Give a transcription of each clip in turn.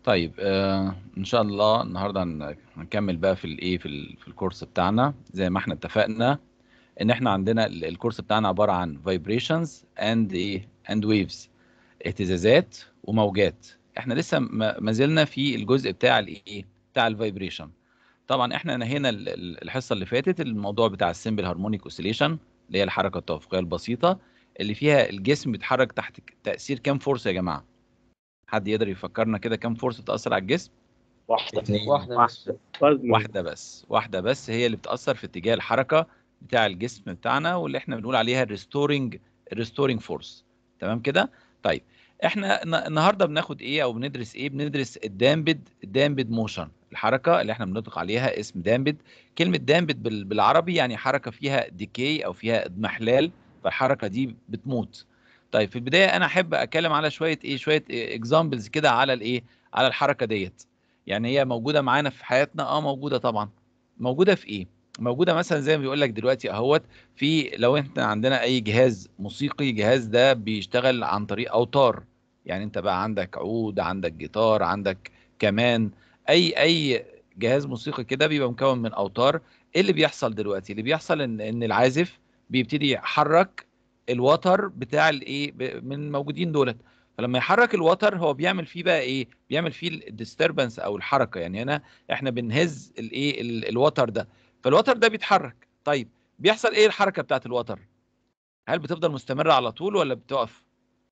طيب آه ان شاء الله النهارده هن- هنكمل بقى في الايه في ال- في الكورس بتاعنا زي ما احنا اتفقنا ان احنا عندنا ال- الكورس بتاعنا عباره عن vibrations and ايه and waves اهتزازات وموجات احنا لسه ما ما زلنا في الجزء بتاع الايه بتاع الفايبريشن طبعا احنا نهينا ال- ال- الحصه اللي فاتت الموضوع بتاع السمبل هارمونيك اوسيليشن اللي هي الحركه التوافقيه البسيطه اللي فيها الجسم بيتحرك تحت ك- تاثير كام فورس يا جماعه حد يقدر يفكرنا كده كام فورس بتاثر على الجسم واحدة اتنين. واحدة بس واحده بس واحده بس هي اللي بتاثر في اتجاه الحركه بتاع الجسم بتاعنا واللي احنا بنقول عليها الريستورنج الريستورنج فورس تمام كده طيب احنا الن- النهارده بناخد ايه او بندرس ايه بندرس الدامبد الدامبد موشن الحركه اللي احنا بنطلق عليها اسم دامبد كلمه دامبد بال- بالعربي يعني حركه فيها ديكي او فيها اضمحلال فالحركه دي بتموت طيب في البدايه انا احب اتكلم على شويه ايه شويه اكزامبلز كده على الايه على الحركه ديت يعني هي موجوده معانا في حياتنا اه موجوده طبعا موجوده في ايه موجوده مثلا زي ما بيقول لك دلوقتي اهوت في لو احنا عندنا اي جهاز موسيقي جهاز ده بيشتغل عن طريق اوتار يعني انت بقى عندك عود عندك جيتار عندك كمان اي اي جهاز موسيقي كده بيبقى مكون من اوتار ايه اللي بيحصل دلوقتي اللي بيحصل ان ان العازف بيبتدي يحرك الوتر بتاع الايه ب- من الموجودين دولت فلما يحرك الوتر هو بيعمل فيه بقى ايه بيعمل فيه الديستربنس او الحركه يعني هنا احنا بنهز الايه ال- الوتر ده فالوتر ده بيتحرك طيب بيحصل ايه الحركه بتاعت الوتر هل بتفضل مستمره على طول ولا بتقف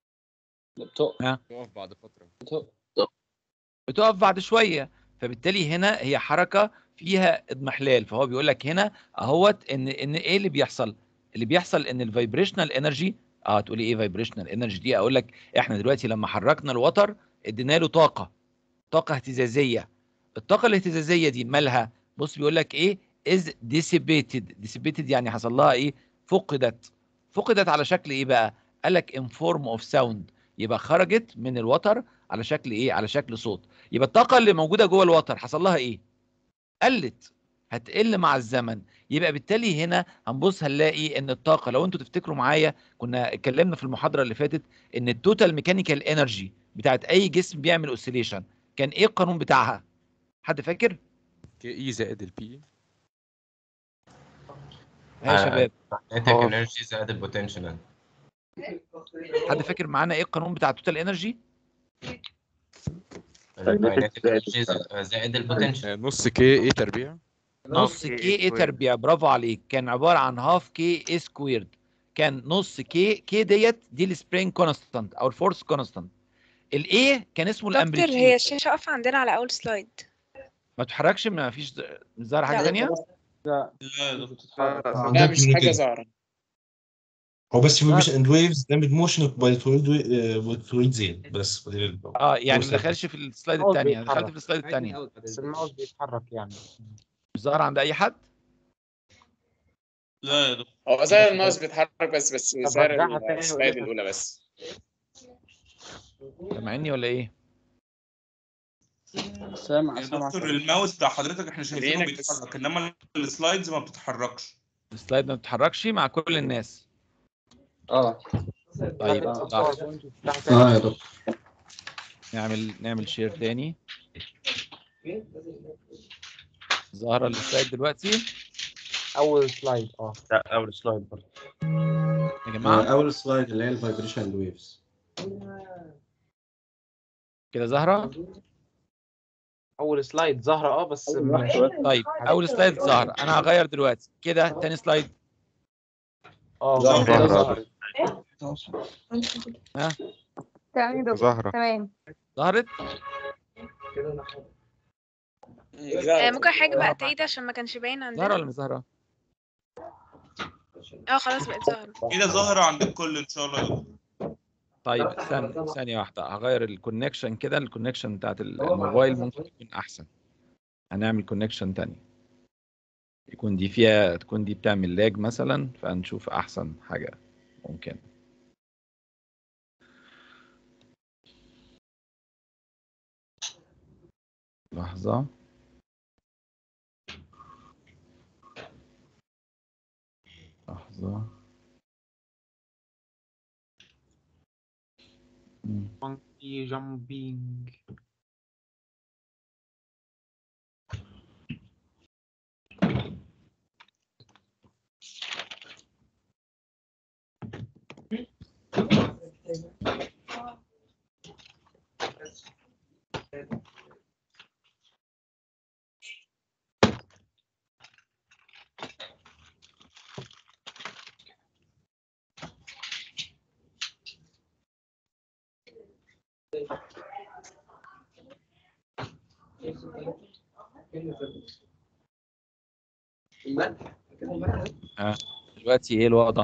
بتقف تقف بعد فترة بتقف بعد شويه فبالتالي هنا هي حركه فيها اضمحلال فهو بيقول لك هنا اهوت ان ان ايه اللي بيحصل اللي بيحصل ان الفايبريشنال انرجي اه تقولي ايه فايبريشنال انرجي دي اقول لك احنا دلوقتي لما حركنا الوتر ادينا له طاقه طاقه اهتزازيه الطاقه الاهتزازيه دي مالها بص بيقول لك ايه از dissipated dissipated يعني حصل لها ايه فقدت فقدت على شكل ايه بقى قال لك in form of sound يبقى خرجت من الوتر على شكل ايه على شكل صوت يبقى الطاقه اللي موجوده جوه الوتر حصل لها ايه قلت هتقل مع الزمن يبقى بالتالي هنا هنبص هنلاقي ان الطاقه لو انتوا تفتكروا معايا كنا اتكلمنا في المحاضره اللي فاتت ان التوتال ميكانيكال انرجي بتاعت اي جسم بيعمل اوسيليشن كان ايه القانون بتاعها حد فاكر كي اي زائد البي ها يا آه. شباب kinetic energy زائد البوتنشال حد فاكر معانا ايه القانون بتاع التوتال انرجي kinetic energy زائد البوتنشال نص كي اي تربيع نص كي اي تربيع برافو عليك كان عباره عن هاف كي اي سكويرد كان نص كي كي ديت دي السبرينج كونستانت او الفورس كونستانت الاي كان اسمه دكتور الامبليتيود هي الشاشة واقفة عندنا على أول سلايد ما تتحركش ما فيش مش ظاهر حاجه لا. ثانيه لا لا بتتحرك. لا عندها مش حاجة كده. ظاهرة هو بس في مش اند ويفز دامج موشن بتريد زين بس دي ال- اه يعني ما فرصة. دخلش في السلايد الماوس الثانيه بيتحرك. دخلت في السلايد الثانيه بس الماوس بيتحرك يعني مش ظاهر عند اي حد لا يا دكتور هو ظاهر الماوس بيتحرك بس بس طب ظاهر رجعها تاني السلايد وقلبها. الأولى بس سامعني ولا ايه سامع يا سامع دكتور الماوس بتاع حضرتك احنا شايفينه جرينك بس. بيتحرك انما السلايدز ما بتتحركش السلايد ما بتتحركش مع كل الناس اه طيب لحظة. اه يا دكتور نعمل نعمل شير تاني ظاهره السلايد دلوقتي اول سلايد اه لا اول سلايد برضه يا جماعه اول سلايد اللي هي الفايبريشن ويفز كده ظاهره اول سلايد ظاهره اه بس مش طيب اول سلايد ظاهره انا هغير دلوقتي كده تاني سلايد اه ظاهرة. كده ظاهرة. ها تمام يا دكتور ظاهرة تمام ظهرت آه، ممكن حاجة بقى تعيد عشان ما كانش باين ظاهره ولا عندنا مش ظاهره اه خلاص بقت ظاهرة كده ظاهرة عند الكل ان شاء الله يا دكتور طيب ثانية ثانية واحدة هغير الكونكشن كده الكونكشن بتاعت الموبايل ممكن تكون أحسن هنعمل كونكشن تاني يكون دي فيها تكون دي بتعمل لاج مثلا فهنشوف أحسن حاجة ممكن لحظة لحظة مم. مونكي جامبينج دلوقتي ايه الوضع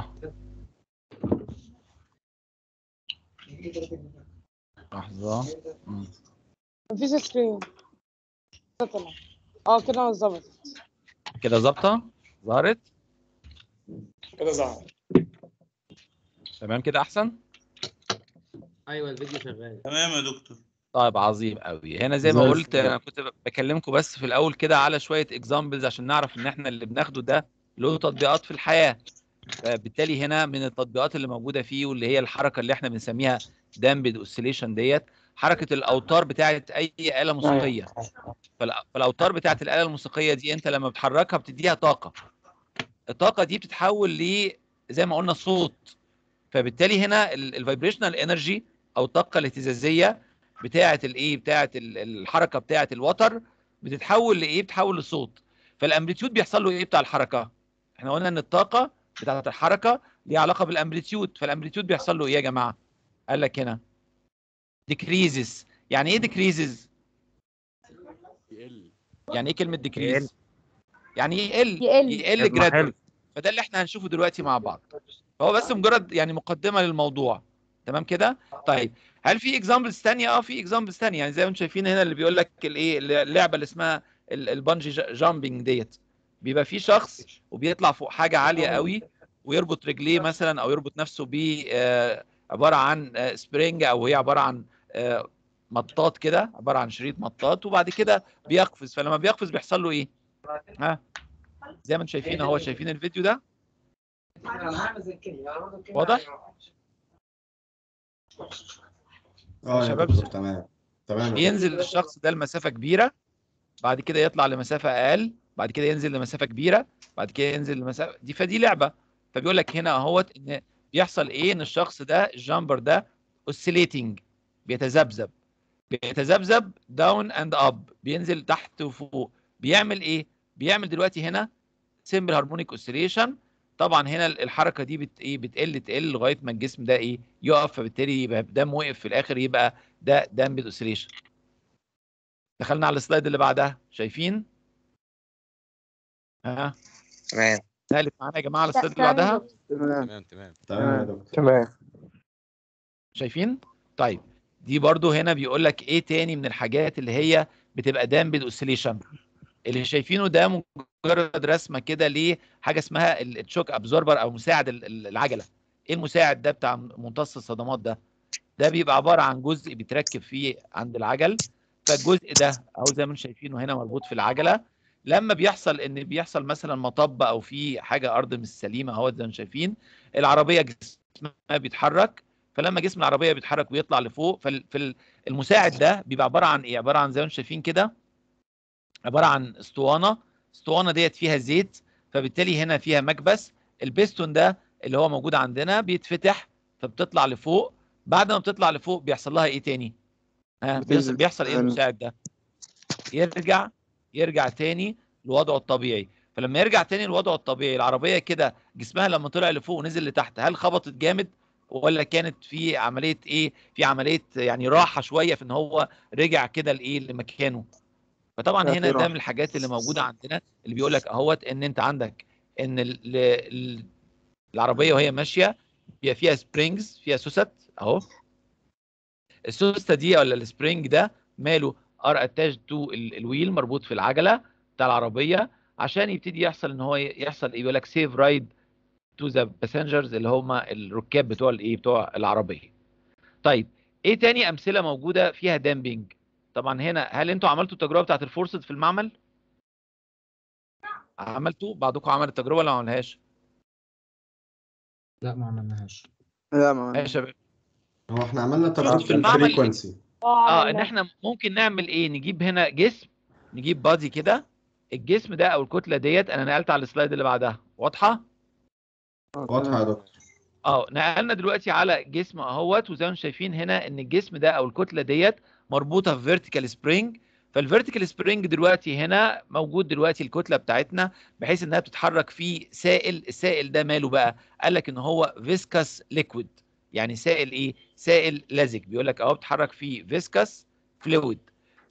لحظة مم. مفيش سكرين طلع اه كده ظبطت كده ظابطة ظهرت كده ظهر تمام كده احسن ايوه الفيديو شغال تمام يا دكتور طيب عظيم قوي هنا زي ما زي قلت الفل. انا كنت بكلمكم بس في الاول كده على شويه اكزامبلز عشان نعرف ان احنا اللي بناخده ده له تطبيقات في الحياه فبالتالي هنا من التطبيقات اللي موجوده فيه واللي هي الحركه اللي احنا بنسميها دامبد اوسيليشن ديت حركه الاوتار بتاعه اي اله موسيقيه فالأ- فالاوتار بتاعه الاله الموسيقيه دي انت لما بتحركها بتديها طاقه الطاقه دي بتتحول ل زي ما قلنا صوت فبالتالي هنا الفايبريشنال انرجي او الطاقه الاهتزازيه بتاعه الايه بتاعه ال- الحركه بتاعه الوتر بتتحول لايه بتتحول لصوت فالامبليتيود بيحصل له ايه بتاع الحركه احنا قلنا ان الطاقه بتاعه الحركه ليها علاقه بالامبليتيود فالامبليتيود بيحصل له ايه يا جماعه قال لك هنا decreases يعني ايه decreases يقل يعني ايه كلمه decrease يعني يقل يقل. يقل جرادوال فده اللي احنا هنشوفه دلوقتي مع بعض هو بس مجرد يعني مقدمه للموضوع تمام كده طيب هل في اكزامبلز ثانيه اه في اكزامبلز ثانيه يعني زي ما انتم شايفين هنا اللي بيقول لك الايه اللعبه اللي اسمها ال- البنجي جا- جامبينج ديت بيبقى في شخص وبيطلع فوق حاجه عاليه قوي ويربط رجليه مثلا او يربط نفسه ب آه، عباره عن آه، سبرينج او هي عباره عن آه، مطاط كده عباره عن شريط مطاط وبعد كده بيقفز فلما بيقفز بيحصل له ايه ها زي ما انتم شايفين اهو شايفين الفيديو ده واضح اه يا شباب، دكتور تمام تمام بينزل الشخص ده لمسافه كبيره بعد كده يطلع لمسافه اقل بعد كده ينزل لمسافه كبيره بعد كده ينزل لمسافه دي فدي لعبه فبيقول لك هنا اهوت ان بيحصل ايه ان الشخص ده الجامبر ده اوسيليتنج بيتذبذب بيتذبذب داون اند اب بينزل تحت وفوق بيعمل ايه بيعمل دلوقتي هنا سيمبل هارمونيك اوسيليشن طبعا هنا الحركه دي بت ايه بتقل تقل لغايه ما الجسم ده ايه يقف فبالتالي يبقى دم وقف في الاخر يبقى ده دامبد اوسيليشن دخلنا على السلايد اللي بعدها شايفين ها تمام سالف معانا يا جماعه على السلايد اللي بعدها تمام تمام تمام يا دكتور تمام شايفين طيب دي برضو هنا بيقول لك ايه تاني من الحاجات اللي هي بتبقى دامبد اوسيليشن اللي شايفينه ده مجرد رسمه كده ليه حاجه اسمها ال- التشوك ابزوربر او مساعد ال- ال- العجله ايه المساعد ده بتاع ممتص الصدمات ده ده بيبقى عباره عن جزء بيتركب فيه عند العجل فالجزء ده اهو زي ما انتم شايفينه هنا مربوط في العجله لما بيحصل ان بيحصل مثلا مطب او في حاجه ارض مش سليمه اهو زي ما انتم شايفين العربيه جسمها بيتحرك فلما جسم العربيه بيتحرك ويطلع لفوق فالمساعد ده بيبقى عباره عن ايه عباره عن زي ما انتم شايفين كده عباره عن اسطوانه اسطوانه ديت فيها زيت فبالتالي هنا فيها مكبس البيستون ده اللي هو موجود عندنا بيتفتح فبتطلع لفوق بعد ما بتطلع لفوق بيحصل لها ايه تاني ها بيحصل, بيحصل ايه المساعد ده يرجع يرجع تاني لوضعه الطبيعي فلما يرجع تاني لوضعه الطبيعي العربيه كده جسمها لما طلع لفوق ونزل لتحت هل خبطت جامد ولا كانت في عمليه ايه في عمليه يعني راحه شويه في ان هو رجع كده لايه لمكانه فطبعا هنا ده من الحاجات اللي موجوده عندنا اللي بيقول لك اهوت ان انت عندك ان ال ال العربيه وهي ماشيه بيبقى فيها سبرينجز فيها سوست اهو السوسته دي ولا السبرينج ده ماله ار اتاج تو الويل مربوط في العجله بتاع العربيه عشان يبتدي يحصل ان هو يحصل ايه يقول لك سيف رايد تو ذا باسنجرز اللي هم الركاب بتوع الايه بتوع العربيه طيب ايه تاني امثله موجوده فيها دامبينج طبعا هنا هل انتوا عملتوا التجربه بتاعت الفورسد في المعمل عملتوا بعضكم عمل التجربه ولا ما عملهاش لا ما عملناهاش لا ما يا شباب هو احنا عملنا تجربة في المعمل- الفريكونسي اه ان احنا ممكن نعمل ايه نجيب هنا جسم نجيب بادي كده الجسم ده او الكتله ديت انا نقلت على السلايد اللي بعدها واضحه واضحة يا دكتور اه نقلنا دلوقتي على جسم اهوت وزي ما انتم شايفين هنا ان الجسم ده او الكتله ديت مربوطه في فيرتيكال سبرينج فالفيرتيكال سبرينج دلوقتي هنا موجود دلوقتي الكتله بتاعتنا بحيث انها بتتحرك في سائل السائل ده ماله بقى قال لك ان هو فيسكاس ليكويد يعني سائل ايه سائل لزج بيقول لك اهو بتتحرك في فيسكاس فلويد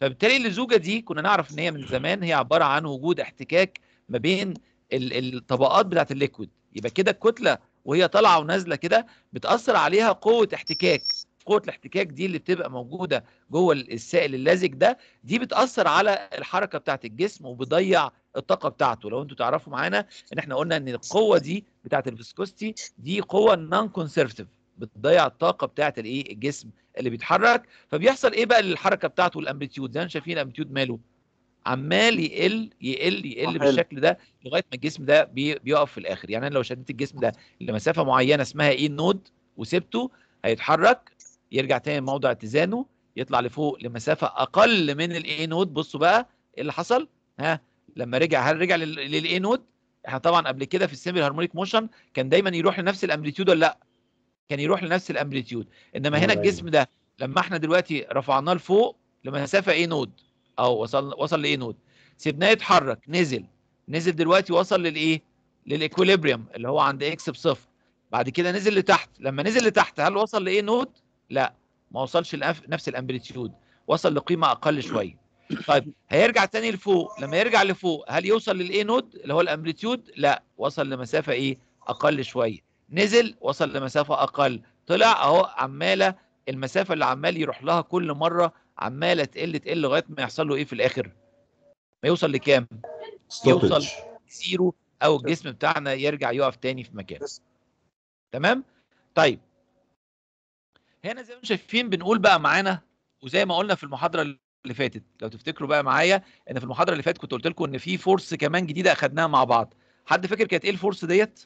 فبالتالي اللزوجه دي كنا نعرف ان هي من زمان هي عباره عن وجود احتكاك ما بين ال- الطبقات بتاعت الليكويد يبقى كده الكتله وهي طالعه ونازله كده بتاثر عليها قوه احتكاك قوه الاحتكاك دي اللي بتبقى موجوده جوه السائل اللزج ده دي بتاثر على الحركه بتاعت الجسم وبتضيع الطاقه بتاعته لو انتوا تعرفوا معانا ان احنا قلنا ان القوه دي بتاعت الفيسكوستي دي قوه نون كونسرفتيف بتضيع الطاقه بتاعت الايه الجسم اللي بيتحرك فبيحصل ايه بقى للحركه بتاعته الامبليتيود زي ما شايفين الامبليتيود ماله عمال يقل يقل يقل حلو. بالشكل ده لغايه ما الجسم ده بي بيقف في الاخر يعني انا لو شديت الجسم ده لمسافه معينه اسمها ايه نود وسبته هيتحرك يرجع تاني لموضع اتزانه يطلع لفوق لمسافه اقل من الاي نود بصوا بقى ايه اللي حصل ها لما رجع هل رجع للاي نود احنا طبعا قبل كده في السيمبل هارمونيك موشن كان دايما يروح لنفس الامبليتيود ولا لا كان يروح لنفس الامبليتيود انما هنا أيوة. الجسم ده لما احنا دلوقتي رفعناه لفوق لمسافه ايه نود او وصل وصل لايه نود سيبناه يتحرك نزل نزل دلوقتي وصل للايه للايكوليبريم اللي هو عند اكس بصفر بعد كده نزل لتحت لما نزل لتحت هل وصل لايه نود لا ما وصلش لنفس الامبليتيود وصل لقيمه اقل شويه طيب هيرجع تاني لفوق لما يرجع لفوق هل يوصل للاي نود اللي هو الامبليتيود لا وصل لمسافه ايه اقل شويه نزل وصل لمسافه اقل طلع اهو عماله المسافه اللي عمال يروح لها كل مره عماله تقل تقل لغايه ما يحصل له ايه في الاخر ما يوصل لكام يوصل ستوبج زيرو او الجسم بتاعنا يرجع يقف تاني في مكانه تمام طيب هنا زي ما انتم شايفين بنقول بقى معانا وزي ما قلنا في المحاضره اللي فاتت لو تفتكروا بقى معايا ان في المحاضره اللي فاتت كنت قلت لكم ان في فورس كمان جديده اخدناها مع بعض حد فاكر كانت ايه الفورس ديت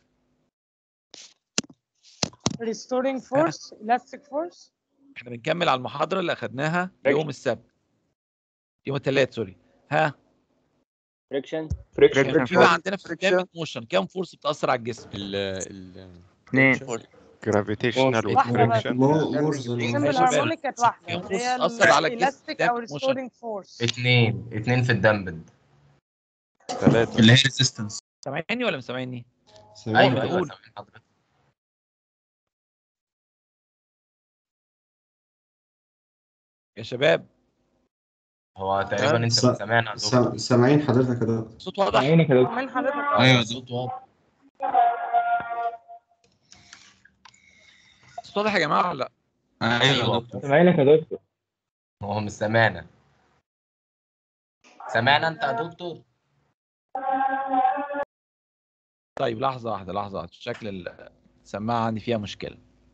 restoring force elastic force احنا بنكمل على المحاضره اللي اخدناها يوم السبت يوم الثلاث سوري ها فريكشن كان في بقى عندنا في الدامج موشن كام فورس بتاثر على الجسم ال ال اثنين جرافيتيشنال واحدة بس. وفريكشن مور السمبل هارمونيك كانت واحدة كام اللي هي فورس تأثر على الجسم elastic او damage motion؟ restoring force اتنين اتنين في الدمبد ثلاثة اللي هي ريزيستنس سامعني ولا مش سامعني؟ ايوه ايوه ايوه قول. سامعين حضرتك يا شباب هو تقريبا انت س- مش سامعنا يا دكتور. سا- سامعين حضرتك يا دكتور الصوت واضح؟ من حضرتك ايوه صوت واضح الصوت واضح يا جماعه ولا لا؟ ايوه يا دكتور سامعينك يا دكتور هو مش سامعنا سامعنا انت يا دكتور طيب لحظه واحده لحظه واحده شكل السماعه عندي فيها مشكله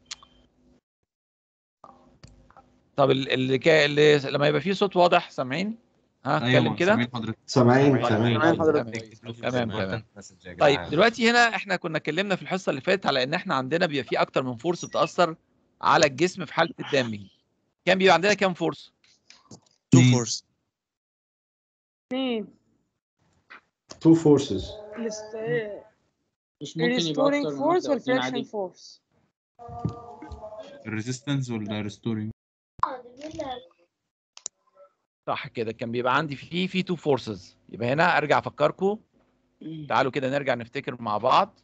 طب ال- اللي, كا... اللي لما يبقى فيه صوت واضح سامعين؟ ها اتكلم ايوه كده؟ سامعين حضرتك سامعين طيب، سامعين طيب، حضرتك. تمام تمام مسج يا طيب جدعان. دلوقتي هنا احنا كنا اتكلمنا في الحصه اللي فاتت على ان احنا عندنا بيبقى في اكتر من فورس بتاثر على الجسم في حاله الدامج كام بيبقى عندنا كام فورس؟ تو فورس اثنين تو فورسز مش ممكن يبقى restoring اكتر من force واحدة أو اتنين والfriction عادي force الريزيستنس ولا ريستورينج صح كده كان بيبقى عندي في في تو فورسز يبقى هنا ارجع افكركم تعالوا كده نرجع نفتكر مع بعض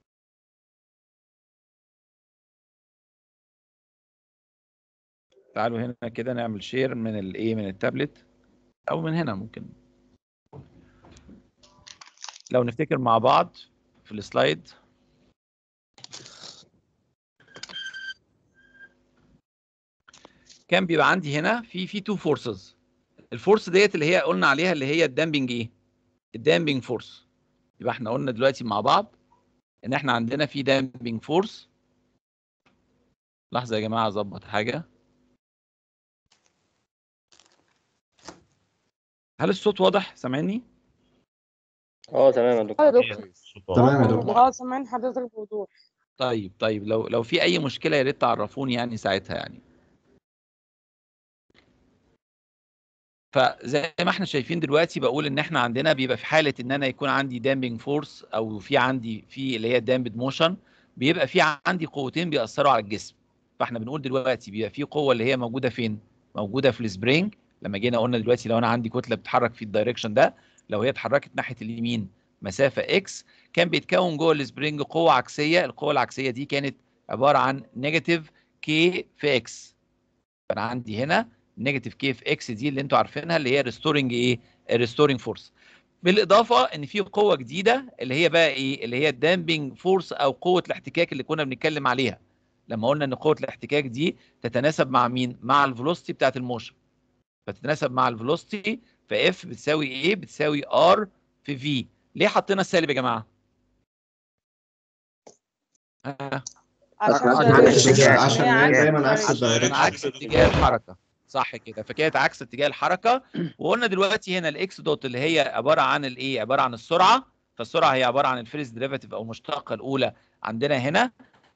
تعالوا هنا كده نعمل شير من الايه من التابلت او من هنا ممكن لو نفتكر مع بعض في السلايد كان بيبقى عندي هنا في في تو فورسز الفورس ديت اللي هي قلنا عليها اللي هي الدامبنج ايه الدامبنج فورس يبقى احنا قلنا دلوقتي مع بعض ان احنا عندنا في دامبنج فورس لحظه يا جماعه اظبط حاجه هل الصوت واضح سامعني اه تمام يا دكتور اه يا دكتور تمام يا دكتور اه سامعين حضرتك بوضوح طيب طيب لو لو في اي مشكله يا ريت تعرفوني يعني ساعتها يعني فزي ما احنا شايفين دلوقتي بقول ان احنا عندنا بيبقى في حاله ان انا يكون عندي دامبنج فورس او في عندي في اللي هي دامبد موشن بيبقى في عندي قوتين بيأثروا على الجسم فاحنا بنقول دلوقتي بيبقى في قوه اللي هي موجوده فين موجوده في السبرينج لما جينا قلنا دلوقتي لو انا عندي كتله بتتحرك في الدايركشن ده لو هي اتحركت ناحيه اليمين مسافه اكس كان بيتكون جوه السبرينج قوه عكسيه القوه العكسيه دي كانت عباره عن نيجاتيف كي في اكس فانا عندي هنا النيجاتيف كي في اكس دي اللي انتوا عارفينها اللي هي ريستورنج ايه الريستورنج فورس بالاضافه ان في قوه جديده اللي هي بقى ايه اللي هي الدامبنج فورس او قوه الاحتكاك اللي كنا بنتكلم عليها لما قلنا ان قوه الاحتكاك دي تتناسب مع مين مع الفيلوسيتي بتاعت الموشن فتتناسب مع الفيلوسيتي فاف بتساوي ايه بتساوي ار في في ليه حطينا السالب يا جماعه آه. عشان عكس ده- اتجاه- عشان هي عكس دايما عكس الدايركشن. الدايركشن. عكس اتجاه الحركه صح كده فكانت عكس اتجاه الحركه وقلنا دلوقتي هنا الاكس دوت اللي هي عباره عن الايه عباره عن السرعه فالسرعه هي عباره عن الفيرست ديريفاتيف او المشتقه الاولى عندنا هنا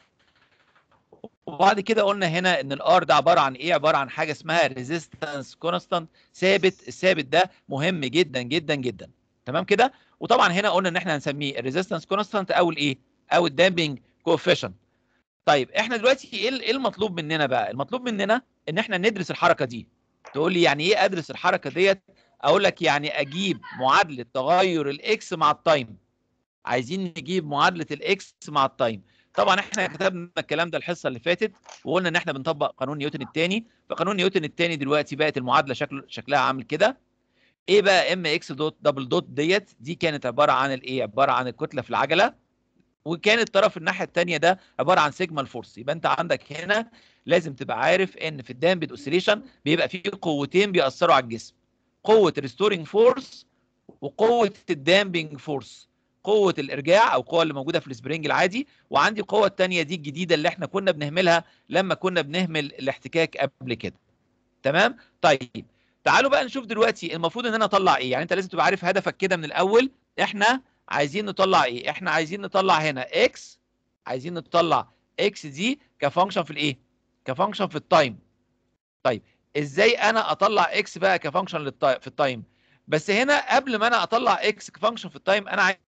وبعد كده قلنا هنا ان الار ده عباره عن ايه عباره عن حاجه اسمها ريزيستنس كونستانت ثابت الثابت ده مهم جدا جدا جدا تمام كده وطبعا هنا قلنا ان احنا هنسميه الريزيستنس كونستانت او الايه او الدامبنج كوفيشنت طيب احنا دلوقتي ايه ال- إيه المطلوب مننا بقى المطلوب مننا ان احنا ندرس الحركه دي تقول لي يعني ايه ادرس الحركه ديت اقول لك يعني اجيب معادله تغير الاكس مع التايم عايزين نجيب معادله الاكس مع التايم طبعا احنا كتبنا الكلام ده الحصه اللي فاتت وقلنا ان احنا بنطبق قانون نيوتن الثاني فقانون نيوتن الثاني دلوقتي بقت المعادله شكل شكلها عامل كده ايه بقى ام اكس دوت دبل دوت ديت دي كانت عباره عن الايه عباره عن الكتله في العجله وكان الطرف الناحيه الثانيه ده عباره عن سيجما الفورس يبقى انت عندك هنا لازم تبقى عارف ان في الدامبد اوسيليشن بيبقى فيه قوتين بيأثروا على الجسم قوه ريستورنج فورس وقوه الدامبنج فورس قوه الارجاع او القوه اللي موجوده في السبرينج العادي وعندي القوه الثانيه دي الجديده اللي احنا كنا بنهملها لما كنا بنهمل الاحتكاك قبل كده تمام طيب تعالوا بقى نشوف دلوقتي المفروض ان انا اطلع ايه يعني انت لازم تبقى عارف هدفك كده من الاول احنا عايزين نطلع ايه احنا عايزين نطلع هنا اكس عايزين نطلع اكس دي كفانكشن في الايه كفانكشن في التايم طيب ازاي انا اطلع اكس بقى كفانكشن للتايم في التايم بس هنا قبل ما انا اطلع اكس كفانكشن في التايم انا عايز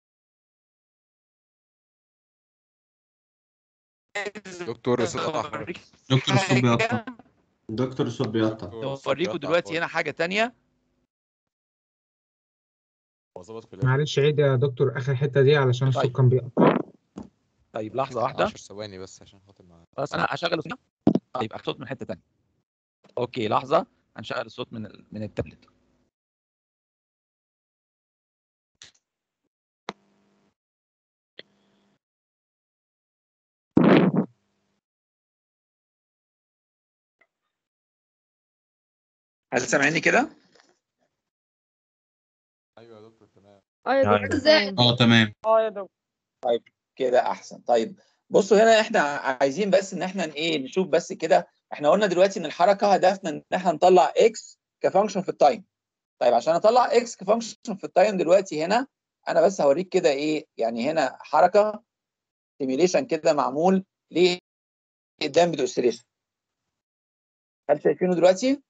دكتور الصوت قطع حضرتك. أوريك دكتور الصوت بيقطع حاجة- دكتور الصوت بيقطع اوريكم دلوقتي هنا حاجه تانية معلش عيد يا دكتور اخر حته دي علشان الصوت طيب. كان بيقطع طيب لحظه واحده 10 ثواني بس عشان خاطر معايا خلاص انا هشغل الصوت طيب الصوت من حته تانية اوكي لحظه هنشغل الصوت من ال- من التابلت هل سامعني كده؟ ايوه يا دكتور تمام اه يا طيب. دكتور ازاي اه تمام اه يا دكتور طيب كده احسن طيب بصوا هنا احنا عايزين بس ان احنا ايه نشوف بس كده احنا قلنا دلوقتي ان الحركه هدفنا ان احنا نطلع اكس كفانكشن في التايم طيب عشان اطلع اكس كفانكشن في التايم دلوقتي هنا انا بس هوريك كده ايه يعني هنا حركه سيميليشن كده معمول ليه قدام بالاوسيليشن هل شايفينه دلوقتي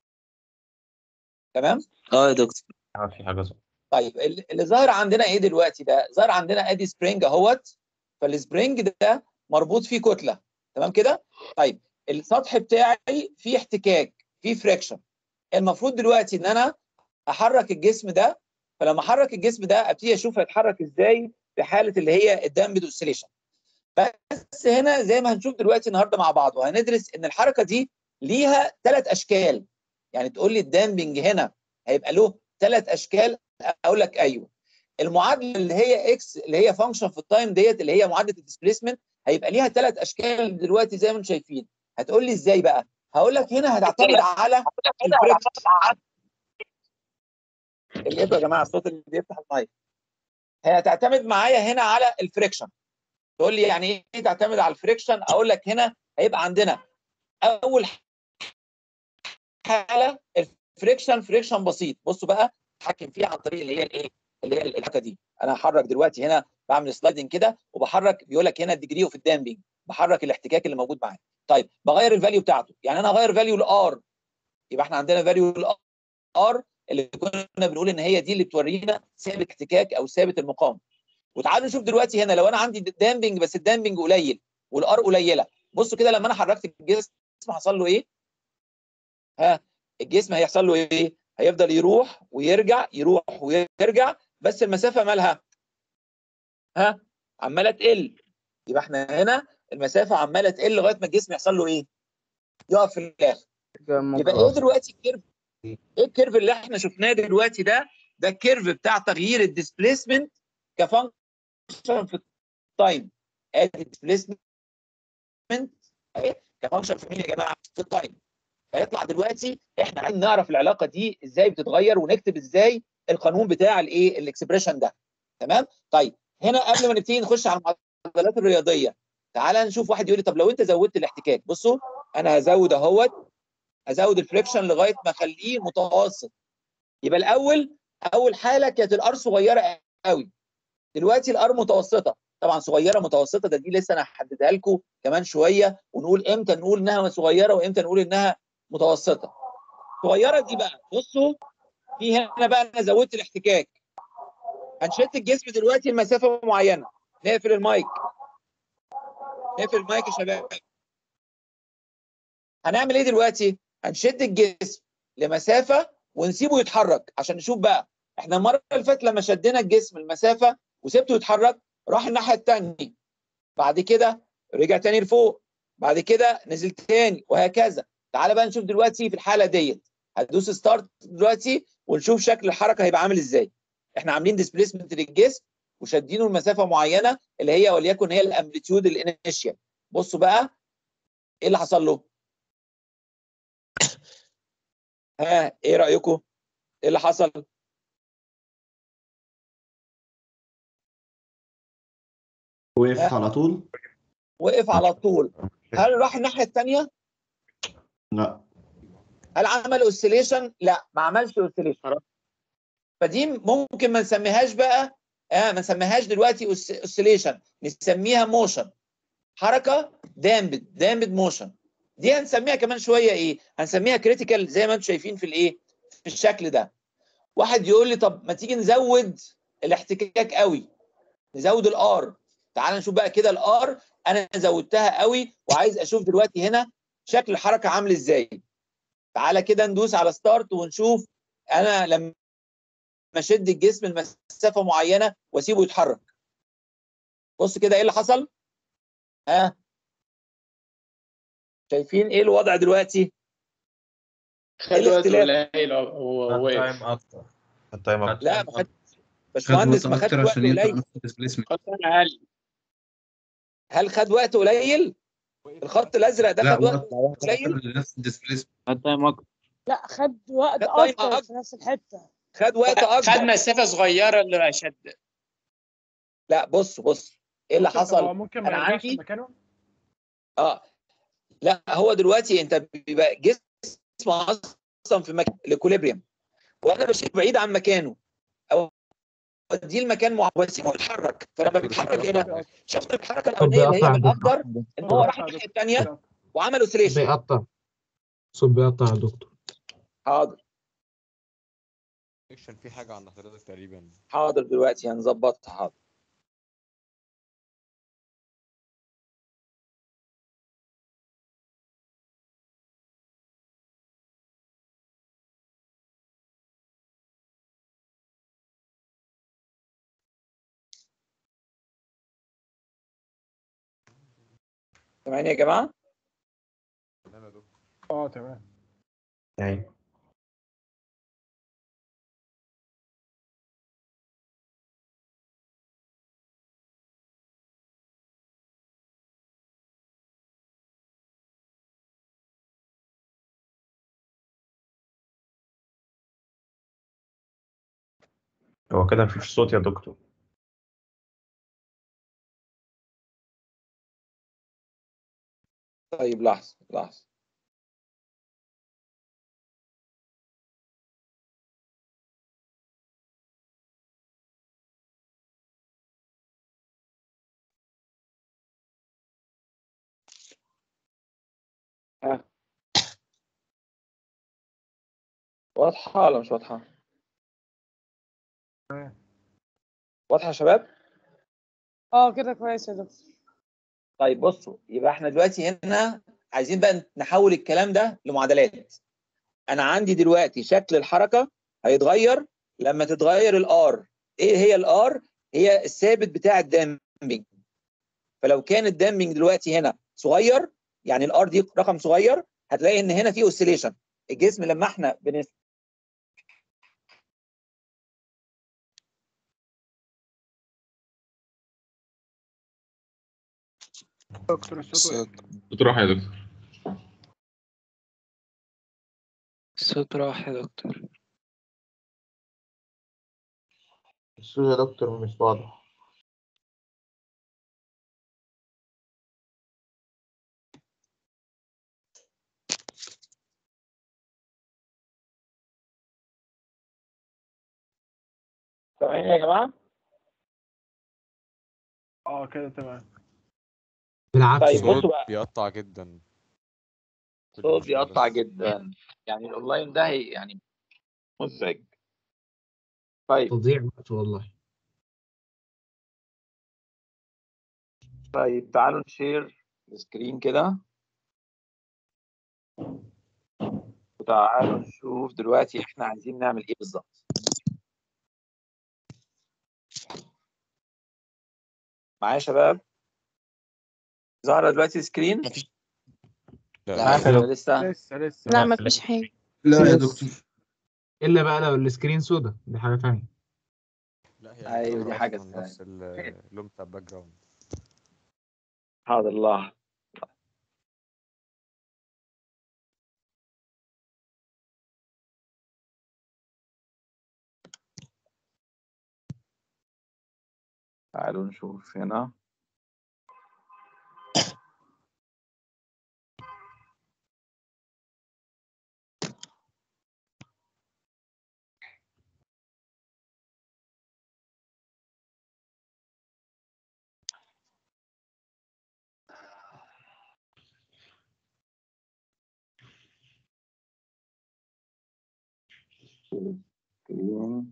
تمام اه يا دكتور في حاجه صح طيب ال- اللي ظاهر عندنا ايه دلوقتي ده ظاهر عندنا ادي سبرينج اهوت فالسبرينج ده مربوط فيه كتله تمام كده طيب السطح بتاعي فيه احتكاك فيه فريكشن المفروض دلوقتي ان انا احرك الجسم ده فلما احرك الجسم ده ابتدي اشوف هيتحرك ازاي في حاله اللي هي الدامبد اوسيليشن بس هنا زي ما هنشوف دلوقتي النهارده مع بعض وهندرس ان الحركه دي ليها ثلاث اشكال يعني تقول لي الدامبنج هنا هيبقى له ثلاث اشكال اقول لك ايوه المعادله اللي هي اكس اللي هي فانكشن في التايم ديت اللي هي معادله الديسبيسمنت هيبقى ليها ثلاث اشكال دلوقتي زي ما انتم شايفين هتقول لي ازاي بقى هقول لك هنا هتعتمد على الفريكشن اللي يا جماعه الصوت اللي بيفتح المايك هي هتعتمد معايا هنا على الفريكشن تقول لي يعني ايه تعتمد على الفريكشن اقول لك هنا هيبقى عندنا اول حاله الفريكشن فريكشن بسيط بصوا بقى اتحكم فيها عن طريق اللي هي الايه اللي هي الحركه دي انا هحرك دلوقتي هنا بعمل سلايدنج كده وبحرك بيقول لك هنا الديجري اوف الدامبنج بحرك الاحتكاك اللي موجود معايا طيب بغير الفاليو بتاعته يعني انا هغير فاليو الار يبقى احنا عندنا فاليو الار اللي كنا بنقول ان هي دي اللي بتورينا ثابت احتكاك او ثابت المقاومه وتعالوا نشوف دلوقتي هنا لو انا عندي دامبنج بس الدامبنج قليل والار قليله بصوا كده لما انا حركت الجسم حصل له ايه ها الجسم هيحصل له ايه هيفضل يروح ويرجع يروح ويرجع بس المسافه مالها ها عماله تقل يبقى احنا هنا المسافه عماله تقل لغايه ما الجسم يحصل له ايه يقف في الاخر يبقى ايه دلوقتي الكيرف ايه الكيرف اللي احنا شفناه دلوقتي ده ده الكيرف بتاع تغيير الديسبيسمنت كفانكشن في التايم ادي ديسبيسمنت كفانكشن في مين يا جماعه في التايم هيطلع دلوقتي احنا عايزين نعرف العلاقه دي ازاي بتتغير ونكتب ازاي القانون بتاع الايه الاكسبريشن ده تمام طيب هنا قبل ما نبتدي نخش على المعادلات الرياضيه تعالى نشوف واحد يقول لي طب لو انت زودت الاحتكاك بصوا انا هزود اهوت هزود الفريكشن لغايه ما اخليه متوسط يبقى الاول اول حاله كانت الار صغيره قوي دلوقتي الار متوسطه طبعا صغيره متوسطه ده دي لسه انا هحددها لكم كمان شويه ونقول امتى نقول انها صغيره وامتى نقول انها متوسطه صغيره دي بقى بصوا في هنا بقى انا زودت الاحتكاك هنشد الجسم دلوقتي لمسافه معينه نقفل المايك نقفل المايك يا شباب هنعمل ايه دلوقتي هنشد الجسم لمسافه ونسيبه يتحرك عشان نشوف بقى احنا المره اللي فاتت لما شدينا الجسم المسافه وسبته يتحرك راح الناحيه الثانيه بعد كده رجع تاني لفوق بعد كده نزل تاني وهكذا تعالى بقى نشوف دلوقتي في الحاله ديت هتدوس ستارت دلوقتي ونشوف شكل الحركه هيبقى عامل ازاي احنا عاملين ديسبيسمنت للجسم وشادينه لمسافه معينه اللي هي وليكن هي الامبليتيود الانيشيال بصوا بقى ايه اللي حصل له ها ايه رايكم ايه اللي حصل وقف على طول وقف على طول هل راح الناحيه الثانيه لا هل عمل اوسيليشن لا ما عملش اوسيليشن فدي ممكن ما نسميهاش بقى اه ما نسميهاش دلوقتي اوسيليشن نسميها موشن حركه دامبد دامبد موشن دي هنسميها كمان شويه ايه هنسميها كريتيكال زي ما انتم شايفين في الايه في الشكل ده واحد يقول لي طب ما تيجي نزود الاحتكاك قوي نزود الار تعال نشوف بقى كده الار انا زودتها قوي وعايز اشوف دلوقتي هنا شكل الحركه عامل ازاي تعالى كده ندوس على ستارت ونشوف انا لما اشد الجسم لمسافه معينه واسيبه يتحرك بص كده ايه اللي حصل ها شايفين ايه الوضع دلوقتي خد وقت قليل هو واقف تايم اكتر التايم اكتر لا ما خد باشمهندس ما خدش وقت قليل خد اقل هل خد وقت قليل الخط الازرق ده خد وقت قليل نفس الديسبيسمنت خد تايم اكتر لا خد وقت خد تايم اكتر أكتر. في نفس الحته خد وقت خد اكبر مسافه صغيره اللي شد لا بص بص ايه اللي هو حصل ممكن ما انا يرجعش عندي مكانه اه لا هو دلوقتي انت بيبقى جسم اصلا في مكان الاكوليبريم وانا بشيل بعيد عن مكانه او اديه المكان معين واسيبه يتحرك فلما بيتحرك هنا شفت الحركه الاولانيه اللي هي بيقطع بالاخضر ان هو راح الناحيه الثانيه وعمل اوسيليشن بيقطع صوت بيقطع يا دكتور حاضر سيكشن في حاجه عند حضرتك تقريبا حاضر دلوقتي هنظبطها حاضر سامعين يا جماعه تمام يا دكتور اه تمام ايوه هو كده مفيش صوت يا دكتور طيب لحظه لحظه ها. واضحة ولا مش واضحة؟ واضحة يا شباب؟ اه كده كويس يا دكتور طيب بصوا يبقى احنا دلوقتي هنا عايزين بقى نحول الكلام ده لمعادلات انا عندي دلوقتي شكل الحركة هيتغير لما تتغير الار ايه هي الار هي الثابت بتاع الدامبنج فلو كان الدامبنج دلوقتي هنا صغير يعني الار دي رقم صغير هتلاقي ان هنا في اوسيليشن الجسم لما احنا بنس دكتور الصوت صوت راح يا دكتور الصوت راح يا دكتور الصوت يا دكتور مش واضح سامعين يا جماعه اه كده تمام بالعكس طيب الصوت بصوا بقى بيقطع جدا الصوت بيقطع جدا يعني الاونلاين ده هي- يعني مزعج طيب تضييع وقت والله طيب تعالوا نشير السكرين كده وتعالوا نشوف دلوقتي احنا عايزين نعمل ايه بالظبط معايا يا شباب ظاهرة دلوقتي سكرين لا ولا لسه لسه لسه لا مفيش حاجة لا يا دكتور الا بقى لو السكرين سودا دي حاجه ثانيه لا هي ايوه دي الكاميرا حاجة أصلاً نفس اللون بتاع الباك جراوند حاضر الله تعالوا نشوف هنا سكرين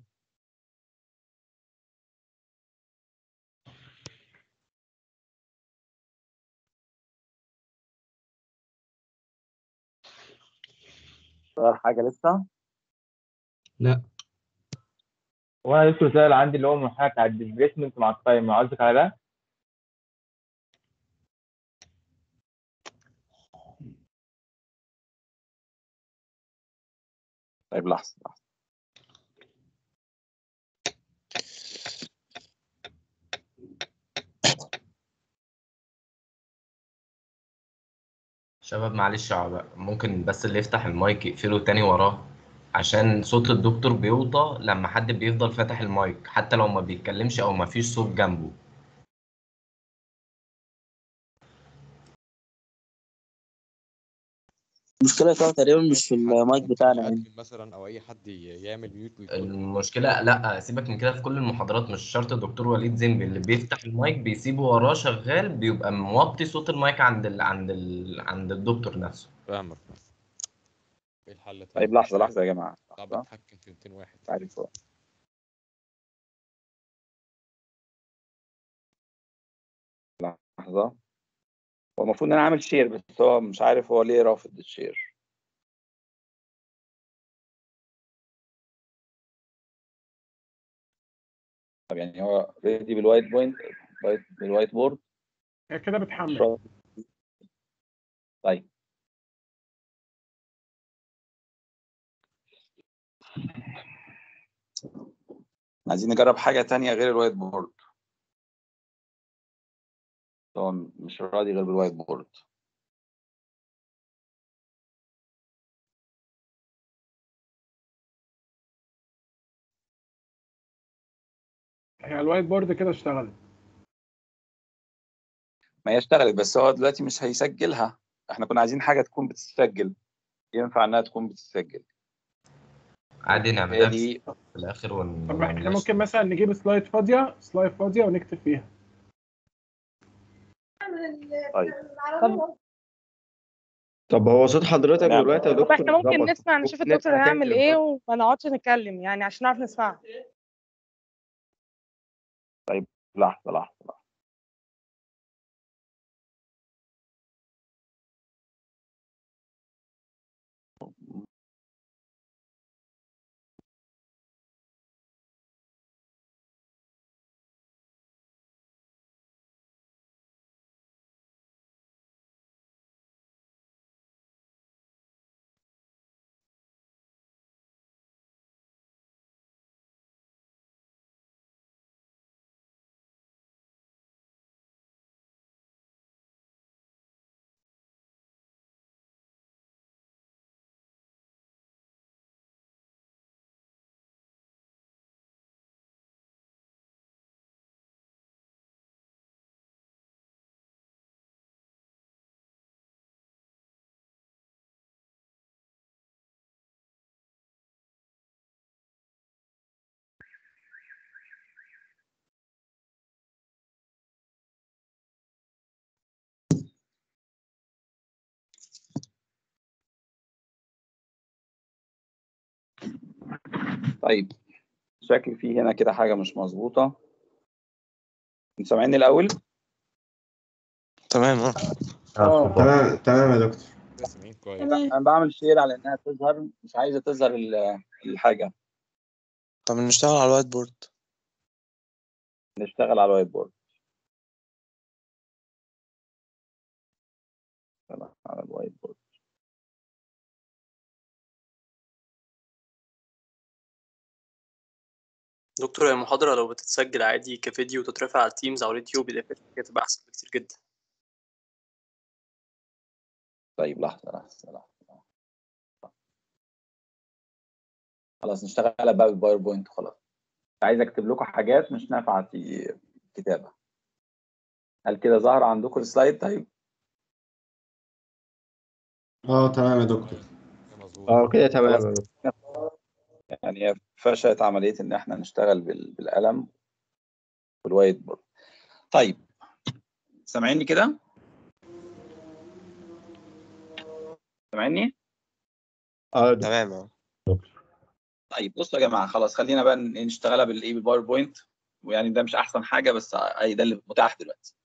ظهر حاجة لسه لا وانا لسه سؤال عندي اللي هو محاكاة على الديسبيسمنت مع التايم قصدك على ده؟ طيب لحظة لحظة شباب معلش يا عبا- ممكن بس اللي يفتح المايك يقفله تاني وراه عشان صوت الدكتور بيوطى لما حد بيفضل فاتح المايك حتى لو ما بيتكلمش او ما فيش صوت جنبه المشكلة بتاعته تقريبا مش في المايك بتاعنا يعني ادمن مثلا او اي حد ي- يعمل ميوت ويكون المشكلة لا سيبك من كده في كل المحاضرات مش شرط الدكتور وليد زنبي اللي بيفتح المايك بيسيبه وراه شغال بيبقى موطي صوت المايك عند ال... عند ال... عند الدكتور نفسه فاهمك ايه الحل طيب لحظة لحظة يا جماعة صعب لحظة اتحكم في 200 واحد تعرف لحظة هو المفروض ان انا عامل شير بس هو مش عارف هو ليه رافض الشير طب يعني هو ريدي بالوايت بوينت بالوايت بورد هي كده بتحمل طيب عايزين نجرب حاجة تانية غير الوايت بورد هو مش راضي غير بالوايت بورد هي الوايت بورد كده اشتغلت ما هي اشتغلت بس هو دلوقتي مش هيسجلها احنا كنا عايزين حاجة تكون بتسجل ينفع انها تكون بتسجل عادي هي نعملها دي في الاخر ون... طب احنا ونناقش. ممكن مثلا نجيب سلايد فاضية سلايد فاضية ونكتب فيها طيب طب طب هو صوت حضرتك نعم. دلوقتي يا طب دكتور احنا ممكن ظبط. نسمع نشوف ممكن الدكتور نسمع هيعمل تاني ايه وما نقعدش نتكلم يعني عشان نعرف نسمعه لحظة لحظة لحظة طيب شكل فيه هنا كده حاجة مش مظبوطة انتوا سامعيني الأول؟ تمام اه تمام تمام يا دكتور سامعين كويس أنا بعمل شير على إنها تظهر مش عايزة تظهر ال- الحاجة طب نشتغل على الوايت بورد نشتغل على الوايت بورد نشتغل على الوايت بورد دكتور هي المحاضرة لو بتتسجل عادي كفيديو وتترفع على التيمز أو اليوتيوب الإفكت هتبقى أحسن بكتير جدا طيب لحظة لحظة لحظة خلاص نشتغل على بقى بالباوربوينت خلاص عايز اكتب لكم حاجات مش نافعة في كتابة هل كده ظهر عندكم السلايد طيب؟ اه تمام يا دكتور اه كده تمام خلاص. يعني هي فشلت عملية إن إحنا نشتغل بال- بالقلم والوايت بورد. طيب سامعيني كده؟ سامعيني؟ اه تمام اه طيب بصوا يا جماعة خلاص خلينا بقى ن- نشتغلها بالإيه بالباوربوينت ويعني ده مش أحسن حاجة بس أي ده اللي متاح دلوقتي.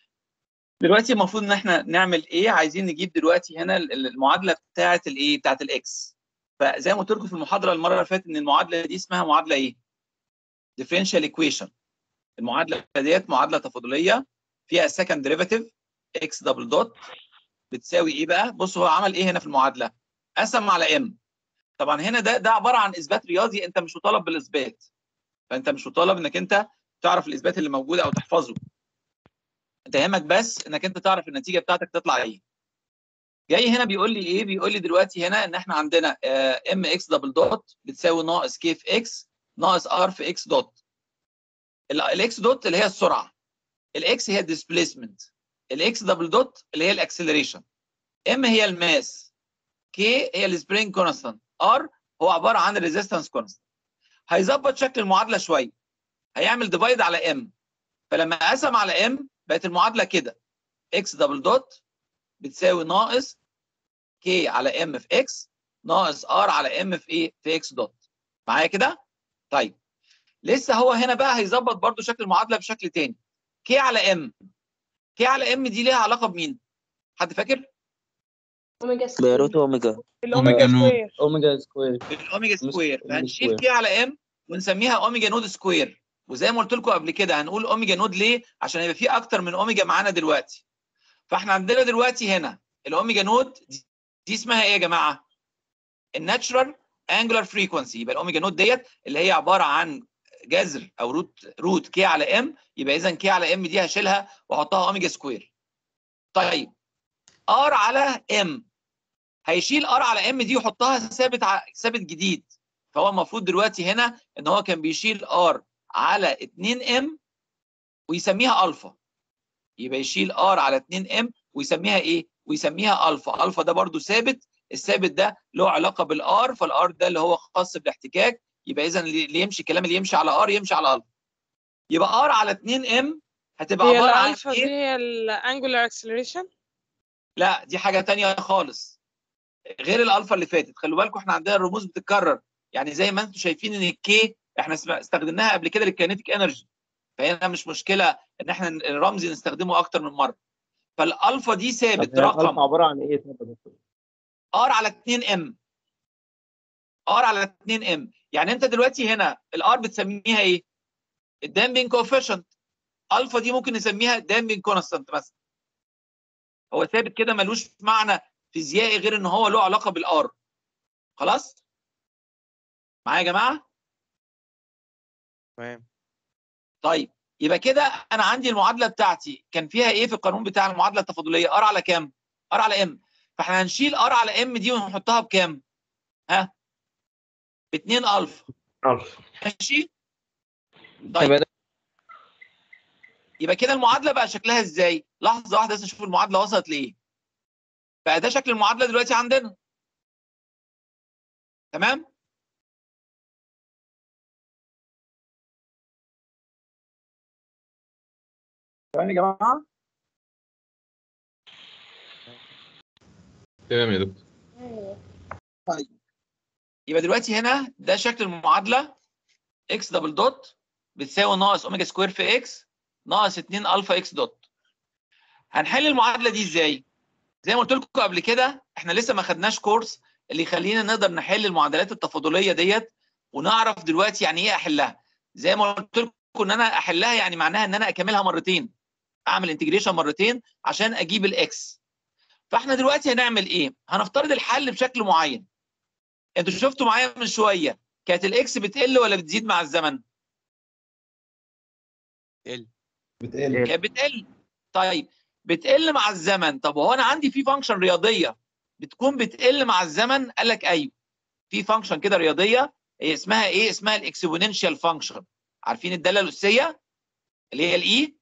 دلوقتي المفروض إن إحنا نعمل إيه؟ عايزين نجيب دلوقتي هنا ال- ال- المعادلة بتاعة الإيه؟ بتاعة الإكس. فزي ما قلت لكم في المحاضرة المرة اللي فاتت إن المعادلة دي اسمها معادلة إيه؟ differential equation المعادله ديت معادله تفاضليه فيها second derivative x دبل دوت بتساوي ايه بقى بص هو عمل ايه هنا في المعادله قسم على m طبعا هنا ده ده عباره عن اثبات رياضي انت مش مطالب بالاثبات فانت مش مطالب انك انت تعرف الاثبات اللي موجود او تحفظه انت يهمك بس انك انت تعرف النتيجه بتاعتك تطلع ايه جاي هنا بيقول لي ايه بيقول لي دلوقتي هنا ان احنا عندنا ام اكس دبل دوت بتساوي ناقص كي في اكس ناقص ار في اكس دوت الاكس دوت اللي هي السرعه الاكس هي الديسبيسمنت الاكس دبل دوت اللي هي الاكسلريشن ام هي الماس كي هي السبرينج كونستانت ار هو عباره عن الريزيستنس كونستانت هيظبط شكل المعادله شويه هيعمل ديفايد على ام فلما قسم على ام بقت المعادله كده اكس دبل دوت بتساوي ناقص كي على ام في اكس ناقص ار على ام في ايه في اكس دوت معايا كده طيب لسه هو هنا بقى هيظبط برضو شكل المعادله بشكل تاني كي على ام كي على ام دي ليها علاقه بمين حد فاكر اوميجا بيروت اوميجا الاوميجا سكوير اوميجا سكوير الاوميجا سكوير أوميجا فهنشيل سكوير. كي على ام ونسميها اوميجا نود سكوير وزي ما قلت لكم قبل كده هنقول اوميجا نود ليه عشان يبقى في اكتر من اوميجا معانا دلوقتي فاحنا عندنا دلوقتي هنا الاوميجا نود دي, دي اسمها ايه يا جماعه الناتشرال انجولار فريكونسي يبقى الاوميجا نود ديت اللي هي عباره عن جذر او روت روت كي على ام يبقى اذا كي على ام دي هشيلها واحطها اوميجا سكوير طيب ار على ام هيشيل ار على ام دي ويحطها ثابت ع- ثابت جديد فهو المفروض دلوقتي هنا ان هو كان بيشيل ار على 2 ام ويسميها الفا يبقى يشيل ار على 2 ام ويسميها ايه ويسميها الفا الفا ده برضو ثابت الثابت ده له علاقه بالار فالار ده اللي هو خاص بالاحتكاك يبقى اذا اللي اللي يمشي الكلام اللي يمشي على ار يمشي على الفا يبقى ار على 2 ام هتبقى هي عباره عن الالفا دي ايه هي الانجولار اكسلريشن لا دي حاجه تانية خالص غير الالفا اللي فاتت خلوا بالكم احنا عندنا الرموز بتتكرر يعني زي ما انتم شايفين ان الكي احنا اسم- استخدمناها قبل كده للكينيتيك انرجي فهنا مش مشكله ان احنا الرمز نستخدمه اكتر من مره فالالفا دي ثابت رقم عباره عن ايه طب يا دكتور؟ ار على 2 ام ار على 2 ام يعني انت دلوقتي هنا الار بتسميها ايه الدامبنج كوفيشنت الفا دي ممكن نسميها دامبنج كونستانت مثلا هو ثابت كده ملوش معنى فيزيائي غير ان هو له علاقه بالار خلاص معايا يا جماعه تمام طيب يبقى كده انا عندي المعادله بتاعتي كان فيها ايه في القانون بتاع المعادله التفاضليه ار على كام ار على ام فاحنا هنشيل ار على ام دي ونحطها بكام ها ب 2 الفا الفا ماشي طيب يبقى كده المعادله بقى شكلها ازاي لحظه واحده بس نشوف المعادله وصلت لايه بقى ده شكل المعادله دلوقتي عندنا تمام تمام يا جماعه تمام يا دكتور طيب يبقى دلوقتي هنا ده شكل المعادله اكس دبل دوت بتساوي ناقص اوميجا سكوير في اكس ناقص 2 الفا اكس دوت هنحل المعادله دي ازاي زي ما قلت لكم قبل كده احنا لسه ما خدناش كورس اللي يخلينا نقدر نحل المعادلات التفاضليه ديت ونعرف دلوقتي يعني ايه احلها زي ما قلت لكم ان انا احلها يعني معناها ان انا اكملها مرتين اعمل انتجريشن مرتين عشان اجيب الاكس فاحنا دلوقتي هنعمل ايه هنفترض الحل بشكل معين انتوا شفتوا معايا من شويه كانت الاكس بتقل ولا بتزيد مع الزمن بتقل بتقل كانت بتقل طيب بتقل مع الزمن طب هو انا عندي في فانكشن رياضيه بتكون بتقل مع الزمن قال لك ايوه في فانكشن كده رياضيه هي اسمها ايه اسمها الاكسبوننشال فانكشن عارفين الداله الاسيه اللي هي الاي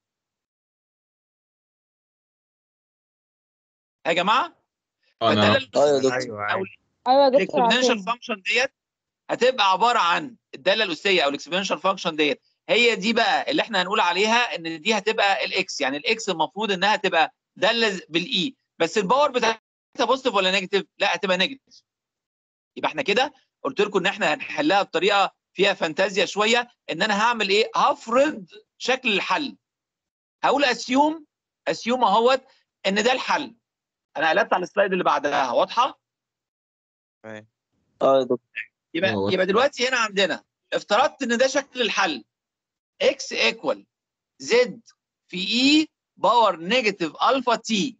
يا جماعه فالداله الاسيه او ايوه يا دكتور الاكسبوننشال عارفين. فانكشن ديت هتبقى عباره عن الداله الاسيه او الاكسبوننشال فانكشن ديت هي دي بقى اللي احنا هنقول عليها ان دي هتبقى الاكس يعني الاكس المفروض انها تبقى داله بالاي بس الباور بتاعتها بوزيتيف ولا نيجاتيف؟ لا هتبقى نيجاتيف يبقى احنا كده قلت لكم ان احنا هنحلها بطريقه فيها فانتازيا شويه ان انا هعمل ايه؟ هفرض شكل الحل هقول اسيوم اسيوم اهوت ان ده الحل انا قلبت على السلايد اللي بعدها واضحه؟ تمام اه يا دكتور يبقى آه، يبقى دلوقتي هنا عندنا افترضت ان ده شكل الحل x ايكوال زد في اي باور نيجاتيف الفا تي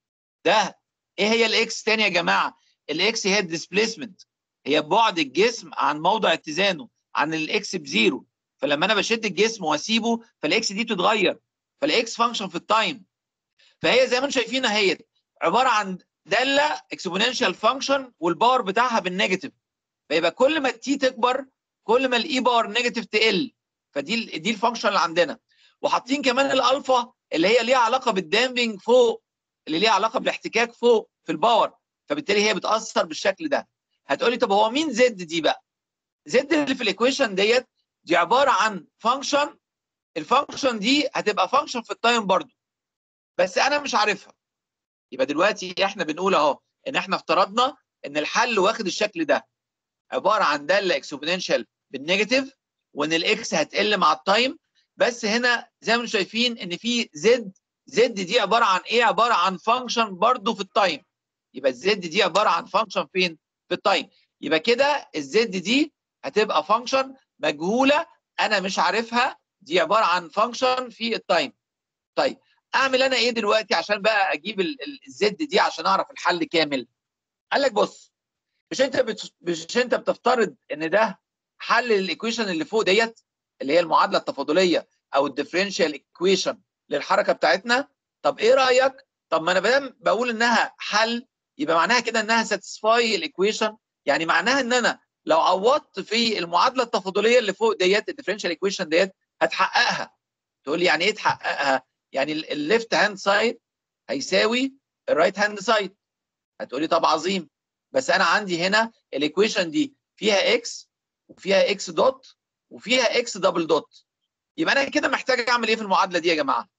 ده ايه هي الاكس تاني يا جماعه الاكس هي الديسبيسمنت هي بعد الجسم عن موضع اتزانه عن الاكس بزيرو فلما انا بشد الجسم واسيبه فالاكس دي بتتغير فالاكس فانكشن في التايم فهي زي ما انتم شايفين اهي عباره عن داله اكسبوننشال فانكشن والباور بتاعها بالنيجاتيف فيبقى كل ما التي تكبر كل ما الاي باور نيجاتيف تقل فدي ال- دي الفانكشن اللي عندنا وحاطين كمان الالفا اللي هي ليها علاقه بالدامبنج فوق اللي ليها علاقه بالاحتكاك فوق في الباور فبالتالي هي بتاثر بالشكل ده هتقولي طب هو مين زد دي بقى زد اللي في الايكويشن ديت دي عباره عن فانكشن الفانكشن دي هتبقى فانكشن في التايم برضو بس انا مش عارفها يبقى دلوقتي احنا بنقول اهو ان احنا افترضنا ان الحل واخد الشكل ده عباره عن داله اكسبوننشال بالنيجاتيف وان الاكس هتقل مع التايم بس هنا زي ما انتم شايفين ان في زد زد دي عباره عن ايه عباره عن فانكشن برضو في التايم يبقى الزد دي عباره عن فانكشن فين في التايم يبقى كده الزد دي هتبقى فانكشن مجهوله انا مش عارفها دي عباره عن فانكشن في التايم طيب اعمل انا ايه دلوقتي عشان بقى اجيب ال- ال- الزد دي عشان اعرف الحل كامل قال لك بص مش انت بت... مش انت بتفترض ان ده حل الايكويشن اللي فوق ديت اللي هي المعادله التفاضليه او الديفرنشال ايكويشن للحركه بتاعتنا طب ايه رايك طب ما انا بدل بقول انها حل يبقى معناها كده انها ساتسفاي الايكويشن يعني معناها ان انا لو عوضت في المعادله التفاضليه اللي فوق ديت الديفرنشال ايكويشن ديت هتحققها تقول لي يعني ايه تحققها يعني الليفت هاند سايد هيساوي الرايت هاند سايد هتقولي طب عظيم بس انا عندي هنا الايكويشن دي فيها اكس وفيها اكس دوت وفيها اكس دبل دوت يبقى انا كده محتاج اعمل ايه في المعادله دي يا جماعه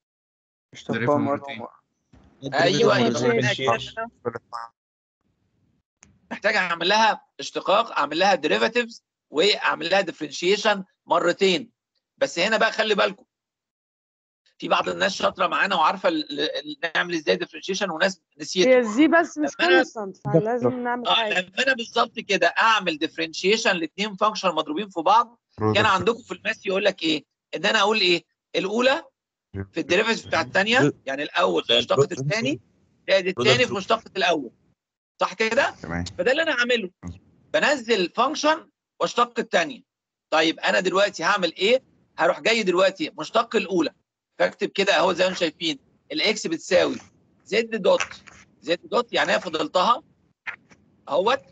اشتغلها مرة ايوه يبقى محتاج محتاج اعمل لها اشتقاق اعمل لها ديريفاتيفز واعمل لها ديفرنشيشن مرتين بس هنا بقى خلي بالكم في بعض الناس شاطره معانا وعارفه ال- ال- نعمل ازاي ديفرنشيشن وناس نسيت هي الزي بس مش لما أنا- كونستانت فلازم نعمل اه حاجه لما انا بالظبط كده اعمل ديفرنشيشن لاثنين فانكشن مضروبين في بعض كان عندكم في الماس يقول لك ايه ان انا اقول ايه الاولى في الديريفيتيف بتاع الثانيه يعني الاول في مشتقه الثاني زائد الثاني في مشتقه الاول صح كده تمام فده اللي انا هعمله بنزل فانكشن واشتق الثانيه طيب انا دلوقتي هعمل ايه هروح جاي دلوقتي مشتق الاولى فاكتب كده اهو زي ما انتم شايفين الاكس بتساوي زد دوت زد دوت يعني انا فضلتها اهوت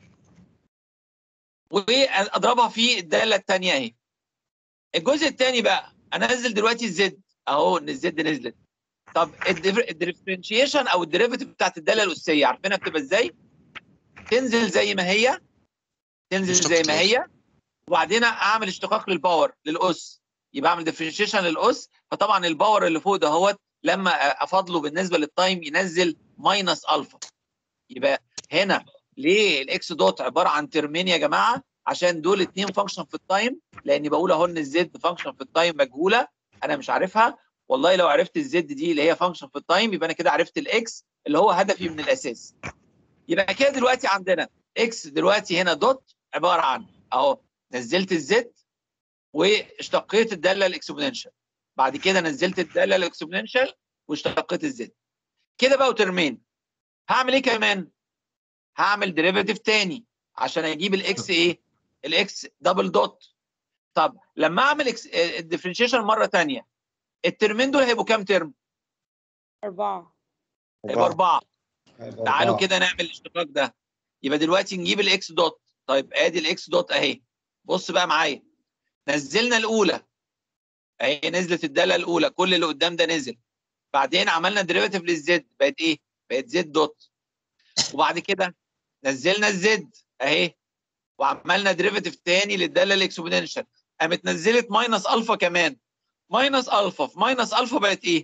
واضربها في الداله الثانيه اهي الجزء الثاني بقى انزل دلوقتي الزد اهو ان الزد نزلت طب الديفرنشيشن او الديريفيتيف بتاعت الداله الاسيه عارفينها بتبقى ازاي؟ تنزل زي ما هي تنزل زي ما هي وبعدين اعمل اشتقاق للباور للاس يبقى اعمل ديفرنشيشن للاس فطبعا الباور اللي فوق دهوت لما افاضله بالنسبه للتايم ينزل ماينس الفا يبقى هنا ليه الاكس دوت عباره عن ترمين يا جماعه عشان دول اتنين فانكشن في التايم لاني بقول اهو ان الزد فانكشن في التايم مجهوله انا مش عارفها والله لو عرفت الزد دي اللي هي فانكشن في التايم يبقى انا كده عرفت الاكس اللي هو هدفي من الاساس يبقى كده دلوقتي عندنا اكس دلوقتي هنا دوت عباره عن اهو نزلت الزد واشتقيت الداله الاكسبوننشال بعد كده نزلت الداله الاكسبوننشال واشتقيت الزد كده بقوا ترمين هعمل ايه كمان هعمل ديريفيتيف تاني عشان اجيب الاكس ايه الاكس دبل دوت طب لما اعمل الديفرنشيشن مره تانية الترمين دول هيبقوا كام ترم أربعة هيبقوا اربعه تعالوا كده نعمل الاشتقاق ده يبقى دلوقتي نجيب الاكس دوت طيب ادي الاكس دوت اهي بص بقى معايا نزلنا الاولى اهي نزلت الداله الاولى كل اللي قدام ده نزل بعدين عملنا ديريفيتيف للزد بقت ايه بقت زد دوت وبعد كده نزلنا الزد اهي وعملنا ديريفيتيف تاني للداله الاكسبوننشال قامت نزلت ماينس الفا كمان ماينس الفا في ماينس الفا بقت ايه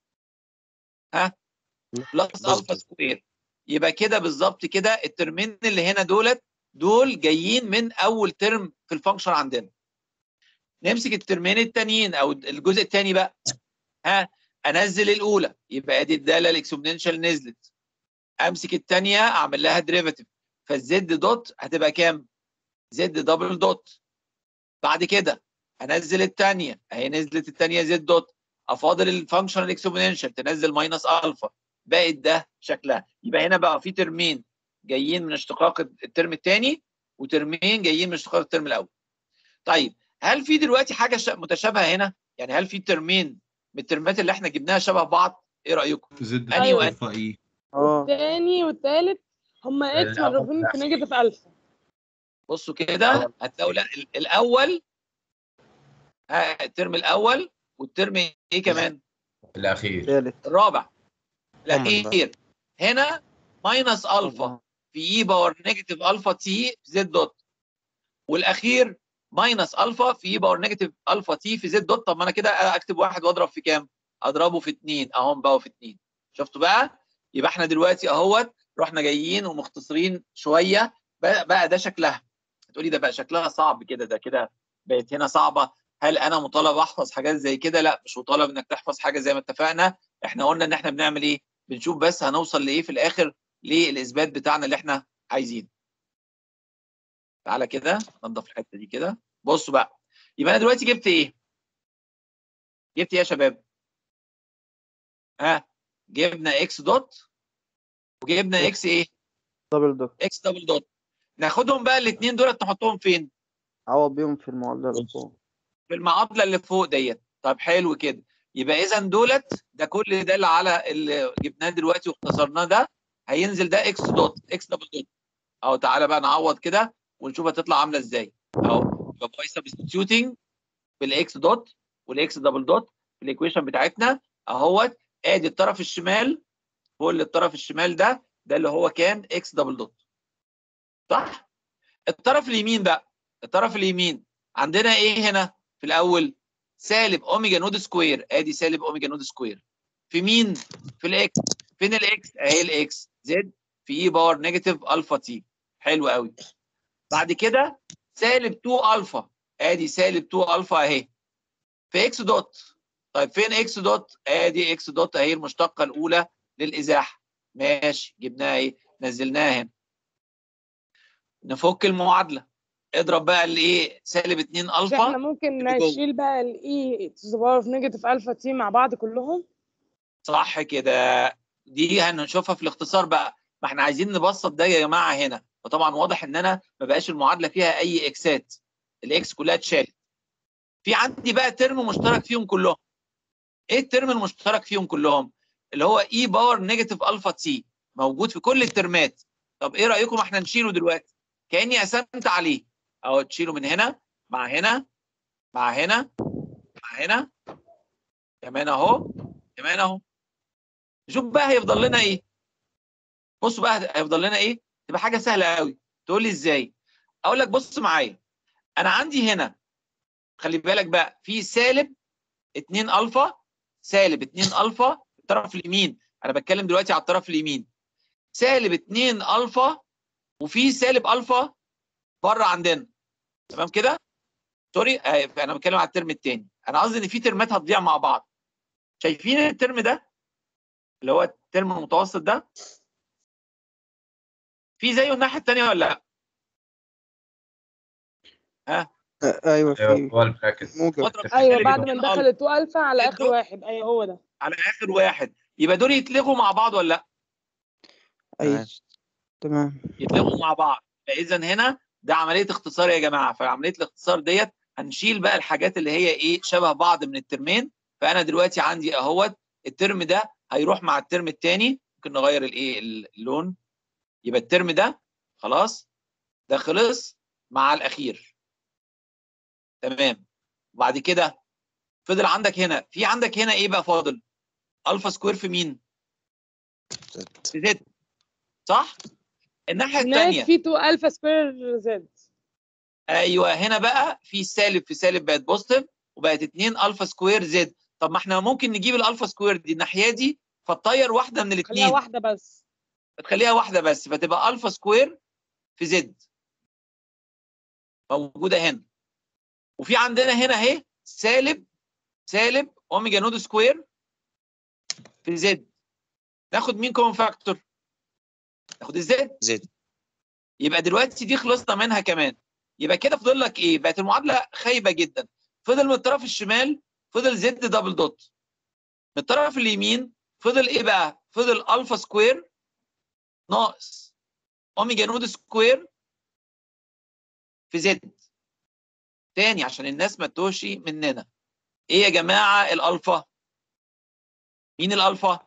ها بلس الفا سكوير يبقى كده بالظبط كده الترمين اللي هنا دولت دول جايين من اول ترم في الفانكشن عندنا نمسك الترمين التانيين او الجزء الثاني بقى ها انزل الاولى يبقى ادي الداله الاكسبوننشال نزلت امسك الثانيه اعمل لها ديريفيتيف فالزد دوت هتبقى كام زد دبل دوت بعد كده انزل الثانيه اهي نزلت الثانيه زد دوت افاضل الفانكشن الاكسبوننشال تنزل ماينس الفا بقت ده شكلها يبقى هنا بقى في ترمين جايين من اشتقاق الترم الثاني وترمين جايين من اشتقاق الترم الاول طيب هل في دلوقتي حاجه متشابهه هنا يعني هل في ترمين من الترمات اللي احنا جبناها شبه بعض ايه رايكم زد انهي وانهي الفا اي والتاني والتالت هما اكس مضروبين في نيجاتيف الفا بصوا كده هتلاقوا لا ال- الاول ها الترم الاول والترم ايه كمان الاخير الرابع الاخير هنا ماينس الفا في اي باور نيجاتيف الفا تي في زد دوت والاخير ماينس الفا في اي باور نيجاتيف الفا تي في زد دوت طب ما انا كده اكتب واحد واضرب في كام؟ اضربه في اثنين اهم بقى في اثنين شفتوا بقى؟ يبقى احنا دلوقتي اهوت رحنا جايين ومختصرين شويه بقى, بقى ده شكلها هتقولي ده بقى شكلها صعب كده ده كده بقت هنا صعبه هل انا مطالب احفظ حاجات زي كده؟ لا مش مطالب انك تحفظ حاجه زي ما اتفقنا احنا قلنا ان احنا بنعمل ايه؟ بنشوف بس هنوصل لايه في الاخر للاثبات بتاعنا اللي احنا عايزينه. تعالى كده ننضف الحته دي كده بصوا بقى يبقى انا دلوقتي جبت ايه؟ جبت ايه يا شباب؟ ها جبنا اكس دوت وجبنا اكس ايه؟ دبل دوت اكس دبل دوت ناخدهم بقى الاثنين دولت نحطهم فين؟ عوض بيهم في المعادلة اللي فوق في المعادله اللي فوق ديت طب حلو كده يبقى اذا دولت ده كل ده اللي على اللي جبناه دلوقتي واختصرناه ده هينزل ده اكس دوت اكس دبل دوت اهو تعالى بقى نعوض كده ونشوف هتطلع عامله ازاي اهو يبقى باي سبستيوتنج بالاكس دوت والاكس دبل دوت في الايكويشن بتاعتنا اهوت ادي الطرف الشمال هو اللي الطرف الشمال ده ده اللي هو كان اكس دبل دوت صح الطرف اليمين بقى الطرف اليمين عندنا ايه هنا في الاول سالب اوميجا نود سكوير ادي سالب اوميجا نود سكوير في مين في الاكس فين الاكس اهي الاكس زد في اي باور نيجاتيف الفا تي حلو قوي بعد كده سالب 2 الفا ادي سالب 2 الفا اهي في اكس دوت طيب فين اكس دوت ادي اكس دوت اهي المشتقه الاولى للازاحه ماشي جبناها ايه نزلناها هنا نفك المعادله اضرب بقى الايه سالب 2 مش الفا احنا ممكن اللي جوه. نشيل بقى الاي تو ذا باور اوف نيجاتيف الفا تي مع بعض كلهم صح كده دي هنشوفها في الاختصار بقى ما احنا عايزين نبسط ده يا جماعه هنا وطبعا واضح ان انا ما بقاش المعادله فيها اي اكسات الاكس كلها اتشالت في عندي بقى ترم مشترك فيهم كلهم ايه الترم المشترك فيهم كلهم اللي هو اي باور نيجاتيف الفا تي موجود في كل الترمات طب ايه رايكم احنا نشيله دلوقتي كاني قسمت عليه اهو تشيله من هنا مع هنا مع هنا مع هنا كمان اهو كمان اهو نشوف بقى هيفضل لنا ايه بصوا بقى هيفضل لنا ايه تبقى حاجه سهله قوي تقول لي ازاي اقول لك بص معايا انا عندي هنا خلي بالك بقى في سالب 2 الفا سالب 2 الفا الطرف اليمين انا بتكلم دلوقتي على الطرف اليمين سالب 2 الفا وفي سالب الفا بره عندنا تمام كده سوري آه، انا بتكلم على الترم الثاني انا قصدي ان في ترمات هتضيع مع بعض شايفين الترم ده اللي هو الترم المتوسط ده في زيه الناحيه الثانيه ولا لا ها ايوه في هو البراكت موجب ايوه بعد ما ندخل التو الفا على اخر واحد ايوه هو ده على اخر واحد يبقى دول يتلغوا مع بعض ولا لا ايوه تمام يتلغوا مع بعض فاذا هنا ده عمليه اختصار يا جماعه فعمليه الاختصار ديت هنشيل بقى الحاجات اللي هي ايه شبه بعض من الترمين فانا دلوقتي عندي اهوت الترم ده هيروح مع الترم الثاني ممكن نغير الايه اللون يبقى الترم ده خلاص ده خلص مع الاخير تمام وبعد كده فضل عندك هنا في عندك هنا ايه بقى فاضل الفا سكوير في مين في زد صح الناحيه الثانيه هناك في 2 الفا سكوير زد ايوه هنا بقى في سالب في سالب بقت بوزيتيف وبقت 2 الفا سكوير زد طب ما احنا ممكن نجيب الالفا سكوير دي الناحيه دي فتطير واحده من خليها الاثنين واحده بس فتخليها واحده بس فتبقى الفا سكوير في زد موجوده هنا وفي عندنا هنا اهي سالب سالب اوميجا نود سكوير في زد ناخد مين كومن فاكتور ناخد الزد زد يبقى دلوقتي دي خلصنا منها كمان يبقى كده فضل لك ايه بقت المعادله خايبه جدا فضل من الطرف الشمال فضل زد دبل دوت من الطرف اليمين فضل ايه بقى فضل الفا سكوير ناقص اوميجا نود سكوير في زد تاني عشان الناس ما تتوهش مننا ايه يا جماعه الالفا مين الالفا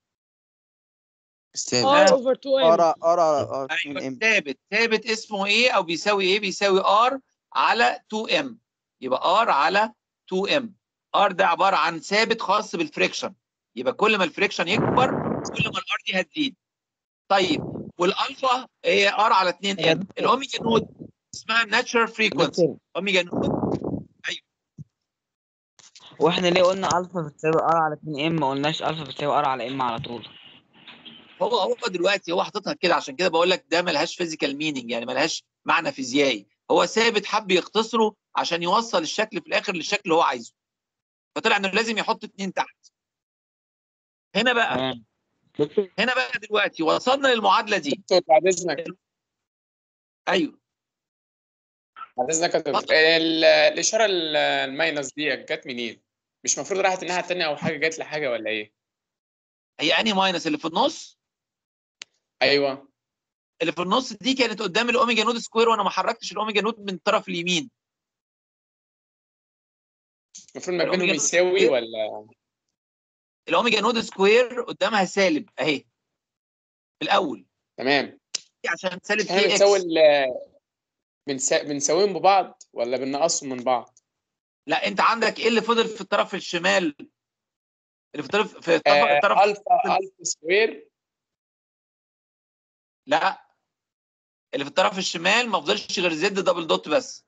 ار اوفر 2 ام ار ار ار ايوه ثابت ثابت اسمه ايه او بيساوي ايه بيساوي ار على 2 ام يبقى ار على 2 ام ار ده عباره عن ثابت خاص بالفريكشن يبقى كل ما الفريكشن يكبر كل ما الار دي هتزيد طيب والالفا هي ار على 2 ام الاوميجا نود اسمها ناتشرال فريكونسي اوميجا نود واحنا ليه قلنا الفا بتساوي ار على 2 ام ما قلناش الفا بتساوي ار على ام على طول هو هو دلوقتي هو حاططها كده عشان كده بقول لك ده ملهاش فيزيكال مينينج يعني ملهاش معنى فيزيائي هو ثابت حب يختصره عشان يوصل الشكل في الاخر للشكل اللي هو عايزه فطلع انه لازم يحط اتنين تحت هنا بقى هنا بقى دلوقتي وصلنا للمعادله دي بعد اذنك ايوه بعد اذنك يا دكتور ال- الاشاره ال- الماينس دي جت منين؟ مش المفروض راحت الناحيه الثانيه او حاجه جت لحاجه ولا ايه؟ هي انهي ماينس اللي في النص ايوه اللي في النص دي كانت قدام الاوميجا نود سكوير وانا ما حركتش الاوميجا نود من الطرف اليمين المفروض ما بينهم الأوميجا يساوي ولا الاوميجا نود سكوير قدامها سالب اهي في الاول تمام عشان سالب احنا كي اكس بنساوي ال- بنسا- بنساويهم ببعض ولا بننقصهم من بعض؟ لا انت عندك ايه اللي فضل في الطرف الشمال اللي في الطرف في الطرف, آه الطرف الفا الفا سكوير لا اللي في الطرف الشمال ما فضلش غير زد دبل دوت بس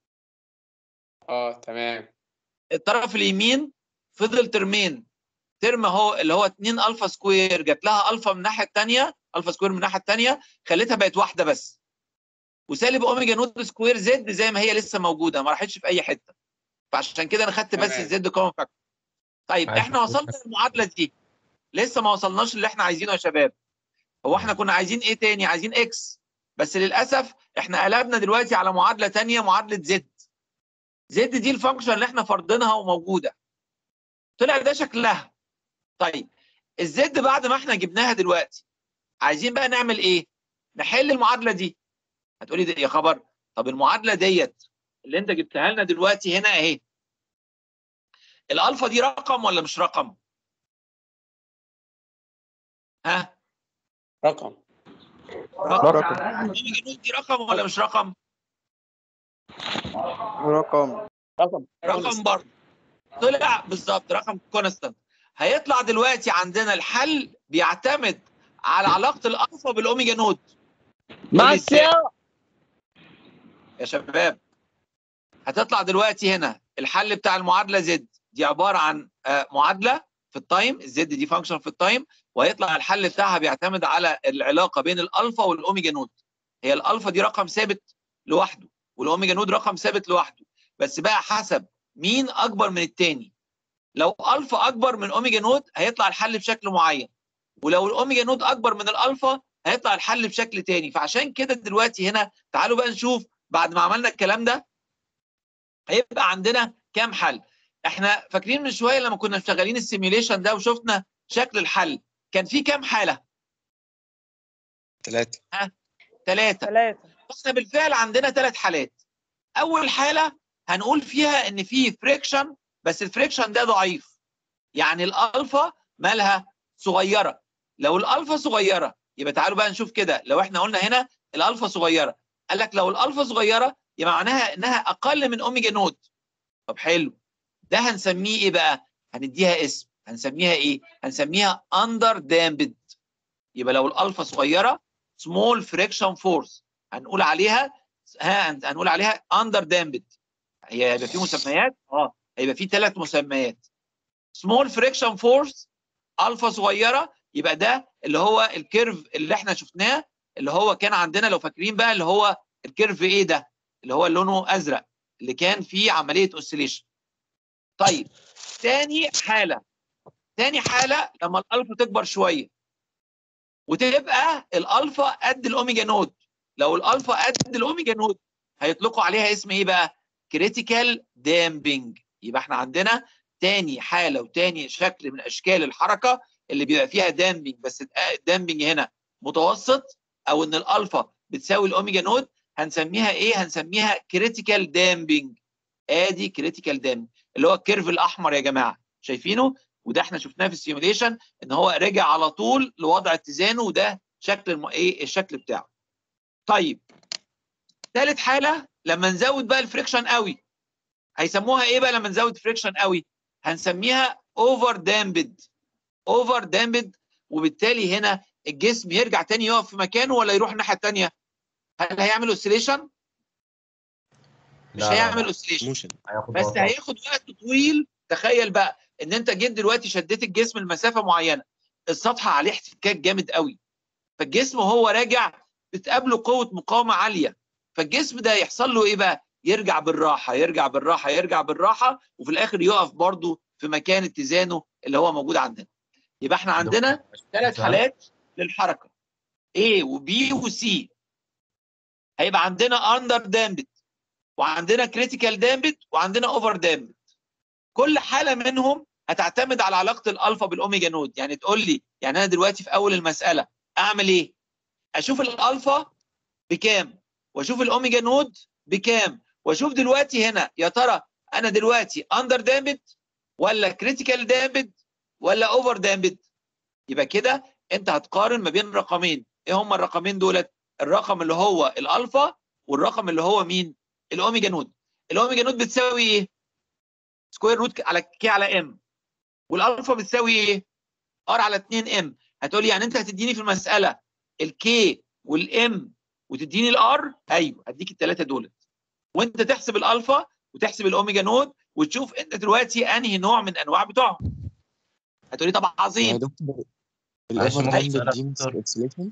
اه تمام الطرف اليمين فضل ترمين ترم اهو اللي هو 2 الفا سكوير جات لها الفا من الناحيه الثانيه الفا سكوير من الناحيه الثانيه خليتها بقت واحده بس وسالب اوميجا نوت سكوير زد زي ما هي لسه موجوده ما راحتش في اي حته فعشان كده انا خدت بس تمام. الزد كومن فاكتور طيب عشان احنا وصلنا للمعادله دي لسه ما وصلناش اللي احنا عايزينه يا شباب هو احنا كنا عايزين ايه تاني عايزين اكس بس للاسف احنا قلبنا دلوقتي على معادله تانية معادله زد زد دي الفانكشن اللي احنا فرضينها وموجوده طلع ده شكلها طيب الزد بعد ما احنا جبناها دلوقتي عايزين بقى نعمل ايه نحل المعادله دي هتقولي ده يا خبر طب المعادله ديت اللي انت جبتها لنا دلوقتي هنا اهي الالفا دي رقم ولا مش رقم ها رقم رقم اوميجا نود دي رقم ولا مش رقم رقم رقم رقم برضه طلع بالظبط رقم كونستانت هيطلع دلوقتي عندنا الحل بيعتمد على علاقه الالفا بالاوميجا نود مع إزاي؟ السيارة يا شباب هتطلع دلوقتي هنا الحل بتاع المعادله زد دي عباره عن آه، معادله في التايم الزد دي فانكشن في التايم وهيطلع الحل بتاعها بيعتمد على العلاقه بين الالفا والاوميجا نود هي الالفا دي رقم ثابت لوحده والاوميجا نود رقم ثابت لوحده بس بقى حسب مين اكبر من التاني لو الفا اكبر من اوميجا نود هيطلع الحل بشكل معين ولو الاوميجا نود اكبر من الالفا هيطلع الحل بشكل تاني فعشان كده دلوقتي هنا تعالوا بقى نشوف بعد ما عملنا الكلام ده هيبقى عندنا كام حل احنا فاكرين من شويه لما كنا شغالين السيميوليشن ده وشفنا شكل الحل كان في كام حاله ثلاثة ها ثلاثة ثلاثة احنا بالفعل عندنا ثلاث حالات اول حاله هنقول فيها ان في فريكشن بس الفريكشن ده ضعيف يعني الالفا مالها صغيره لو الالفا صغيره يبقى تعالوا بقى نشوف كده لو احنا قلنا هنا الالفا صغيره قال لك لو الالفا صغيره يبقى معناها انها اقل من اوميجا نود طب حلو ده هنسميه ايه بقى هنديها اسم هنسميها ايه هنسميها اندر دامبد يبقى لو الالفا صغيره سمول فريكشن فورس هنقول عليها ها هنقول عليها اندر دامبد هي هيبقى في مسميات اه هيبقى في ثلاث مسميات سمول فريكشن فورس الفا صغيره يبقى ده اللي هو الكيرف اللي احنا شفناه اللي هو كان عندنا لو فاكرين بقى اللي هو الكيرف ايه ده اللي هو لونه ازرق اللي كان فيه عمليه اوسيليشن طيب تاني حاله تاني حاله لما الالفا تكبر شويه وتبقى الالفا قد الاوميجا نود لو الالفا قد الاوميجا نود هيطلقوا عليها اسم ايه بقى كريتيكال دامبنج يبقى احنا عندنا تاني حاله وتاني شكل من اشكال الحركه اللي بيبقى فيها دامبنج بس الدامبنج هنا متوسط او ان الالفا بتساوي الاوميجا نود هنسميها ايه هنسميها كريتيكال دامبنج ادي كريتيكال دامبنج اللي هو الكيرف الاحمر يا جماعه شايفينه وده احنا شفناه في السيموليشن ان هو رجع على طول لوضع اتزانه وده شكل الم... ايه الشكل بتاعه طيب ثالث حاله لما نزود بقى الفريكشن قوي هيسموها ايه بقى لما نزود فريكشن قوي هنسميها اوفر دامبد اوفر دامبد وبالتالي هنا الجسم يرجع تاني يقف في مكانه ولا يروح الناحيه الثانيه هل هيعمل اوسيليشن مش لا، لا، هيعمل لا. اوسيليشن هياخد بس وقت. هياخد وقت طويل تخيل بقى ان انت جيت دلوقتي شديت الجسم لمسافه معينه السطح عليه احتكاك جامد قوي فالجسم وهو راجع بتقابله قوه مقاومه عاليه فالجسم ده يحصل له ايه بقى يرجع بالراحه يرجع بالراحه يرجع بالراحه وفي الاخر يقف برضه في مكان اتزانه اللي هو موجود عندنا يبقى احنا عندنا ثلاث حالات للحركه A وB وC هيبقى عندنا اندر دامبد وعندنا كريتيكال دامبد وعندنا اوفر دامبد كل حاله منهم هتعتمد على علاقه الالفا بالاوميجا نود يعني تقول لي يعني انا دلوقتي في اول المساله اعمل ايه اشوف الالفا بكام واشوف الاوميجا نود بكام واشوف دلوقتي هنا يا ترى انا دلوقتي اندر دامبد ولا كريتيكال دامبد ولا اوفر دامبد يبقى كده انت هتقارن ما بين رقمين ايه هما الرقمين دولت الرقم اللي هو الالفا والرقم اللي هو مين الاوميجا نود الاوميجا نود بتساوي ايه سكوير روت على كي على ام والالفا بتساوي ايه ار على 2 ام هتقولي يعني انت هتديني في المساله الكي والام وتديني الار ايوه هديك الثلاثه دولت وانت تحسب الالفا وتحسب الاوميجا نود وتشوف انت دلوقتي انهي نوع من انواع بتوعهم هتقولي طب يا عظيم دكتور معلش الاوفر ممكن دامب أسألك دي مش دكتور؟ اوسيليشن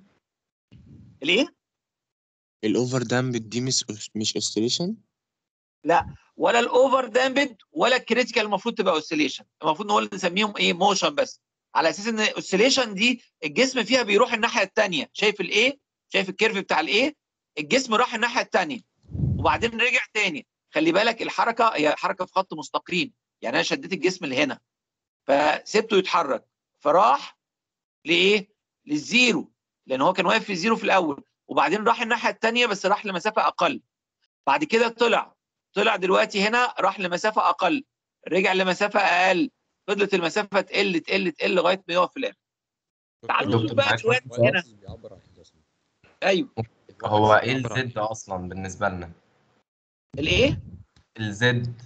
ليه الاوفر دامب دي مش مش اوسيليشن لا ولا الاوفر دامبد ولا الكريتيكال المفروض تبقى اوسيليشن المفروض نقول نسميهم ايه موشن بس على اساس ان الاوسيليشن دي الجسم فيها بيروح الناحيه الثانيه شايف الايه شايف الكيرف بتاع الايه الجسم راح الناحيه الثانيه وبعدين رجع تاني خلي بالك الحركه هي حركه في خط مستقيم يعني انا شديت الجسم لهنا فسبته يتحرك فراح لايه للزيرو لان هو كان واقف في الزيرو في الاول وبعدين راح الناحيه الثانيه بس راح لمسافه اقل بعد كده طلع طلع دلوقتي هنا راح لمسافه اقل رجع لمسافه اقل فضلت المسافه تقل تقل تقل لغايه ما يقف في الاخر تعالوا دكتور نشوف بقى معاك شويه سؤال؟ هنا ايوه هو ايه الزد اصلا بالنسبه لنا الايه الزد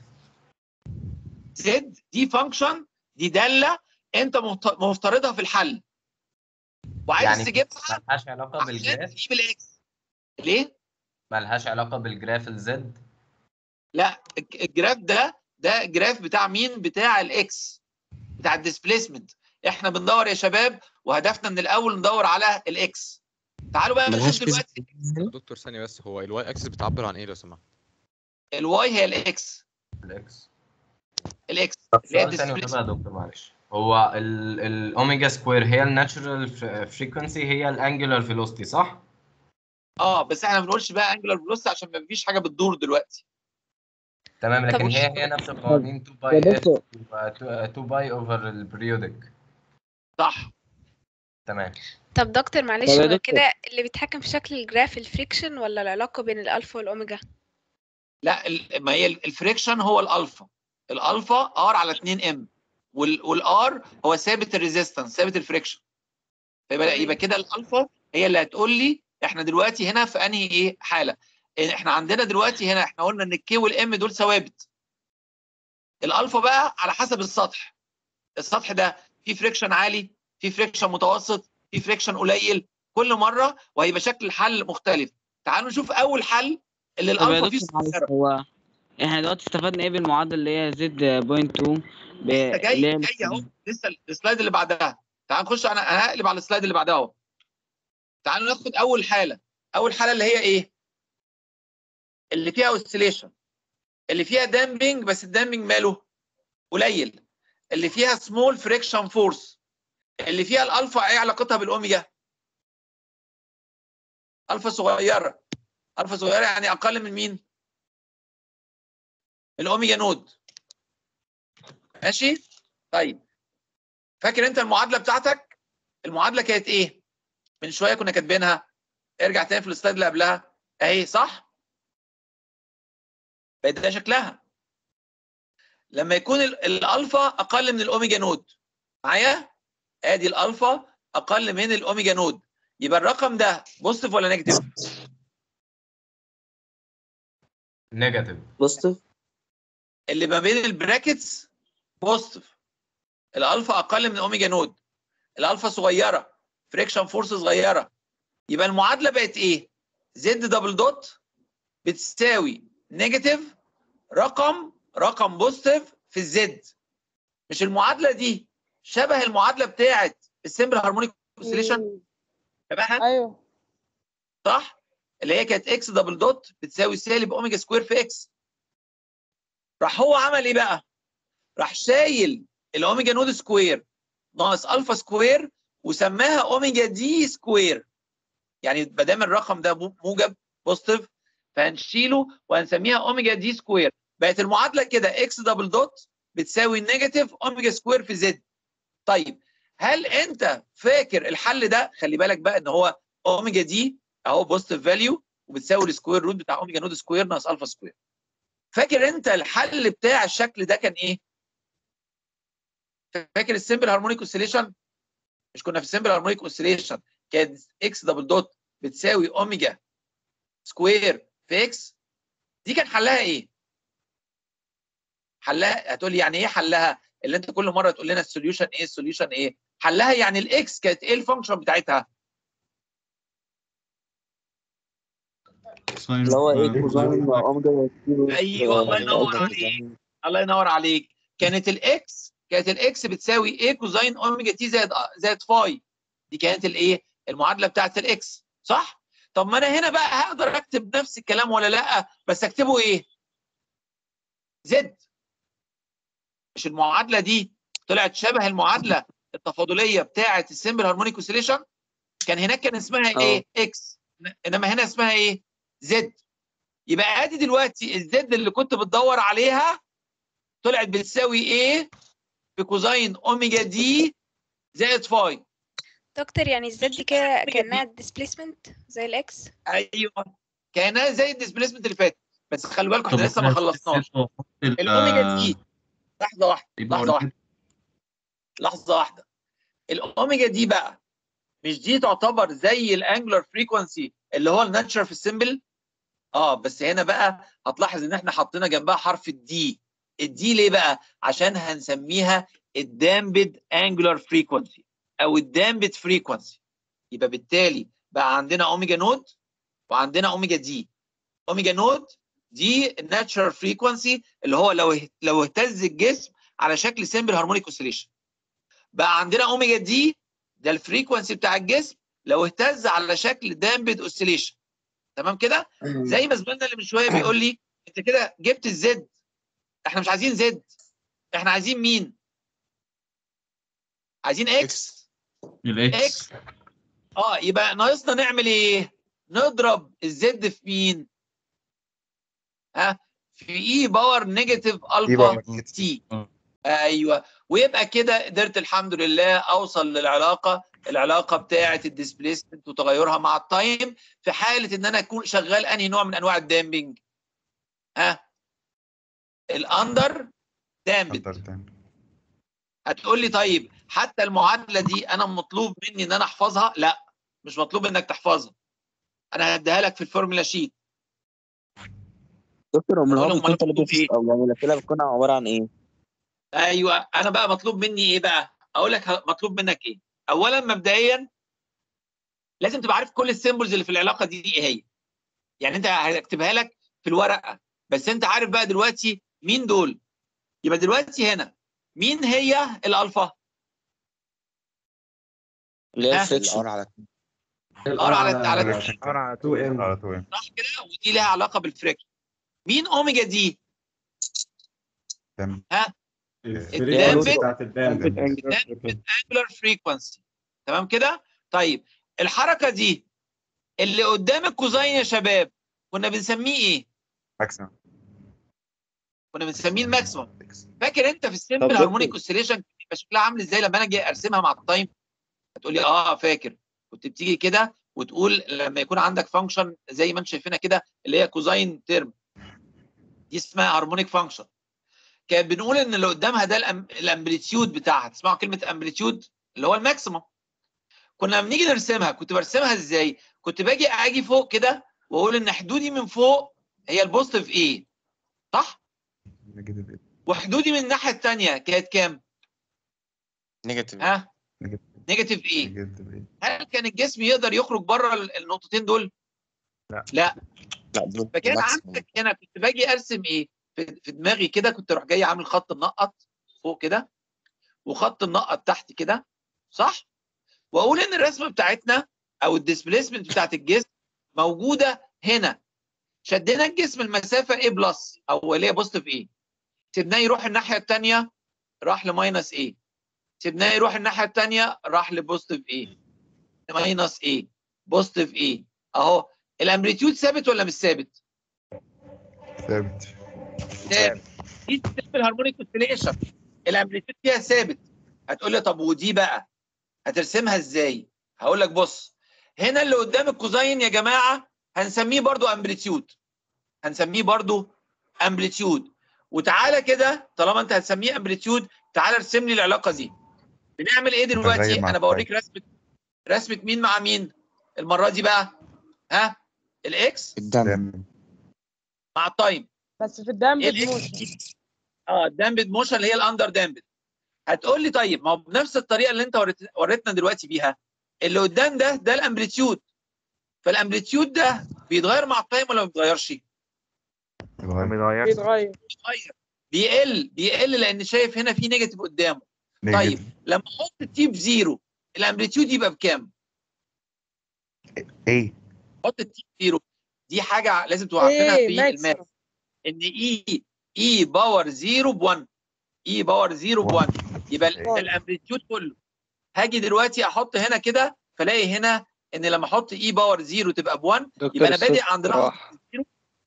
زد دي فانكشن دي داله انت مفت- مفترضها في الحل وعايز يعني تجيبها ملهاش علاقه عشان بالجراف تجيب الاكس ليه ملهاش علاقه بالجراف الزد لا الج- الجراف ده ده جراف بتاع مين بتاع الاكس بتاع الديسبيسمنت احنا بندور يا شباب وهدفنا من الاول ندور على الاكس تعالوا بقى ملهاش نشوف دلوقتي دكتور ثانية بس هو الواي اكسس بتعبر عن ايه لو سمحت؟ الواي هي الاكس الاكس الاكس طب اللي هي سؤال تاني الديسبيس وده بقى يا دكتور معلش هو ال- الاوميجا سكوير هي الناتشرال فريكونسي هي الانجولار فيلوسيتي صح؟ اه بس احنا ما بنقولش بقى انجلر فيلوسيتي عشان ما فيش حاجه بتدور دلوقتي تمام طب لكن وش- هي هي نفس القوانين 2 باي يا اس دكتور 2 باي اوفر البريودك صح تمام طب دكتور معلش طب يا هو دكتور. كده اللي بيتحكم في شكل الجراف الفريكشن ولا العلاقة بين الألفا والأوميجا لا ال- ما هي ال- الفريكشن هو الالفا الالفا ار على 2 ام والار هو ثابت الريزيستنس ثابت الفريكشن فيبقى يبقى كده الالفا هي اللي هتقول لي احنا دلوقتي هنا في انهي ايه حاله إن احنا عندنا دلوقتي هنا احنا قلنا ان الكي والام دول ثوابت الالفا بقى على حسب السطح السطح ده فيه فريكشن عالي فيه فريكشن متوسط فيه فريكشن قليل كل مره وهيبقى شكل الحل مختلف تعالوا نشوف اول حل اللي طب يا الالفا فيه دكتور معلش صغيره هو احنا دلوقتي استفدنا ايه بالمعادله اللي هي زد بوينت 2 ب... لسه جاي اللي هي جاي اهو لسه السلايد اللي بعدها تعال نخش انا انا هقلب على السلايد اللي بعدها اهو تعالوا ناخد اول حاله اول حاله اللي هي ايه اللي فيها اوسيليشن اللي فيها دامبنج بس الدامبنج ماله قليل اللي فيها سمول فريكشن فورس اللي فيها الالفا ايه علاقتها بالاوميجا الفا صغيره الفا صغيره يعني اقل من مين الاوميجا نود ماشي طيب فاكر انت المعادله بتاعتك المعادله كانت ايه من شويه كنا كاتبينها ارجع تاني في السلايد اللي قبلها اهي صح بقت ده شكلها لما يكون ال- الالفا اقل من الاوميجا نود معايا ادي الالفا اقل من الاوميجا نود يبقى الرقم ده بوزيتيف ولا نيجاتيف نيجاتيف بوزيتيف اللي ما بين البراكتس بوزيتيف الالفا اقل من الاوميجا نود الالفا صغيره فريكشن فورس صغيره يبقى المعادله بقت ايه زد دبل دوت بتساوي نيجاتيف رقم رقم بوزيتيف في الزد مش المعادله دي شبه المعادله بتاعت السمبل هارمونيك اوسيليشن شبهها ايوه صح اللي هي كانت اكس دبل دوت بتساوي سالب اوميجا سكوير في اكس راح هو عمل ايه بقى راح شايل الاوميجا نود سكوير ناقص الفا سكوير وسماها اوميجا دي سكوير يعني ما دام الرقم ده مو- موجب بوزيتيف فهنشيله وهنسميها اوميجا دي سكوير بقت المعادله كده اكس دبل دوت بتساوي نيجاتيف اوميجا سكوير في زد طيب هل انت فاكر الحل ده خلي بالك بقى ان هو اوميجا دي اهو بوزيتيف فاليو وبتساوي السكوير روت بتاع اوميجا نود سكوير ناقص الفا سكوير فاكر انت الحل بتاع الشكل ده كان ايه فاكر السمبل هارمونيك اوسيليشن مش كنا في السمبل هارمونيك اوسيليشن كان اكس دبل دوت بتساوي اوميجا سكوير في اكس دي كان حلها ايه حلها هتقول لي يعني ايه حلها اللي انت كل مره تقول لنا السوليوشن ايه السوليوشن ايه حلها يعني الاكس كانت ايه الفانكشن بتاعتها اللي هو ايه كوزاين اوميجا ايوه الله ينور عليك الله ينور عليك كانت الاكس كانت الاكس بتساوي ايه كوزاين اوميجا تي زائد زائد فاي دي كانت الايه المعادله بتاعت الاكس صح طب ما انا هنا بقى هقدر اكتب نفس الكلام ولا لا بس اكتبه ايه زد مش المعادله دي طلعت شبه المعادله التفاضليه بتاعه السمبل هارمونيك اوسيليشن كان هناك كان اسمها ايه اكس انما هنا اسمها ايه زد يبقى ادي دلوقتي الزد اللي كنت بتدور عليها طلعت بتساوي ايه في كوزين اوميجا دي زائد فاي دكتور يعني الزد دي كده كأنها ديسبيسمنت زي الإكس ايوه كانها زي الديسبيسمنت اللي فات بس خلي بالكم طب احنا لسه ما إحنا خلصناش نحط ال- الاوميجا دي لحظه واحده يبقى لحظه واحده لحظه واحده الاوميجا دي بقى مش دي تعتبر زي الانجلر فريكونسي اللي هو الناتشر في السيمبل اه بس هنا بقى هتلاحظ ان احنا حطينا جنبها حرف الدي الدي ليه بقى عشان هنسميها الدامبد انجلر فريكونسي او الدامبد فريكونسي يبقى بالتالي بقى عندنا اوميجا نود وعندنا اوميجا دي اوميجا نود دي الناتشرال فريكونسي اللي هو لو اه- لو اهتز الجسم على شكل سيمبل هارمونيك اوسيليشن بقى عندنا اوميجا دي ده الفريكونسي بتاع الجسم لو اهتز على شكل دامبد اوسيليشن تمام كده زي ما زميلنا اللي من شويه بيقول لي انت كده جبت الزد احنا مش عايزين زد احنا عايزين مين عايزين اكس اكس اه يبقى ناقصنا نعمل ايه نضرب الزد في مين ها في اي باور نيجاتيف الفا تي ايوه ويبقى كده قدرت الحمد لله اوصل للعلاقه العلاقه بتاعه الديسبيسمنت وتغيرها مع التايم في حاله ان انا اكون شغال انهي نوع من انواع الدامبنج ها الاندر دامبنج هتقول لي طيب حتى المعادله دي انا مطلوب مني ان انا احفظها لا مش مطلوب انك تحفظها انا هديها لك في الفورمولا شيت دكتور امال أقول هو لهم بيكون أنا طالب مطلوب إيه؟ او يعني الاسئله بتكون عباره عن ايه؟ ايوه انا بقى مطلوب مني ايه بقى اقول لك ه- مطلوب منك ايه اولا مبدئيا لازم تبقى عارف كل السيمبلز اللي في العلاقه دي ايه هي يعني انت هكتبها لك في الورقه بس انت عارف بقى دلوقتي مين دول يبقى دلوقتي هنا مين هي الالفا اللي هي ها؟ الفريكشن على الار على على على 2 ام على 2 ام صح كده ودي لها علاقه بالفريكشن مين اوميجا دي ها الفريكونسي بتاعت الدامبنج انجلر فريكونسي تمام كده طيب الحركه دي اللي قدام الكوزاين يا شباب كنا بنسميه ايه ماكسيمم كنا بنسميه الماكسيمم فاكر انت في السيمبل دكتور. هارمونيك اوسيليشن بيبقى شكلها عامل ازاي لما انا اجي ارسمها مع التايم هتقول لي اه فاكر كنت بتيجي كده وتقول لما يكون عندك فانكشن زي ما انت شايفينها كده اللي هي كوزاين ترم دي اسمها هارمونيك فانكشن كان بنقول ان اللي قدامها ده الأم- الامبليتيود بتاعها تسمعوا كلمه امبليتيود اللي هو الماكسيمم كنا لما بنيجي نرسمها كنت برسمها ازاي كنت باجي اجي فوق كده واقول ان حدودي من فوق هي البوزيتيف ايه صح وحدودي من الناحيه الثانيه كانت كام نيجاتيف ها نيجاتيف ايه هل كان الجسم يقدر يخرج بره ال- النقطتين دول لا لا لا دول فكان بالعكس. عندك هنا كنت باجي ارسم ايه في في دماغي كده كنت اروح جاي عامل خط منقط فوق كده وخط منقط تحت كده صح واقول ان الرسمه بتاعتنا او الديسبيسمنت بتاعت الجسم موجوده هنا شدينا الجسم المسافه A بلس او اللي هي بوزيتيف A سيبناه يروح الناحيه الثانيه راح لماينس A سيبناه يروح الناحيه الثانيه راح لبوزيتيف A ماينس A بوزيتيف A اهو الامبليتيود ثابت ولا مش ثابت؟ ثابت ثابت دي سيمبل هارمونيك اوسيليشن الامبليتيود فيها ثابت هتقول لي طب ودي بقى هترسمها ازاي؟ هقول لك بص هنا اللي قدام الكوزاين يا جماعه هنسميه برضو امبليتيود هنسميه برضو امبليتيود وتعالى كده طالما انت هتسميه امبليتيود تعالى ارسم لي العلاقه دي بنعمل ايه دلوقتي تغير مع انا بوريك رسمه رسمه مين مع مين المره دي بقى ها الاكس الدم مع التايم بس في الدم إيه الإكس؟ موشن اه الدامبد موشن اللي هي الاندر دامبد هتقول لي طيب ما هو بنفس الطريقه اللي انت وريت- وريتنا دلوقتي بيها اللي قدام ده ده الامبليتيود فالامبليتيود ده بيتغير مع التايم ولا ما بيتغيرش؟ بيتغير بيتغير بيتغير بيقل بيقل لان شايف هنا في نيجاتيف قدامه طيب لما احط تي بزيرو الامبليتيود يبقى بكام؟ ايه حط التي بزيرو دي حاجه لازم تبقوا عارفينها ايه في ماكسيمم الماث ان اي اي باور 0 ب 1 اي باور 0 ب 1 يبقى ال- واحد. الامبليتيود كله هاجي دلوقتي احط هنا كده فلاقي هنا ان لما احط اي باور 0 تبقى ب 1 دكتور يبقى انا بادئ الصوت عند لحظه راح. الزيرو.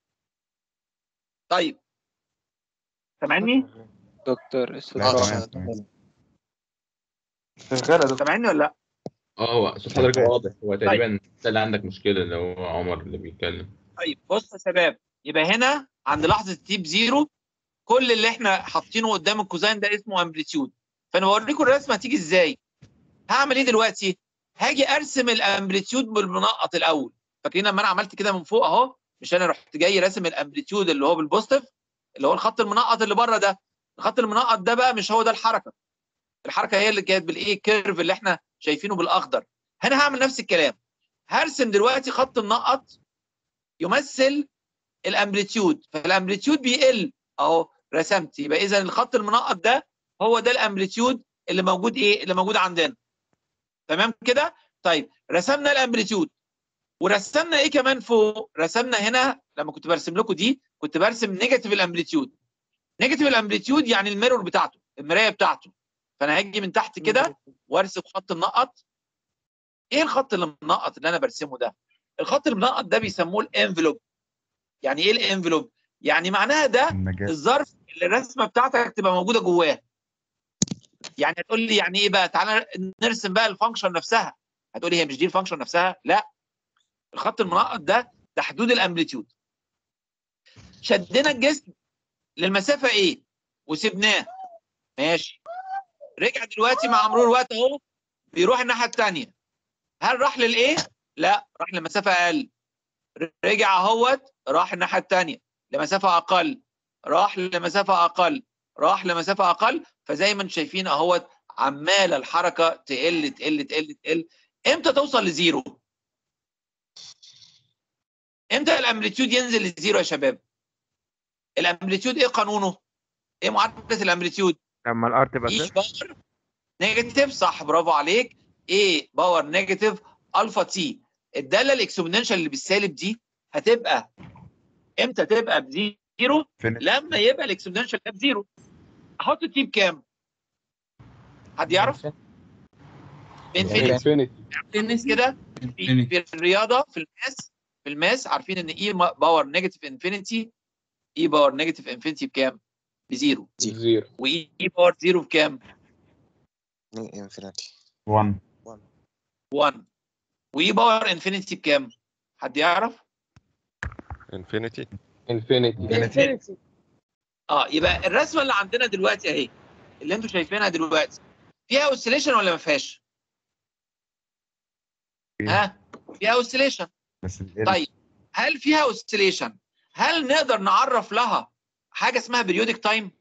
طيب سامعني؟ دكتور الصوت لا راح تمام شغال يا دكتور سامعني ولا لا؟ اه هو صوت حضرتك واضح هو تقريبا انت اللي عندك مشكله اللي هو عمر اللي بيتكلم طيب بص يا شباب يبقى هنا عند لحظه تي بزيرو كل اللي احنا حاطينه قدام الكوزاين ده اسمه امبليتيود فانا بوريكم الرسمه هتيجي ازاي هعمل ايه دلوقتي هاجي ارسم الامبليتيود بالمنقط الاول فاكرين لما انا عملت كده من فوق اهو مش انا رحت جاي راسم الامبليتيود اللي هو بالبوزيتيف اللي هو الخط المنقط اللي بره ده الخط المنقط ده بقى مش هو ده الحركه الحركه هي اللي كانت بالايه كيرف اللي احنا شايفينه بالاخضر انا هعمل نفس الكلام هرسم دلوقتي خط منقط يمثل الامبليتيود فالامبليتيود بيقل اهو رسمت يبقى اذا الخط المنقط ده هو ده الامبليتيود اللي موجود ايه اللي موجود عندنا تمام كده طيب رسمنا الامبليتيود ورسمنا ايه كمان فوق رسمنا هنا لما كنت برسم لكم دي كنت برسم نيجاتيف الامبليتيود نيجاتيف الامبليتيود يعني الميرور بتاعته المرايه بتاعته فانا هاجي من تحت كده وارسم خط منقط ايه الخط اللي منقط اللي انا برسمه ده الخط المنقط ده بيسموه الانفلوب يعني ايه الانفلوب يعني معناها ده الظرف اللي الرسمه بتاعتك تبقى موجوده جواه يعني هتقول لي يعني ايه بقى تعالى نرسم بقى الفانكشن نفسها هتقول لي هي مش دي الفانكشن نفسها لا الخط المنقط ده ده حدود الامبليتيود شدنا الجسم للمسافه ايه وسبناه ماشي رجع دلوقتي مع مرور الوقت اهو بيروح الناحيه الثانيه هل راح للايه لا راح لمسافه اقل رجع اهوت راح الناحيه الثانيه لمسافه اقل راح لمسافه اقل راح لمسافه اقل فزي ما انتم شايفين اهوت عماله الحركه تقل تقل تقل تقل امتى توصل لزيرو امتى الامبليتيود ينزل لزيرو يا شباب الامبليتيود ايه قانونه ايه معادله الامبليتيود لما الار تبقى اي صفر باور نيجاتيف صح برافو عليك ايه باور نيجاتيف الفا تي الداله الاكسبوننشال اللي بالسالب دي هتبقى امتى تبقى بزيرو لما يبقى الاكسبوننشال ده بزيرو احط التي بكام حد يعرف بانفينيتي انفينيتي عارفين الناس كده في, في الرياضه في الماس في الماس عارفين ان اي باور نيجاتيف انفينيتي اي باور نيجاتيف انفينيتي بكام؟ بزيرو زيرو واي باور زيرو بكام؟ انفينيتي 1 1 واي باور انفينيتي بكام؟ حد يعرف؟ انفينيتي انفينيتي انفينيتي اه يبقى الرسمه اللي عندنا دلوقتي اهي اللي انتوا شايفينها دلوقتي فيها اوسيليشن ولا ما فيهاش؟ ها؟ فيها اوسيليشن بس طيب هل فيها اوسيليشن هل نقدر نعرف لها حاجه اسمها بريودك تايم؟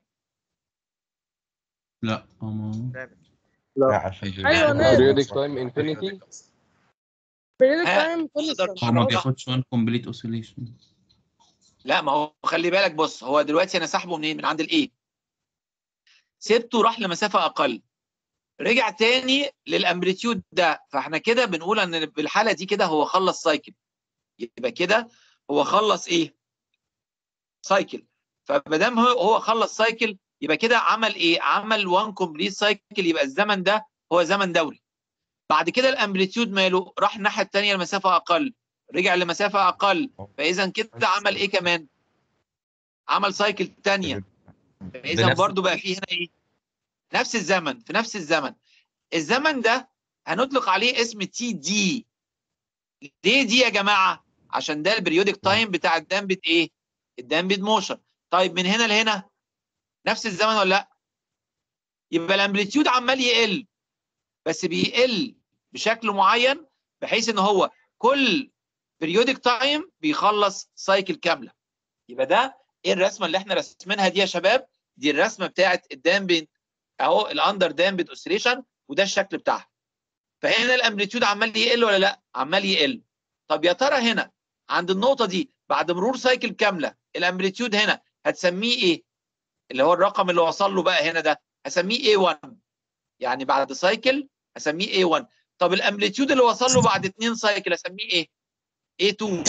لا أما... لا عشان ايوه نقدر periodic time infinity بريدك ها؟ تايم نقدر هو ما نعرفها بياخدش 1 كومبليت اوسيليشن لا ما هو خلي بالك بص هو دلوقتي انا سحبه منين من عند الايه سبته راح لمسافه اقل رجع تاني للامبليتيود ده فاحنا كده بنقول ان بالحاله دي كده هو خلص سايكل يبقى كده هو خلص ايه سايكل فما دام هو هو خلص سايكل يبقى كده عمل ايه عمل 1 كومبليت سايكل يبقى الزمن ده هو زمن دوري بعد كده الامبليتيود ماله راح الناحيه الثانيه لمسافه اقل رجع لمسافه اقل فاذا كده عمل ايه كمان عمل سايكل ثانيه فاذا بنفس- برضو بقى فيه هنا ايه نفس الزمن في نفس الزمن الزمن ده هنطلق عليه اسم تي دي ليه دي يا جماعه عشان ده البريودك تايم بتاع الدامبت ايه الدامبت موشن طيب من هنا لهنا نفس الزمن ولا لا يبقى الامبليتيود عمال يقل بس بيقل بشكل معين بحيث ان هو كل بريودك تايم بيخلص سايكل كامله يبقى ده ايه الرسمه اللي احنا رسمينها دي يا شباب دي الرسمه بتاعت الدامبت اهو الاندر دامبت اوسيليشن وده الشكل بتاعها فهنا الامبليتيود عمال يقل ولا لا عمال يقل طب يا ترى هنا عند النقطه دي بعد مرور سايكل كامله الامبليتيود هنا هتسميه ايه اللي هو الرقم اللي وصل له بقى هنا ده هسميه A1 يعني بعد سايكل هسميه A1 طب الامبليتيود اللي وصل له بعد اتنين سايكل هسميه ايه A2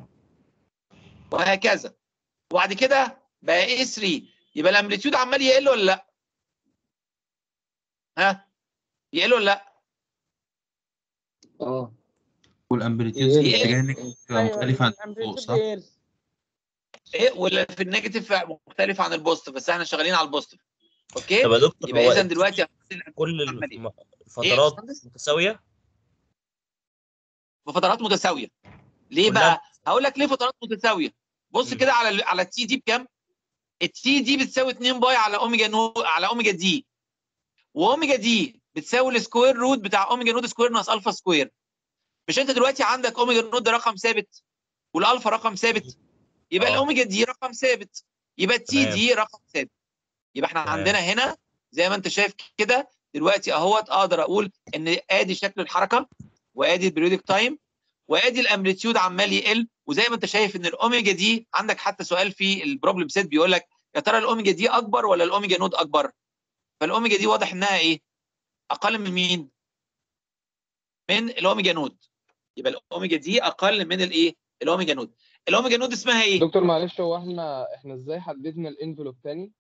وهكذا وبعد كده بقى A3 يبقى الامبليتيود عمال يقل ولا لا ها يقل ولا لا اه والامبليتيود يقل. في اتجاه نيجاتيف مختلف عن فوق الامبليتيود صح؟ بيقل ايه ولا في النيجاتيف مختلف عن البوزيتيف بس احنا شغالين على البوزيتيف اوكي طب يا دكتور يبقى هو اذا دلوقتي كل عمل إيه؟ الم- إيه يا الفترات باشمهندس؟ متساويه بفترات متساويه ليه كلها بقى هقول لك ليه فترات متساويه بص كده على ال- على التي دي بكام التي دي بتساوي 2 باي على اوميجا نو على اوميجا دي واوميجا دي بتساوي السكوير روت بتاع اوميجا نود سكوير ناقص الفا سكوير مش انت دلوقتي عندك اوميجا نود ده رقم ثابت والالفا رقم ثابت يبقى آه. الاوميجا دي رقم ثابت يبقى التي تمام. دي رقم ثابت يبقى احنا تمام. عندنا هنا زي ما انت شايف كده دلوقتي اهوت اقدر اقول ان ادي شكل الحركه وادي البريودك تايم وادي الامبليتيود عمال يقل وزي ما انت شايف ان الاوميجا دي عندك حتى سؤال في البروبلم سيت بيقول لك يا ترى الاوميجا دي اكبر ولا الاوميجا نود اكبر فالاوميجا دي واضح انها ايه اقل من مين من الاوميجا نود يبقى الاوميجا دي اقل من الايه الاوميجا نود الاوميجا نود اسمها ايه دكتور معلش هو احنا احنا ازاي حددنا الانفلوب تاني؟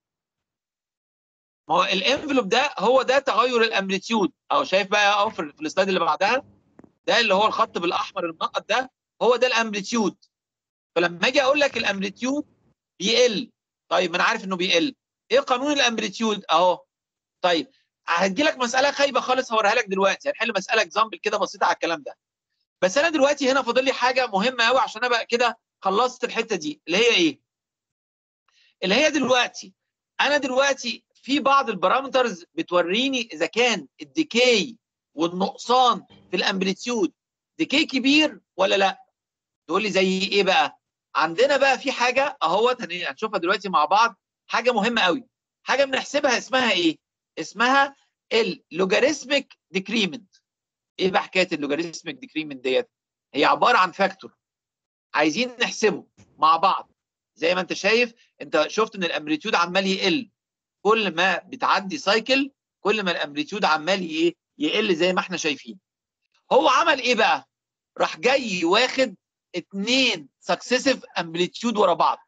ما هو الانفلوب ده هو ده تغير الامبليتيود اهو شايف بقى اهو في في السلايد اللي بعدها ده اللي هو الخط بالاحمر المنقط ده هو ده الامبليتيود فلما اجي اقول لك الامبليتيود بيقل طيب ما انا عارف انه بيقل ايه قانون الامبليتيود اهو طيب هدي لك مساله خايبه خالص هوريها لك دلوقتي هنحل مساله اكزامبل كده بسيطه على الكلام ده بس انا دلوقتي هنا فاضل لي حاجه مهمه قوي عشان ابقى كده خلصت الحته دي اللي هي ايه اللي هي دلوقتي انا دلوقتي في بعض البارامترز بتوريني اذا كان الديكي والنقصان في الامبليتيود ديكي كبير ولا لا تقول لي زي ايه بقى عندنا بقى في حاجه اهوت هن- هنشوفها دلوقتي مع بعض حاجه مهمه قوي حاجه بنحسبها اسمها ايه اسمها اللوجاريثميك ديكريمنت ايه بقى حكايه اللوجاريثميك ديكريمنت ديت هي عباره عن فاكتور عايزين نحسبه مع بعض زي ما انت شايف انت شفت ان الامبليتيود عمال يقل كل ما بتعدي سايكل كل ما الامبليتيود عمال ايه يقل زي ما احنا شايفين هو عمل ايه بقى راح جاي واخد اتنين سكسيسيف امبليتيود ورا بعض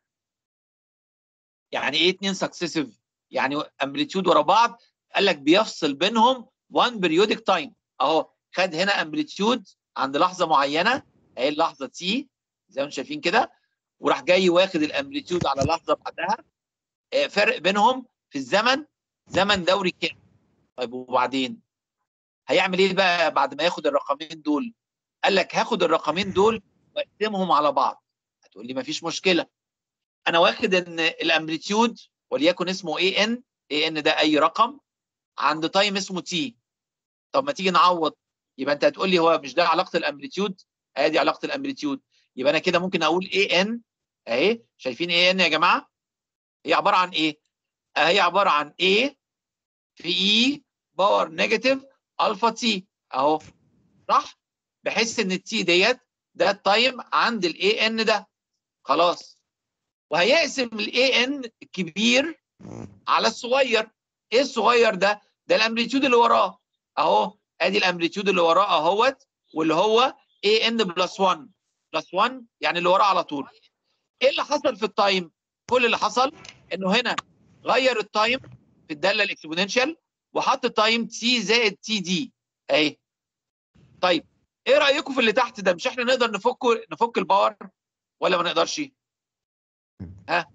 يعني ايه اتنين سكسيسيف يعني امبليتيود ورا بعض قال لك بيفصل بينهم 1 بيريودك تايم اهو خد هنا امبليتيود عند لحظه معينه اهي اللحظه تي زي ما انتم شايفين كده وراح جاي واخد الامبليتيود على لحظه بعدها آه، فرق بينهم في الزمن زمن دوري كام طيب وبعدين هيعمل ايه بقى بعد ما ياخد الرقمين دول قال لك هاخد الرقمين دول واقسمهم على بعض هتقول لي مفيش مشكله انا واخد ان الامبليتيود وليكن اسمه اي ان اي ان ده اي رقم عند تايم اسمه تي طب ما تيجي نعوض يبقى انت هتقول لي هو مش ده علاقه الامبليتيود ادي علاقه الامبليتيود يبقى انا كده ممكن اقول اي ان اهي شايفين اي ان يا جماعه هي عباره عن ايه هي عباره عن A في E باور نيجاتيف الفا تي اهو صح بحيث ان التي ديت ده التايم عند الاي ان ده خلاص وهيقسم الاي ان الكبير على الصغير ايه الصغير ده ده الامبليتيود اللي وراه اهو ادي الامبليتيود اللي وراه اهوت واللي هو اي ان بلس 1 بلس 1 يعني اللي وراه على طول ايه اللي حصل في التايم كل اللي حصل انه هنا غير التايم في الداله الاكسبوننشال وحط تايم تي زائد تي دي اهي طيب ايه رايكم في اللي تحت ده مش احنا نقدر نفك نفك الباور ولا ما نقدرش ها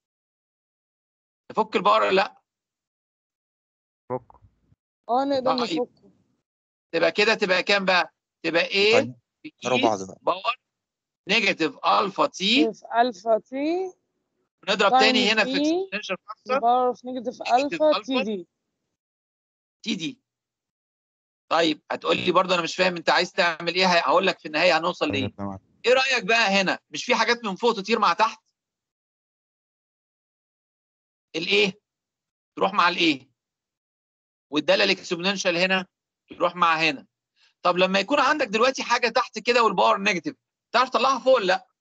نفك الباور ولا لا اه نقدر طيب. نفكه تبقى كده تبقى كام بقى تبقى ايه في ضربوا بعض بقى باور نيجاتيف الفا تي في الفا تي نضرب تاني هنا في اكسبوننشال فاكتور باور اوف نيجاتيف الفا تي دي تي دي طيب هتقول لي برضه انا مش فاهم انت عايز تعمل ايه هقول لك في النهايه هنوصل لايه ايه رايك بقى هنا مش في حاجات من فوق تطير مع تحت الايه تروح مع الايه والداله الاكسبوننشال هنا تروح مع هنا طب لما يكون عندك دلوقتي حاجه تحت كده والباور نيجاتيف تعرف تطلعها فوق ولا لا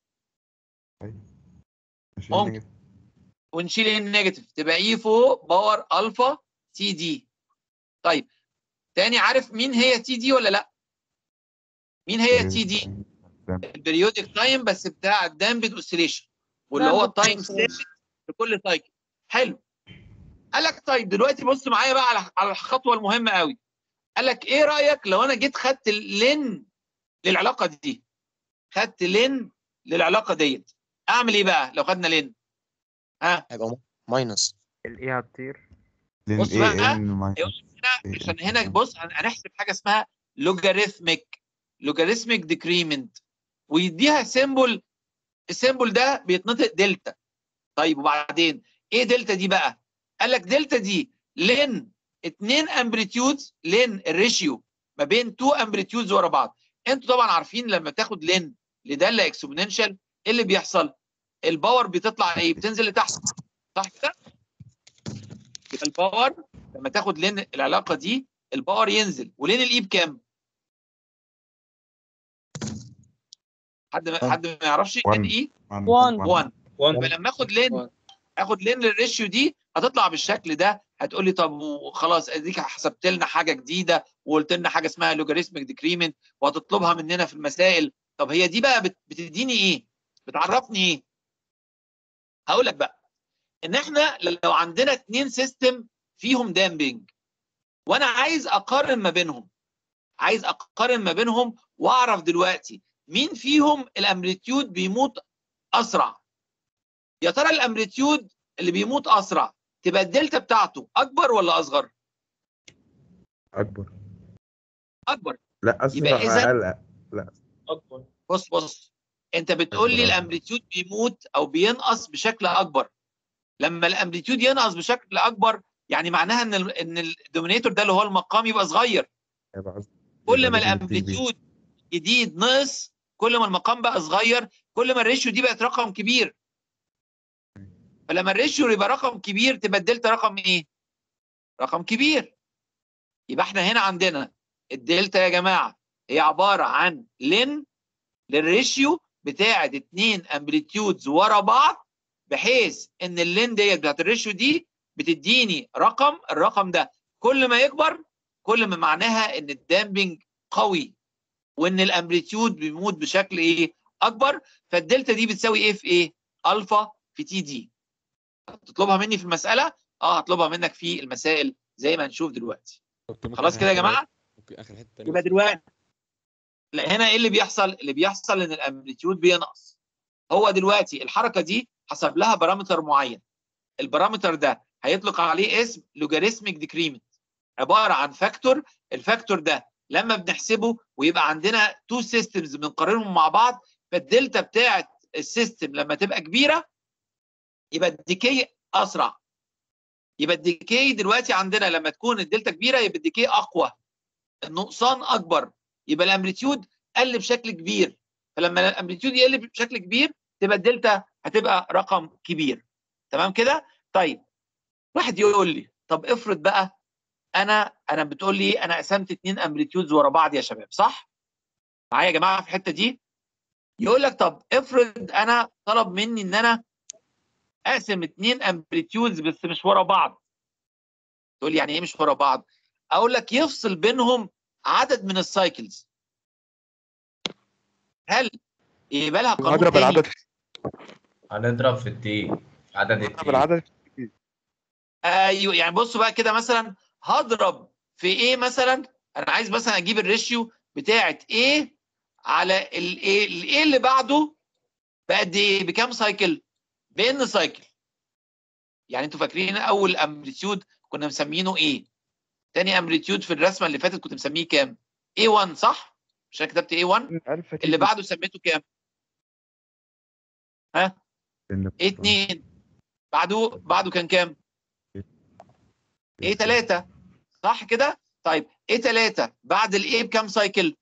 ممكن ونشيل النيجاتيف تبقى اي فوق باور الفا تي دي طيب تاني عارف مين هي تي دي ولا لا مين هي تي دي البريودك تايم بس بتاع الدامبد اوسيليشن واللي هو التايم ثابت لكل سايكل حلو قال لك طيب دلوقتي بص معايا بقى على على الخطوه المهمه قوي قال لك ايه رايك لو انا جيت خدت اللين للعلاقه دي خدت لين للعلاقه ديت اعمل ايه بقى لو خدنا لين ها هيبقى ماينس الايه هتطير بص بقى هنا عشان هنا بص هن- هنحسب حاجه اسمها لوجاريثميك لوجاريثميك ديكريمنت ويديها سيمبل السيمبل ده بيتنطق دلتا طيب وبعدين ايه دلتا دي بقى قال لك دلتا دي لين اتنين امبليتيودز لين الريشيو ما بين 2 امبليتيودز ورا بعض انتوا طبعا عارفين لما تاخد لين لداله اكسبوننشال ايه اللي بيحصل الباور بتطلع ايه بتنزل لتحت صح كده يبقى الباور لما تاخد لين العلاقه دي الباور ينزل ولين الاي بكام حد ما حد ما يعرفش لين اي 1 1 يبقى لما اخد لين اخد لين للريشيو دي هتطلع بالشكل ده هتقول لي طب وخلاص اديك حسبت لنا حاجه جديده وقلت لنا حاجه اسمها لوجاريثميك ديكريمنت وهتطلبها مننا في المسائل طب هي دي بقى بت- بتديني ايه؟ بتعرفني ايه؟ هقول لك بقى ان احنا لو عندنا اتنين سيستم فيهم دامبنج وانا عايز اقارن ما بينهم عايز اقارن ما بينهم واعرف دلوقتي مين فيهم الامبليتيود بيموت اسرع يا ترى الامبليتيود اللي بيموت اسرع تبقى الدلتا بتاعته اكبر ولا اصغر اكبر اكبر لا يبقى اسرع إذا- اقل لا اكبر بص بص انت بتقول لي الامبليتيود بيموت او بينقص بشكل اكبر لما الامبليتيود ينقص بشكل اكبر يعني معناها ان ال ان الدومينيتور ده اللي هو المقام يبقى صغير يبقى كل ما يبقى لازم تيجي. الامبليتيود جديد نقص كل ما المقام بقى صغير كل ما الريشيو دي بقت رقم كبير فلما الريشيو يبقى رقم كبير تبقى الدلتا رقم ايه؟ رقم كبير يبقى احنا هنا عندنا الدلتا يا جماعه هي عباره عن لن للريشيو بتاعه اتنين امبليتيودز ورا بعض بحيث ان اللين ديت بتاعت الريشيو دي بتديني رقم الرقم ده كل ما يكبر كل ما معناها ان الدامبنج قوي وان الامبليتيود بيموت بشكل ايه اكبر فالدلتا دي بتساوي ايه في ايه الفا في تي دي هتطلبها مني في المساله اه هطلبها منك في المسائل زي ما هنشوف دلوقتي خلاص كده يا جماعه ممكن اخر حته تانية يبقى دلوقتي لا هنا ايه اللي بيحصل اللي بيحصل ان الامبليتيود بينقص هو دلوقتي الحركه دي حسب لها بارامتر معين البارامتر ده هيطلق عليه اسم لوجاريثميك ديكريمنت عباره عن فاكتور الفاكتور ده لما بنحسبه ويبقى عندنا تو سيستمز بنقارنهم مع بعض فالدلتا بتاعت السيستم لما تبقى كبيره يبقى الديكي اسرع يبقى الديكي دلوقتي عندنا لما تكون الدلتا كبيره يبقى الديكي اقوى النقصان اكبر يبقى الامبليتيود قل بشكل كبير فلما الامبليتيود يقل بشكل كبير تبقى الدلتا هتبقى رقم كبير تمام كده طيب واحد يقول لي طب افرض بقى انا انا بتقول لي انا قسمت اتنين امبليتيودز ورا بعض يا شباب صح معايا يا جماعه في الحته دي يقول لك طب افرض انا طلب مني ان انا اقسم اتنين امبليتيودز بس مش ورا بعض تقول لي يعني ايه مش ورا بعض اقول لك يفصل بينهم عدد من السايكلز هل يبقى لها قانون هضرب تاني؟ العدد هنضرب في التي عدد التي هضرب العدد ايوه يعني بصوا بقى كده مثلا هضرب في ايه مثلا انا عايز مثلا اجيب الريشيو بتاعه ايه على الايه الايه اللي بعده بقد ايه بكام سايكل بان سايكل يعني انتوا فاكرين اول امبليتيود كنا مسمينه ايه تاني امبليتيود في الرسمه اللي فاتت كنت مسميه كام A1 صح مش انا كتبت A1 اللي بعده سميته كام ها A2 بعده بعده كان كام A3 صح كده طيب A3 بعد الايه بكام سايكل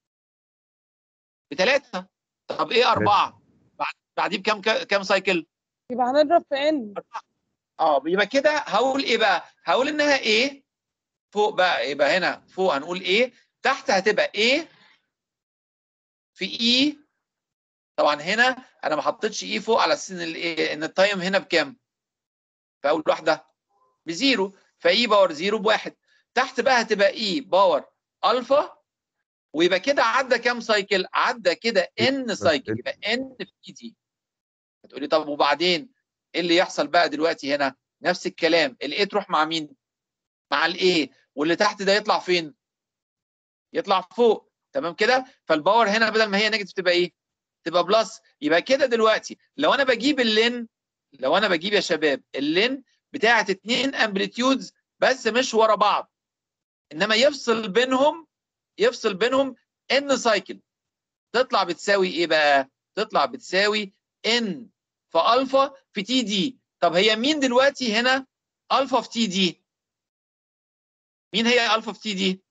بثلاثة طب ايه أربعة بعد بعديه بكام كام سايكل يبقى هنضرب في ان اه يبقى كده هقول ايه بقى هقول انها ايه فوق بقى يبقى هنا فوق هنقول ايه تحت هتبقى ايه في اي طبعا هنا انا ما حطيتش اي فوق على اساس ان الايه ان التايم هنا بكام في اول واحده بزيرو فاي باور زيرو بواحد تحت بقى هتبقى اي باور الفا ويبقى كده عدى كام سايكل عدى كده ان سايكل يبقى ان في دي هتقولي طب وبعدين ايه اللي يحصل بقى دلوقتي هنا نفس الكلام الايه تروح مع مين مع الايه واللي تحت ده يطلع فين يطلع فوق تمام كده فالباور هنا بدل ما هي نيجاتيف تبقى ايه تبقى بلس يبقى كده دلوقتي لو انا بجيب اللين لو انا بجيب يا شباب اللين بتاعه اتنين امبليتيودز بس مش ورا بعض انما يفصل بينهم يفصل بينهم ان سايكل تطلع بتساوي ايه بقى تطلع بتساوي ان في الفا في تي دي طب هي مين دلوقتي هنا الفا في تي دي مين هي الفا في تي دي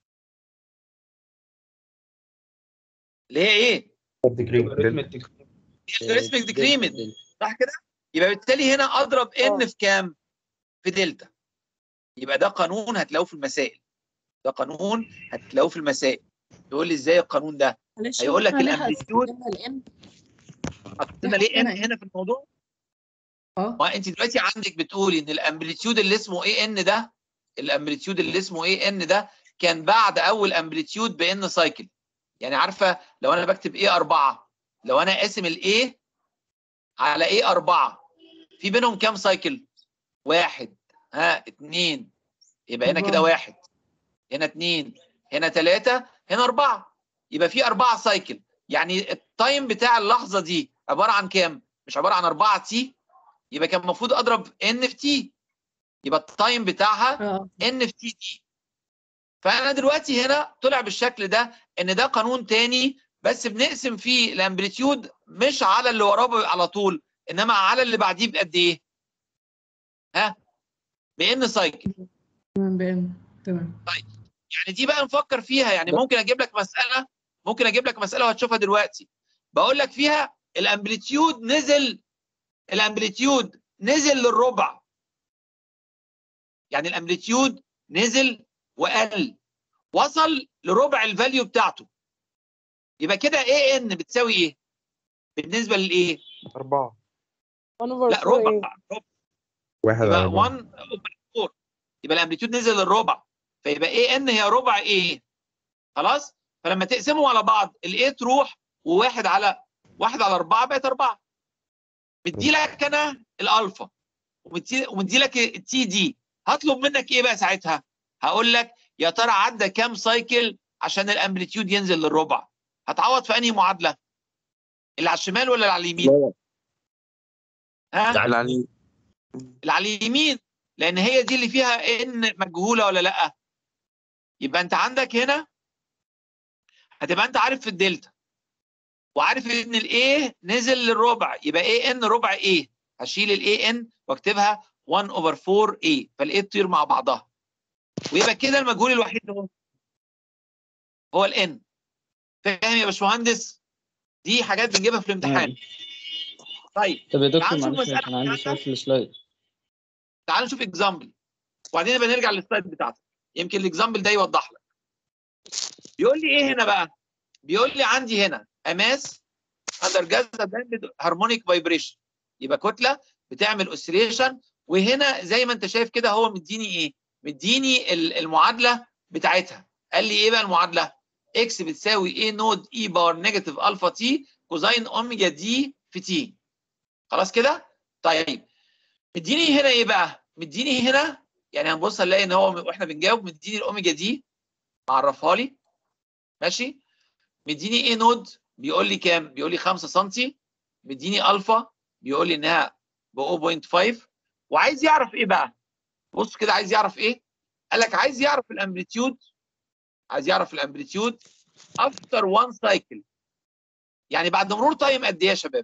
اللي هي ايه الريسمك ديكريمنت صح كده يبقى بالتالي هنا اضرب ان في كام في دلتا يبقى ده قانون هتلاقوه في المسائل ده قانون هتلاقوه في المسائل يقول لي ازاي القانون ده هيقول لك الامبليتيود حطينا ليه ان هنا في الموضوع ما انت دلوقتي عندك بتقولي ان الامبليتيود اللي اسمه اي ان ده الامبليتيود اللي اسمه اي ان ده كان بعد اول امبليتيود بان سايكل يعني عارفه لو انا بكتب ايه 4 لو انا قاسم الايه على ايه 4 في بينهم كام سايكل؟ واحد ها اتنين يبقى هنا كده أربعة. واحد هنا اتنين هنا تلاتة هنا أربعة يبقى في أربعة سايكل يعني التايم بتاع اللحظة دي عبارة عن كام؟ مش عبارة عن 4 تي يبقى كان المفروض أضرب ان في تي يبقى التايم بتاعها ان في تي دي فأنا دلوقتي هنا طلع بالشكل ده إن ده قانون تاني بس بنقسم فيه الامبليتيود مش على اللي وراه على طول انما على اللي بعديه بقد ايه؟ ها؟ بان سايكل تمام بان تمام طيب يعني دي بقى نفكر فيها يعني ممكن اجيب لك مساله ممكن اجيب لك مساله وهتشوفها دلوقتي بقول لك فيها الامبليتيود نزل الامبليتيود نزل للربع يعني الامبليتيود نزل وقل وصل لربع الفاليو بتاعته يبقى كده ايه ان بتساوي ايه بالنسبه للايه أربعة لا ربع ربع واحد على يبقى أربعة 1 اوفر 4 يبقى الامبليتيود نزل للربع فيبقى ايه ان هي ربع ايه خلاص فلما تقسمهم على بعض الايه تروح وواحد على واحد على أربعة بقت أربعة مدي لك أنا الألفا ومدي ومدي لك التي دي هطلب منك إيه بقى ساعتها؟ هقول لك يا ترى عدى كام سايكل عشان الامبليتيود ينزل للربع؟ هتعوض في أنهي معادلة؟ اللي على الشمال ولا اللي على اليمين؟ ها؟ اللي على اللي على اليمين لأن هي دي اللي فيها إن مجهولة ولا لأ؟ يبقى أنت عندك هنا هتبقى أنت عارف في الدلتا وعارف ان الايه نزل للربع يبقى ايه ان ربع ايه هشيل الاي ان واكتبها 1 اوفر 4 ايه فالايه تطير مع بعضها ويبقى كده المجهول الوحيد هو هو الان فاهم يا باشمهندس دي حاجات بنجيبها في الامتحان طيب طب يا تعال دكتور نشوف معلش مسألة كان عندي بتاعتنا. سؤال في السلايد تعال نشوف اكزامبل وبعدين نبقى نرجع للسلايد بتاعتك يمكن الاكزامبل ده يوضح لك بيقول لي ايه هنا بقى بيقول لي عندي هنا اماس اندر جاز هارمونيك فايبريشن يبقى كتله بتعمل اوسيليشن وهنا زي ما انت شايف كده هو مديني ايه مديني ال- المعادله بتاعتها قال لي ايه بقى المعادله اكس بتساوي ايه نود اي باور نيجاتيف الفا تي كوزين اوميجا دي في تي خلاص كده طيب مديني هنا ايه بقى مديني هنا يعني هنبص نلاقي ان هو واحنا بنجاوب مديني الاوميجا دي عرفها لي ماشي مديني ايه نود بيقول لي كام بيقول لي 5 سم مديني الفا بيقول لي انها ب 0.5 وعايز يعرف ايه بقى بص كده عايز يعرف ايه قال لك عايز يعرف الامبليتيود عايز يعرف الامبليتيود افتر وان سايكل يعني بعد مرور تايم قد ايه يا شباب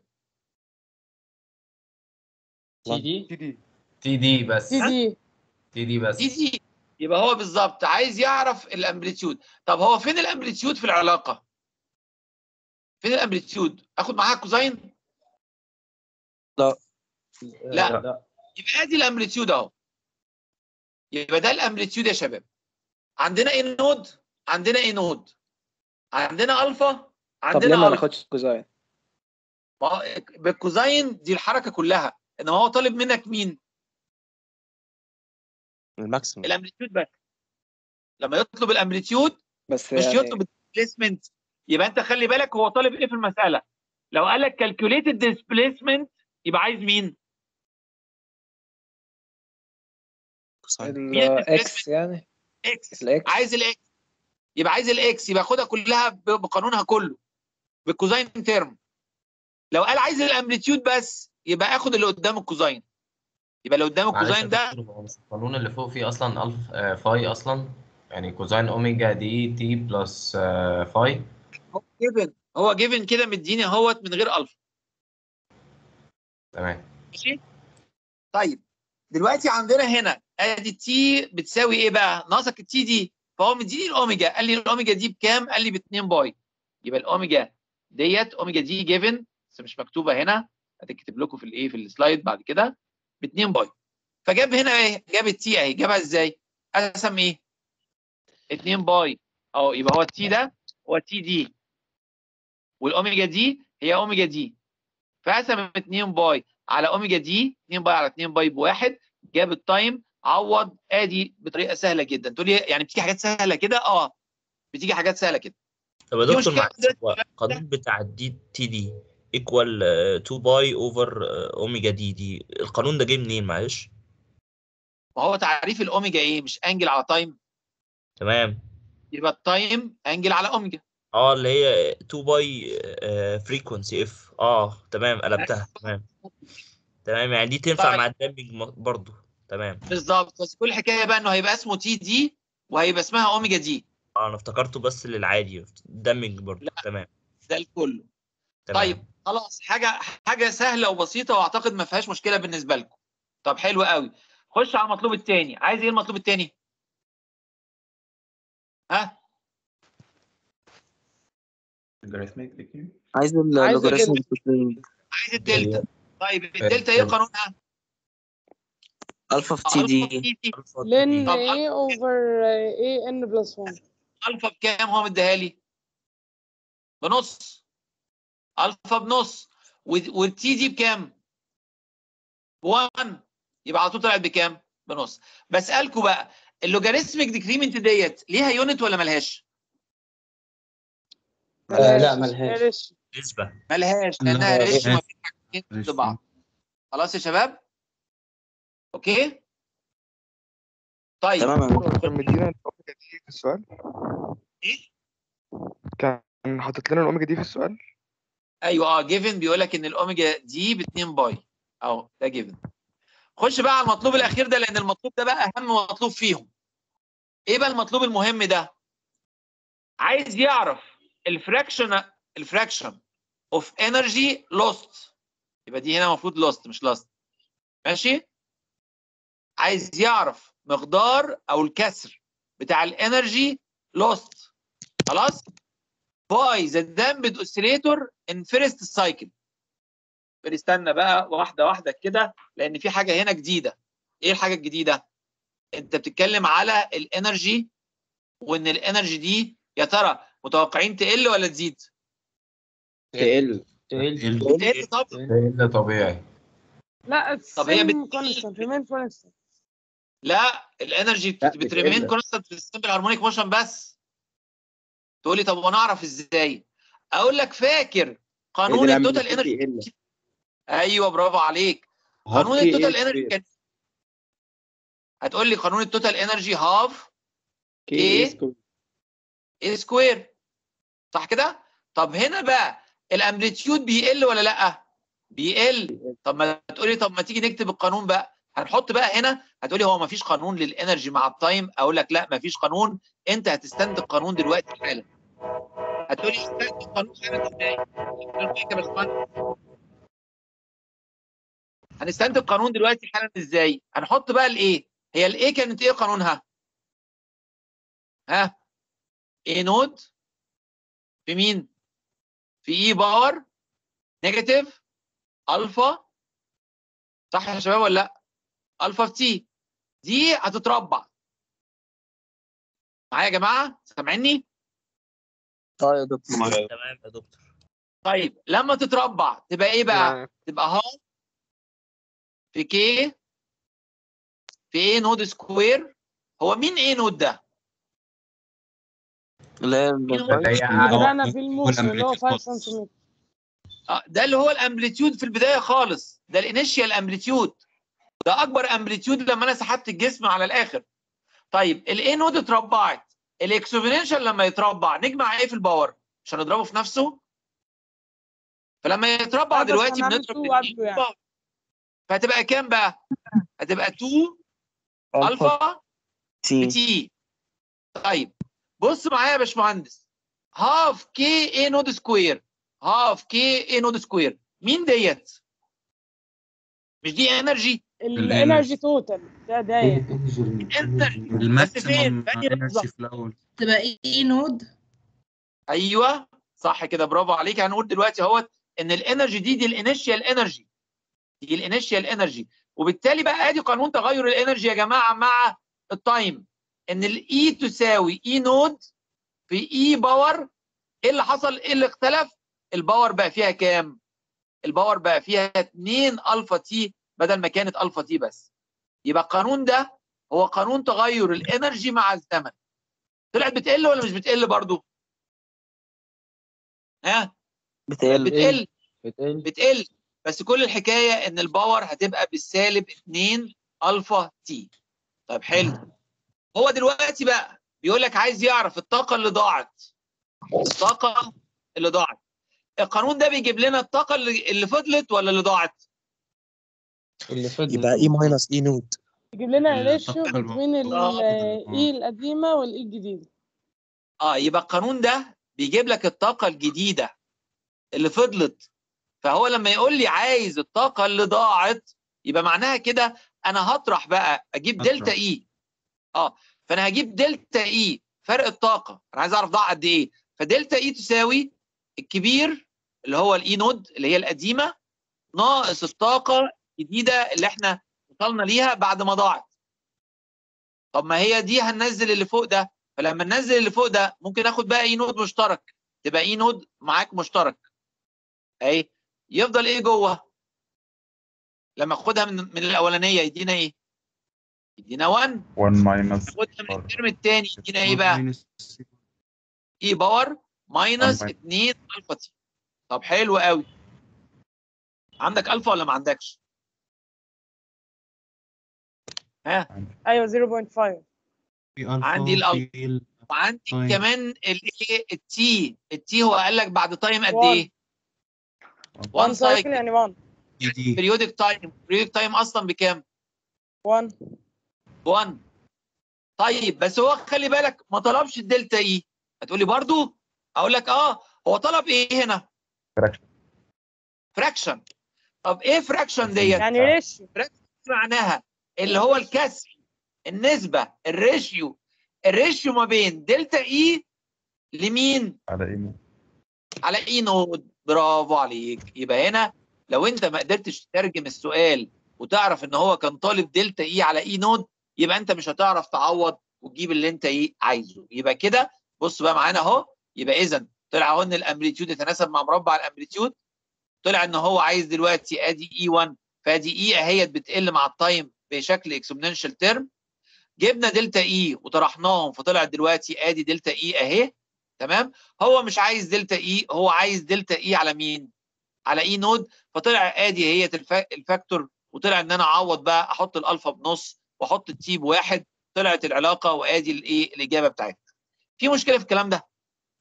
تي دي تي دي تي دي بس تي دي. تي دي بس دي دي يبقى هو بالظبط عايز يعرف الامبليتيود طب هو فين الامبليتيود في العلاقه فين الامبليتيود اخد معاها كوزين لا لا يبقى ادي الامبليتيود اهو يبقى ده الامبليتيود يا شباب عندنا ايه نود عندنا ايه نود عندنا الفا طب عندنا ليه ما الفا ناخدش كوزاين ما هو بالكوزين دي الحركه كلها انما هو طالب منك مين الماكسيمم الامبليتيود بس لما يطلب الامبليتيود بس مش يعني يطلب الديسبيسمنت يبقى انت خلي بالك هو طالب ايه في المساله لو قال لك كالكوليتد ديسبيسمنت يبقى عايز مين الاكس يعني اكس الاكس عايز الاكس يبقى عايز الاكس يبقى خدها كلها ب- بقانونها كله بالكوزين تيرم لو قال عايز الامبليتيود بس يبقى اخد اللي قدام الكوزين يبقى اللي قدام معلش يا الكوزين ده دكتور، هو مش القانون اللي فوق فيه اصلا الف آه، فاي اصلا يعني كوزين اوميجا دي تي بلس آه، فاي هو جيفن هو جيفن كده مديني اهوت من غير الفا تمام ماشي طيب دلوقتي عندنا هنا ادي تي بتساوي ايه بقى ناقصك التي دي فهو مديني الاوميجا قال لي الاوميجا دي بكام قال لي ب 2 باي يبقى الاوميجا ديت اوميجا دي جيفن بس مش مكتوبه هنا هتكتب لكم في الايه في السلايد بعد كده ب 2 باي فجاب هنا ايه جاب التي اهي جابها ازاي قسم ايه 2 باي اهو يبقى هو التي ده هو تي دي والاوميجا دي هي اوميجا دي فقسم 2 باي على اوميجا دي 2 باي على 2 باي بواحد جاب التايم عوض ادي بطريقه سهله جدا تقول لي يعني بتيجي حاجات سهله كده اه بتيجي حاجات سهله كده طب يا دي دكتور مشكلة معلش هو القانون بتاع الدي تي دي ايكوال 2 باي اوفر اوميجا دي دي القانون ده جه منين معلش ما هو تعريف الاوميجا ايه مش انجل على تايم تمام يبقى التايم انجل على اوميجا اه اللي هي 2 باي فريكونسي اف اه تمام قلبتها تمام تمام يعني دي تنفع طيب. مع الدامبنج م- برضو تمام بالظبط بس كل الحكايه بقى انه هيبقى اسمه تي دي وهيبقى اسمها اوميجا دي اه انا افتكرته بس للعادي دامبنج برضو تمام ده الكل تمام طيب خلاص حاجه حاجه سهله وبسيطه واعتقد ما فيهاش مشكله بالنسبه لكم طب حلو قوي خش على المطلوب الثاني عايز ايه المطلوب الثاني ها عايز عايز اللوغاريتم الدلتا. عايز الدلتا طيب الدلتا ايه قانونها الفا في تي دي لن طب A over A n plus 1 الفا بكام هو مديها لي بنص الفا بنص و- والتي دي بكام ب 1 يبقى على طول طلعت بكام بنص بسالكم بقى اللوجاريتميك ديكريمنت ديت ليها يونت ولا ملهاش آه، لا، ملهاش. نسبة ملهاش لانها ملهاش. ريش وما فيش حاجتين ضد بعض خلاص يا شباب اوكي طيب تمام يا دكتور. كان مدينا الاوميجا دي في السؤال ايه كان حاطط لنا الاوميجا دي في السؤال ايوه اه جيفن بيقول لك ان الاوميجا دي ب 2 باي اهو ده جيفن خش بقى على المطلوب الاخير ده لان المطلوب ده بقى اهم مطلوب فيهم ايه بقى المطلوب المهم ده عايز يعرف الفراكشن الفراكشن اوف انرجي لوست يبقى دي هنا المفروض لوست مش لاست ماشي عايز يعرف مقدار او الكسر بتاع الانرجي لوست خلاص باي ذا دامبد اوسيليتور ان فيرست سايكل استنى بقى واحده واحده كده لان في حاجه هنا جديده ايه الحاجه الجديده انت بتتكلم على الانرجي وان الانرجي دي يا ترى متوقعين تقل ولا تزيد تقل تقل طب ده طبيعي لا طب هي السيم بت- كونستانت ريمين كونستانت لا الانرجي بتريمين بتقل. كونستانت في السمبل هارمونيك موشن بس تقول لي طب وانا اعرف ازاي اقول لك فاكر قانون التوتال انرجي ايوه برافو عليك قانون التوتال انرجي كان هتقول لي قانون التوتال انرجي هاف كي اي سكوير صح كده طب هنا بقى الامبليتيود بيقل ولا لا بيقل طب ما تقولي طب ما تيجي نكتب القانون بقى هنحط بقى هنا هتقولي هو ما فيش قانون للانرجي مع التايم اقول لك لا ما فيش قانون انت هتستنتج قانون دلوقتي حالا هتقولي استنتج قانون حالا ازاي يا باشمهندس. هنستنتج قانون دلوقتي حالا ازاي هنحط بقى الايه هي الايه كانت ايه قانونها ها ايه نود في مين في اي باور نيجاتيف الفا صح يا شباب ولا لا الفا في تي دي هتتربع معايا يا جماعه سامعيني طيب يا دكتور تمام يا دكتور طيب لما تتربع تبقى ايه بقى تبقى هاف في كي في ايه نود سكوير هو مين ايه نود ده لا مين هو لا اللي بدأنا في الموسم اللي هو 5 سنتيمتر آه، ده اللي هو الامبليتيود في البدايه خالص ده الانيشيال امبليتيود ده اكبر امبليتيود لما انا سحبت الجسم على الاخر طيب الاي نود اتربعت الاكسبوننشال لما يتربع نجمع ايه في الباور مش هنضربه في نفسه فلما يتربع لا، بس دلوقتي هنعمل بنضرب 2 الاثنين قبله يعني. باور فهتبقى كام بقى هتبقى 2 الفا تي تي طيب بص معايا يا باشمهندس هاف كي اي نود سكوير هاف كي اي نود سكوير مين ديت مش دي انرجي الانرجي توتال ده داير الماكسيمم بس فين؟ انرجي في الاول تبقى ايه نود ايوه صح كده برافو عليك هنقول دلوقتي اهوت ان الانرجي دي دي الانيشيال انرجي دي الانيشيال انرجي وبالتالي بقى ادي قانون تغير الانرجي يا جماعه مع التايم ان الاي تساوي اي نود في اي باور ايه اللي حصل ايه اللي اختلف الباور بقى فيها كام الباور بقى فيها 2 الفا تي بدل ما كانت الفا تي بس يبقى القانون ده هو قانون تغير الانرجي مع الزمن طلعت بتقل ولا مش بتقل برضو ها بتقل بتقل بتقل بتقل بس كل الحكايه ان الباور هتبقى بالسالب 2 الفا تي طيب حلو هو دلوقتي بقى بيقول لك عايز يعرف الطاقه اللي ضاعت الطاقه اللي ضاعت القانون ده بيجيب لنا الطاقه اللي, اللي فضلت ولا اللي ضاعت اللي فضل يبقى اي ماينس اي نوت يجيب لنا ال- ريشيو الطاقة الم- بين آه. الاي القديمه والاي الجديده اه يبقى القانون ده بيجيب لك الطاقه الجديده اللي فضلت فهو لما يقول لي عايز الطاقه اللي ضاعت يبقى معناها كده انا هطرح بقى اجيب هطرح. دلتا اي اه فانا هجيب دلتا اي فرق الطاقه انا عايز اعرف ضاع قد ايه فدلتا اي تساوي الكبير اللي هو الاي نود اللي هي القديمه ناقص الطاقه الجديده اللي احنا وصلنا ليها بعد ما ضاعت طب ما هي دي هننزل اللي فوق ده فلما ننزل اللي فوق ده ممكن اخد بقى اي نود مشترك تبقى اي نود معاك مشترك اهي يفضل ايه جوه لما اخدها من من الاولانيه يدينا ايه يدينا 1 1 ماينس ناخدها من الترم الثاني يدينا ايه بقى ماينس اي باور ماينس ماينس. 2 الفا تي طب حلو قوي عندك الفا ولا ما عندكش ها ايوه 0.5 في الفا عندي الألفا. وفي ال- وعندي طيب. كمان الايه التي التي هو قال لك بعد تايم قد One. ايه 1 1 سايكل سايكل يعني 1 دي دي بريودك تايم بريودك تايم اصلا بكام 1 1 طيب بس هو خلي بالك ما طلبش الدلتا اي هتقولي برضو اقول لك اه هو طلب ايه هنا Fraction. فراكشن طب ايه فراكشن ديت يعني ريشيو معناها اللي هو الكسر النسبه الريشيو الريشيو ما بين دلتا اي لمين على ايه على اي نود برافو عليك يبقى هنا لو انت ما قدرتش تترجم السؤال وتعرف ان هو كان طالب دلتا اي على اي نود يبقى انت مش هتعرف تعوض وتجيب اللي انت ايه عايزه يبقى كده بص بقى معانا اهو يبقى اذا طلع اهو ان الامبليتيود يتناسب مع مربع الامبليتيود طلع ان هو عايز دلوقتي ادي اي 1 فادي اي اهيت بتقل مع التايم بشكل اكسبوننشال تيرم جبنا دلتا اي وطرحناهم فطلعت دلوقتي ادي دلتا اي اهي تمام هو مش عايز دلتا اي هو عايز دلتا اي على مين على اي نود فطلع ادي هي الفا- الفاكتور وطلع ان انا اعوض بقى احط الالفا بنص واحط التي بواحد طلعت العلاقه وادي الايه الاجابه بتاعتها في مشكله في الكلام ده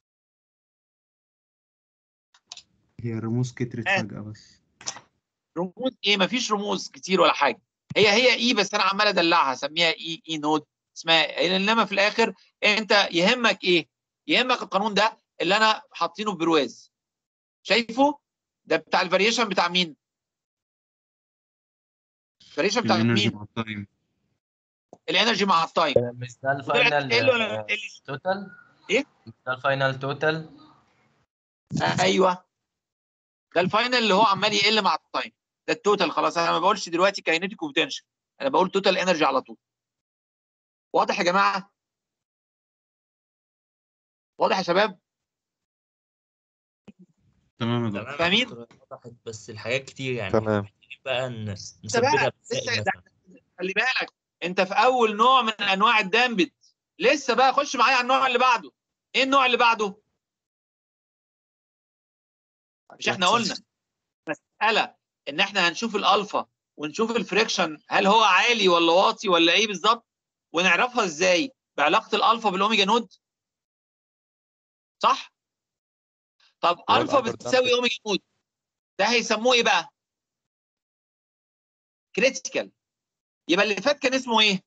هي الرموز كترت آه. فجأة بس رموز ايه مفيش رموز كتير ولا حاجه هي هي اي بس انا عمال ادلعها اسميها اي اي نود اسمها انما في الاخر انت يهمك ايه يهمك القانون ده اللي انا حاطينه في برواز شايفه ده بتاع الفاريشن بتاع مين الفاريشن بتاع الانرجي مين مع التايم الانرجي مع التايم مش ده طلعت تقل ولا ما الفاينل تقلش توتال ايه مش ده الفاينل توتال ايوه ده الفاينل اللي هو عمال يقل مع التايم ده التوتال خلاص انا ما بقولش دلوقتي كاينيتيك وبوتنشال انا بقول توتال انرجي على طول واضح يا جماعه واضح يا شباب تمام يا دكتور تمام فاهمين؟ وضحت بس الحاجات كتير يعني تمام. محتاجين بقى ن- لسه نثبتها بقى بمسائل لسه ده مثلا خلي بالك انت في اول نوع من انواع الدامبت لسه بقى خش معايا على النوع اللي بعده ايه النوع اللي بعده مش احنا قلنا مساله ان احنا هنشوف الالفا ونشوف الفريكشن هل هو عالي ولا واطي ولا ايه بالظبط ونعرفها ازاي بعلاقه الالفا بالاوميجا نود صح طب هو الفا الألفا بتساوي اوميجا نود ده هيسموه ايه بقى كريتيكال يبقى اللي فات كان اسمه ايه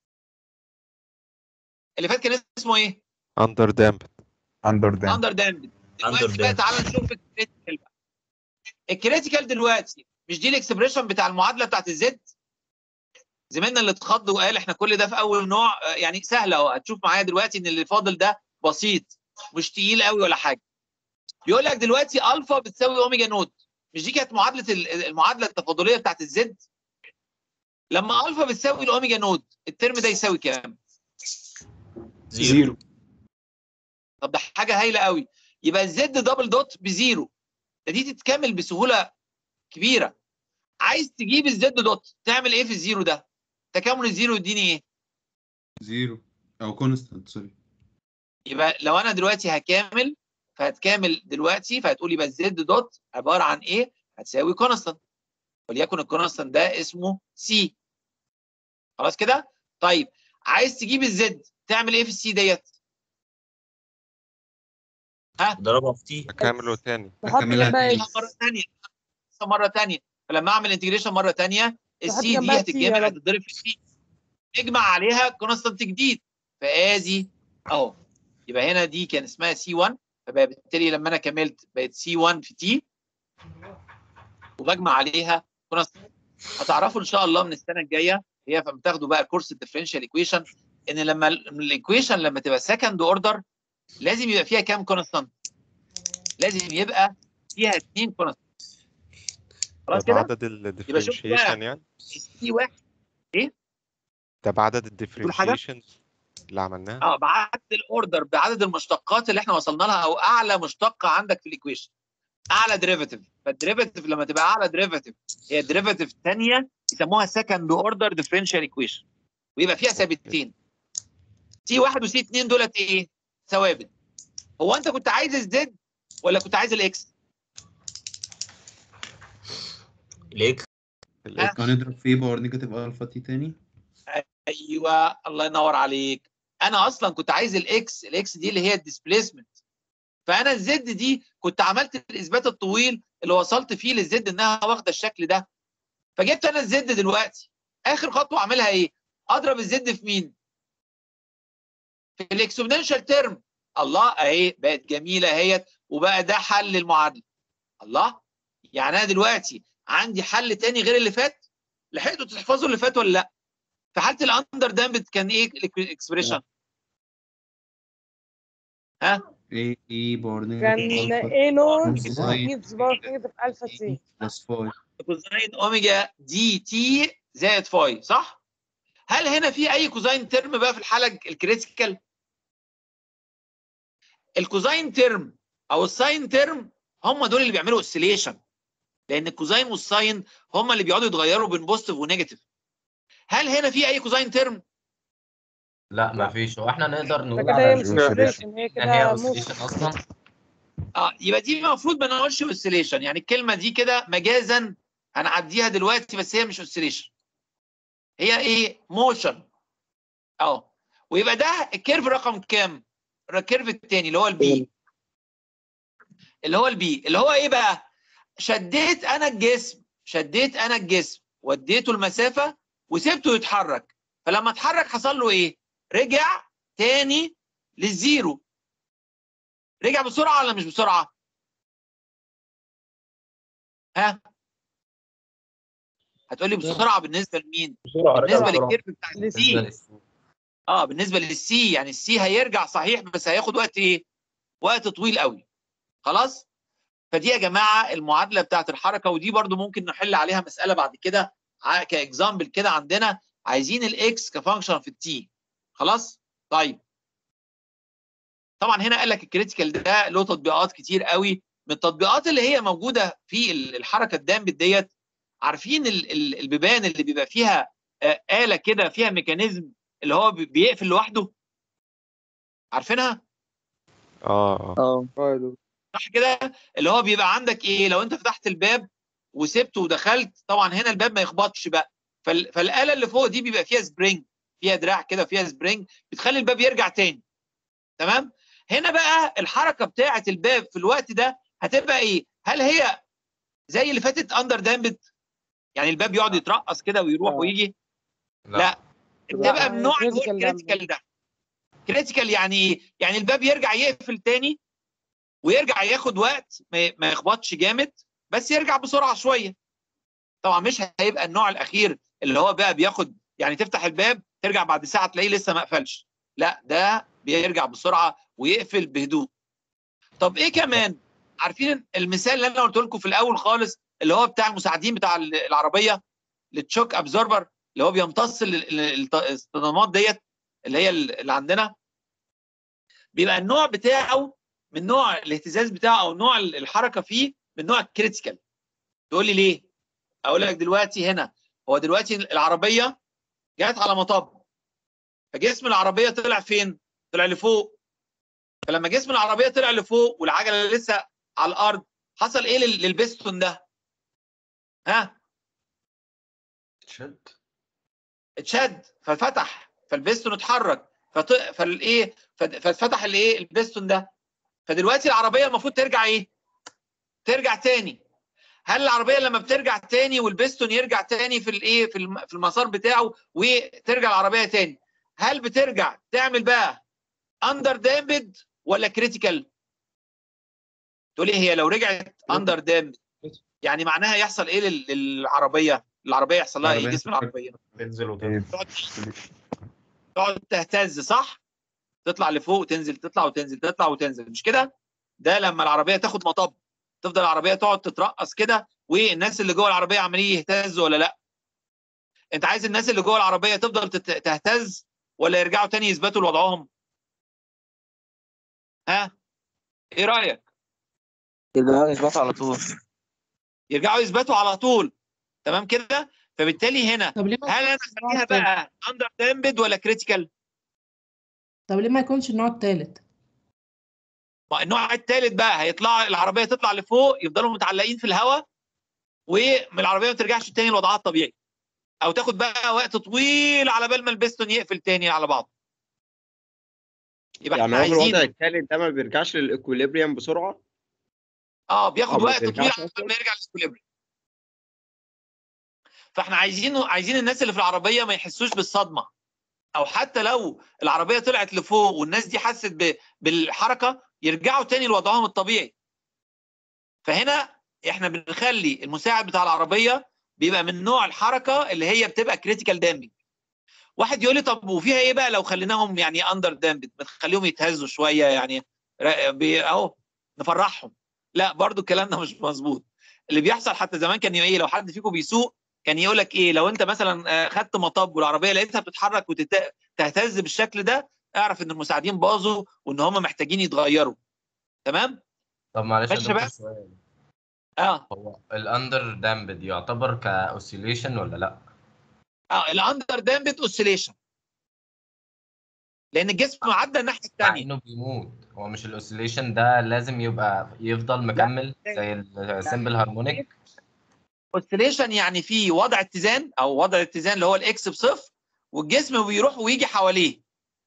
اللي فات كان اسمه ايه اندر دامب اندر دام اندر دامبد Under دلوقتي بقى damped. تعالى نشوف الكريتيكال بقى الكريتيكال دلوقتي مش دي الاكسبريشن بتاع المعادله بتاعت الزد زميلنا اللي اتخض وقال احنا كل ده في اول نوع آه، يعني سهله اهو هتشوف معايا دلوقتي ان اللي فاضل ده بسيط مش تقيل قوي ولا حاجه بيقول لك دلوقتي الفا بتساوي اوميجا نود مش دي كانت معادله ال- المعادله التفاضليه بتاعت الزد لما الفا بتساوي الاوميجا نود الترم ده يساوي كام زيرو طب ده حاجه هايله قوي يبقى الزد دبل دوت بزيرو ده دي تتكامل بسهوله كبيره عايز تجيب الزد دوت تعمل ايه في الزيرو ده تكامل الزيرو يديني ايه زيرو او كونستانت سوري يبقى لو انا دلوقتي هكامل فهتكامل دلوقتي فهتقول يبقى الزد دوت عباره عن ايه هتساوي كونستانت وليكن الكونستانت ده اسمه سي خلاص كده طيب عايز تجيب الزد تعمل ايه في السي ديت ها ضربها في تي اكمله تاني بحط جنبها انتجريشن اكس مره ثانيه مره ثانيه فلما اعمل انتجريشن مره ثانيه السي دي جنبها C هتتجمع يا رب. هتتضرب في السي نجمع عليها كونستانت جديد فادي اهو يبقى هنا دي كان اسمها سي 1 فبقى بالتالي لما انا كملت بقت سي 1 في تي وبجمع عليها كونستانت هتعرفوا ان شاء الله من السنه الجايه هي فبتاخدوا بقى كورس الديفرنشال ايكويشن ان لما الايكويشن لما تبقى سكند اوردر لازم يبقى فيها كام كونستانت لازم يبقى فيها اثنين كونستانت خلاص ده كده بعدد يبقى شوف بقى الديفرنشيشن يعني سي واحد ايه ده بعدد تقول حاجه الديفرنشيشن اللي عملناها اه بعدد الاوردر بعدد المشتقات اللي احنا وصلنا لها او اعلى مشتقه عندك في الايكويشن اعلى ديريفاتيف فالديريفاتيف لما تبقى اعلى ديريفاتيف هي ديريفاتيف ثانيه يسموها سكند اوردر ديفرنشال ايكويشن ويبقى فيها ثابتين سي واحد وسي اثنين دولت ايه؟ ثوابت هو انت كنت عايز الزد ولا كنت عايز الاكس؟ الاكس هنضرب في باور نيجاتيف الفا تي تاني ايوه الله ينور عليك انا اصلا كنت عايز الاكس الاكس دي اللي هي الديسبيسمنت فانا الزد دي كنت عملت الاثبات الطويل اللي وصلت فيه للزد انها واخده الشكل ده فجبت انا الزد دلوقتي اخر خطوه اعملها ايه اضرب الزد في مين في الاكسبوننشال ترم الله اهي بقت جميله اهيت وبقى ده حل المعادله الله يعني انا دلوقتي عندي حل تاني غير اللي فات لحقتوا تحفظوا اللي فات ولا لا في حاله الاندر دامبت كان ايه الاكسبريشن ها اي اي باور كان نيجاتيف الفا ايه نوت كوزاين جيفز باور نيجاتيف الفا سي بلس 5 كوزاين اوميجا دي تي زائد فاي صح؟ هل هنا في اي كوزاين ترم بقى في الحاله الكريتيكال؟ الكوزاين ترم او الساين ترم هم دول اللي بيعملوا اوسيليشن لان الكوزاين والساين هم اللي بيقعدوا يتغيروا بين بوزيتيف ونيجاتيف هل هنا في اي كوزاين ترم؟ لا ما فيش هو احنا نقدر نقول كده على هي مش الأوسيليشن اوسيليشن هي ان هي كده اوسيليشن موف اصلا اه يبقى دي المفروض ما نقولش اوسيليشن يعني الكلمه دي كده مجازا هنعديها دلوقتي بس هي مش اوسيليشن هي ايه موشن اه ويبقى ده الكيرف رقم كام الكيرف الثاني اللي هو البي اللي هو البي اللي هو ايه بقى شديت انا الجسم شديت انا الجسم وديته المسافه وسبته يتحرك فلما اتحرك حصل له ايه رجع تاني للزيرو رجع بسرعه ولا مش بسرعه ها هتقولي بسرعه بالنسبه لمين بسرعه رجع بالنسبه بسرعه للكيرف بتاع السي اه بالنسبه للسي يعني السي هيرجع صحيح بس هياخد وقت ايه وقت طويل قوي خلاص فدي يا جماعه المعادله بتاعت الحركه ودي برضو ممكن نحل عليها مساله بعد كده ع- كاكزامبل كده عندنا عايزين الاكس كفانكشن في التي خلاص طيب طبعا هنا قال لك الكريتيكال ده له تطبيقات كتير قوي من التطبيقات اللي هي موجوده في ال- الحركه الدامبت ديت عارفين ال- ال- البيبان اللي بيبقى فيها آه، آلة كده فيها ميكانيزم اللي هو بي- بيقفل لوحده عارفينها اه اه اه صح كده اللي هو بيبقى عندك ايه لو انت فتحت الباب وسبته ودخلت طبعا هنا الباب ما يخبطش بقى فال- فالآلة اللي فوق دي بيبقى فيها سبرينج فيها دراع كده فيها سبرينج بتخلي الباب يرجع تاني تمام هنا بقى الحركه بتاعه الباب في الوقت ده هتبقى ايه هل هي زي اللي فاتت اندر دامبت يعني الباب يقعد يترقص كده ويروح ويجي لا, لا. بتبقى من نوع اللي هو critical الكريتيكال ده كريتيكال يعني ايه يعني الباب يرجع يقفل تاني ويرجع ياخد وقت ما ما يخبطش جامد بس يرجع بسرعه شويه طبعا مش هيبقى النوع الاخير اللي هو بقى بياخد يعني تفتح الباب ترجع بعد ساعه تلاقيه لسه ما قفلش لا ده بيرجع بسرعه ويقفل بهدوء طب ايه كمان عارفين المثال اللي انا قلت لكم في الاول خالص اللي هو بتاع المساعدين بتاع ال- العربيه التشوك ابزوربر اللي هو بيمتص ال- ال- الت- الاصطدامات ديت اللي هي ال- اللي عندنا بيبقى النوع بتاعه من نوع الاهتزاز بتاعه او نوع ال- الحركه فيه من نوع الكريتيكال تقول لي ليه اقول لك دلوقتي هنا هو دلوقتي العربيه جت على مطب فجسم العربيه طلع فين طلع لفوق فلما جسم العربيه طلع لفوق والعجله لسه على الارض حصل ايه لل- للبستون ده ها شد اتشد ففتح فالبستون اتحرك فط... فالايه فت- فاتفتح الايه البستون ده فدلوقتي العربيه المفروض ترجع ايه ترجع تاني هل العربيه لما بترجع تاني والبستون يرجع تاني في الايه في الم- في المسار بتاعه وترجع العربيه تاني هل بترجع تعمل بقى اندر دامبد ولا كريتيكال تقول لي هي لو رجعت اندر دامبد يعني معناها يحصل ايه لل- للعربيه العربيه يحصل لها ايه العربية جسم العربيه تنزل وتنزل تقعد تهتز صح تطلع لفوق وتنزل تطلع وتنزل تطلع وتنزل مش كده ده لما العربيه تاخد مطب تفضل العربيه تقعد تترقص كده والناس اللي جوه العربيه عمالين يهتزوا ولا لا انت عايز الناس اللي جوه العربيه تفضل تت- تهتز ولا يرجعوا تاني يثبتوا لوضعهم ها ايه رايك يرجعوا يثبتوا على طول يرجعوا يثبتوا على طول تمام كده فبالتالي هنا طب ليه ما هل انا يكونش النوع اخليها التالت؟ بقى اندر دامبد ولا كريتيكال طب ليه ما يكونش النوع التالت ما النوع الثالث بقى هيطلع العربيه تطلع لفوق يفضلوا متعلقين في الهواء ومن العربيه ما ترجعش تاني لوضعها الطبيعي او تاخد بقى وقت طويل على بال ما البستون يقفل تاني على بعض يبقى يعني احنا هو في الوضع عايزين التالت ده ما بيرجعش للاكوليبريم بسرعه اه بياخد أو ما وقت بيرجعش طويل على ما يرجع للسكوليبري فاحنا عايزينه عايزين الناس اللي في العربيه ما يحسوش بالصدمه او حتى لو العربيه طلعت لفوق والناس دي حست ب... بالحركه يرجعوا تاني لوضعهم الطبيعي فهنا احنا بنخلي المساعد بتاع العربيه بيبقى من نوع الحركه اللي هي بتبقى كريتيكال دامبنج واحد يقول لي طب وفيها ايه بقى لو خليناهم يعني اندر دامبد بنخليهم يتهزوا شويه يعني ر- بي- اهو نفرحهم لا برضو الكلام ده مش مظبوط اللي بيحصل حتى زمان كان ايه لو حد فيكم بيسوق كان يقول لك ايه لو انت مثلا آه، خدت مطب والعربيه لقيتها بتتحرك وتهتز بالشكل ده اعرف ان المساعدين باظوا وان هم محتاجين يتغيروا تمام طب معلش يا ماشي دكتور بقى؟ سؤال اه هو الاندر دامبد يعتبر كاوسيليشن ولا لا؟ اه الاندر دامبد اوسيليشن لان الجسم عدى الناحيه مع الثانيه انه بيموت هو مش الاوسيليشن ده لازم يبقى يفضل مكمل زي السمبل هارمونيك اوسيليشن يعني في وضع اتزان او وضع اتزان اللي هو الاكس بصفر والجسم بيروح ويجي حواليه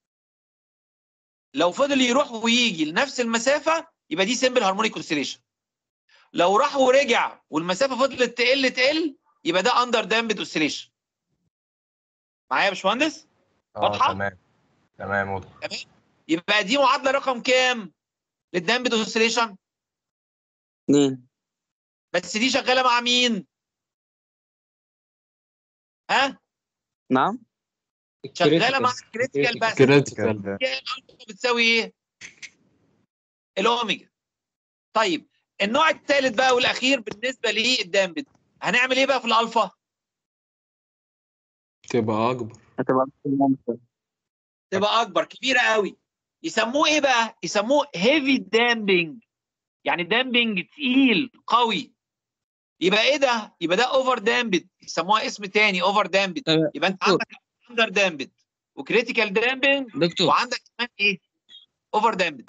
لو فضل يروح ويجي لنفس المسافه يبقى دي سمبل هارمونيك اوسيليشن لو راح ورجع والمسافه فضلت تقل تقل يبقى ده اندر دامبد اوسيليشن معايا يا باشمهندس اه واضحه تمام تمام واضح تمام يبقى دي معادله رقم كام للدامبد اوسيليشن اتنين بس دي شغاله مع مين ها نعم شغاله مع الكريتيكال بس كريتيكال هي الالفا بتساوي ايه الاوميجا طيب النوع الثالث بقى والاخير بالنسبه للدامبد هنعمل ايه بقى في الالفا تبقى اكبر هتبقى تبقى اكبر كبيره قوي يسموه ايه بقى يسموه هيفي دامبنج يعني دامبنج تقيل قوي يبقى ايه ده يبقى ده اوفر دامبد يسموها اسم تاني اوفر دامبد يبقى انت عندك اندر دامبد وكريتيكال دامبنج دكتور وعندك كمان ايه اوفر دامبد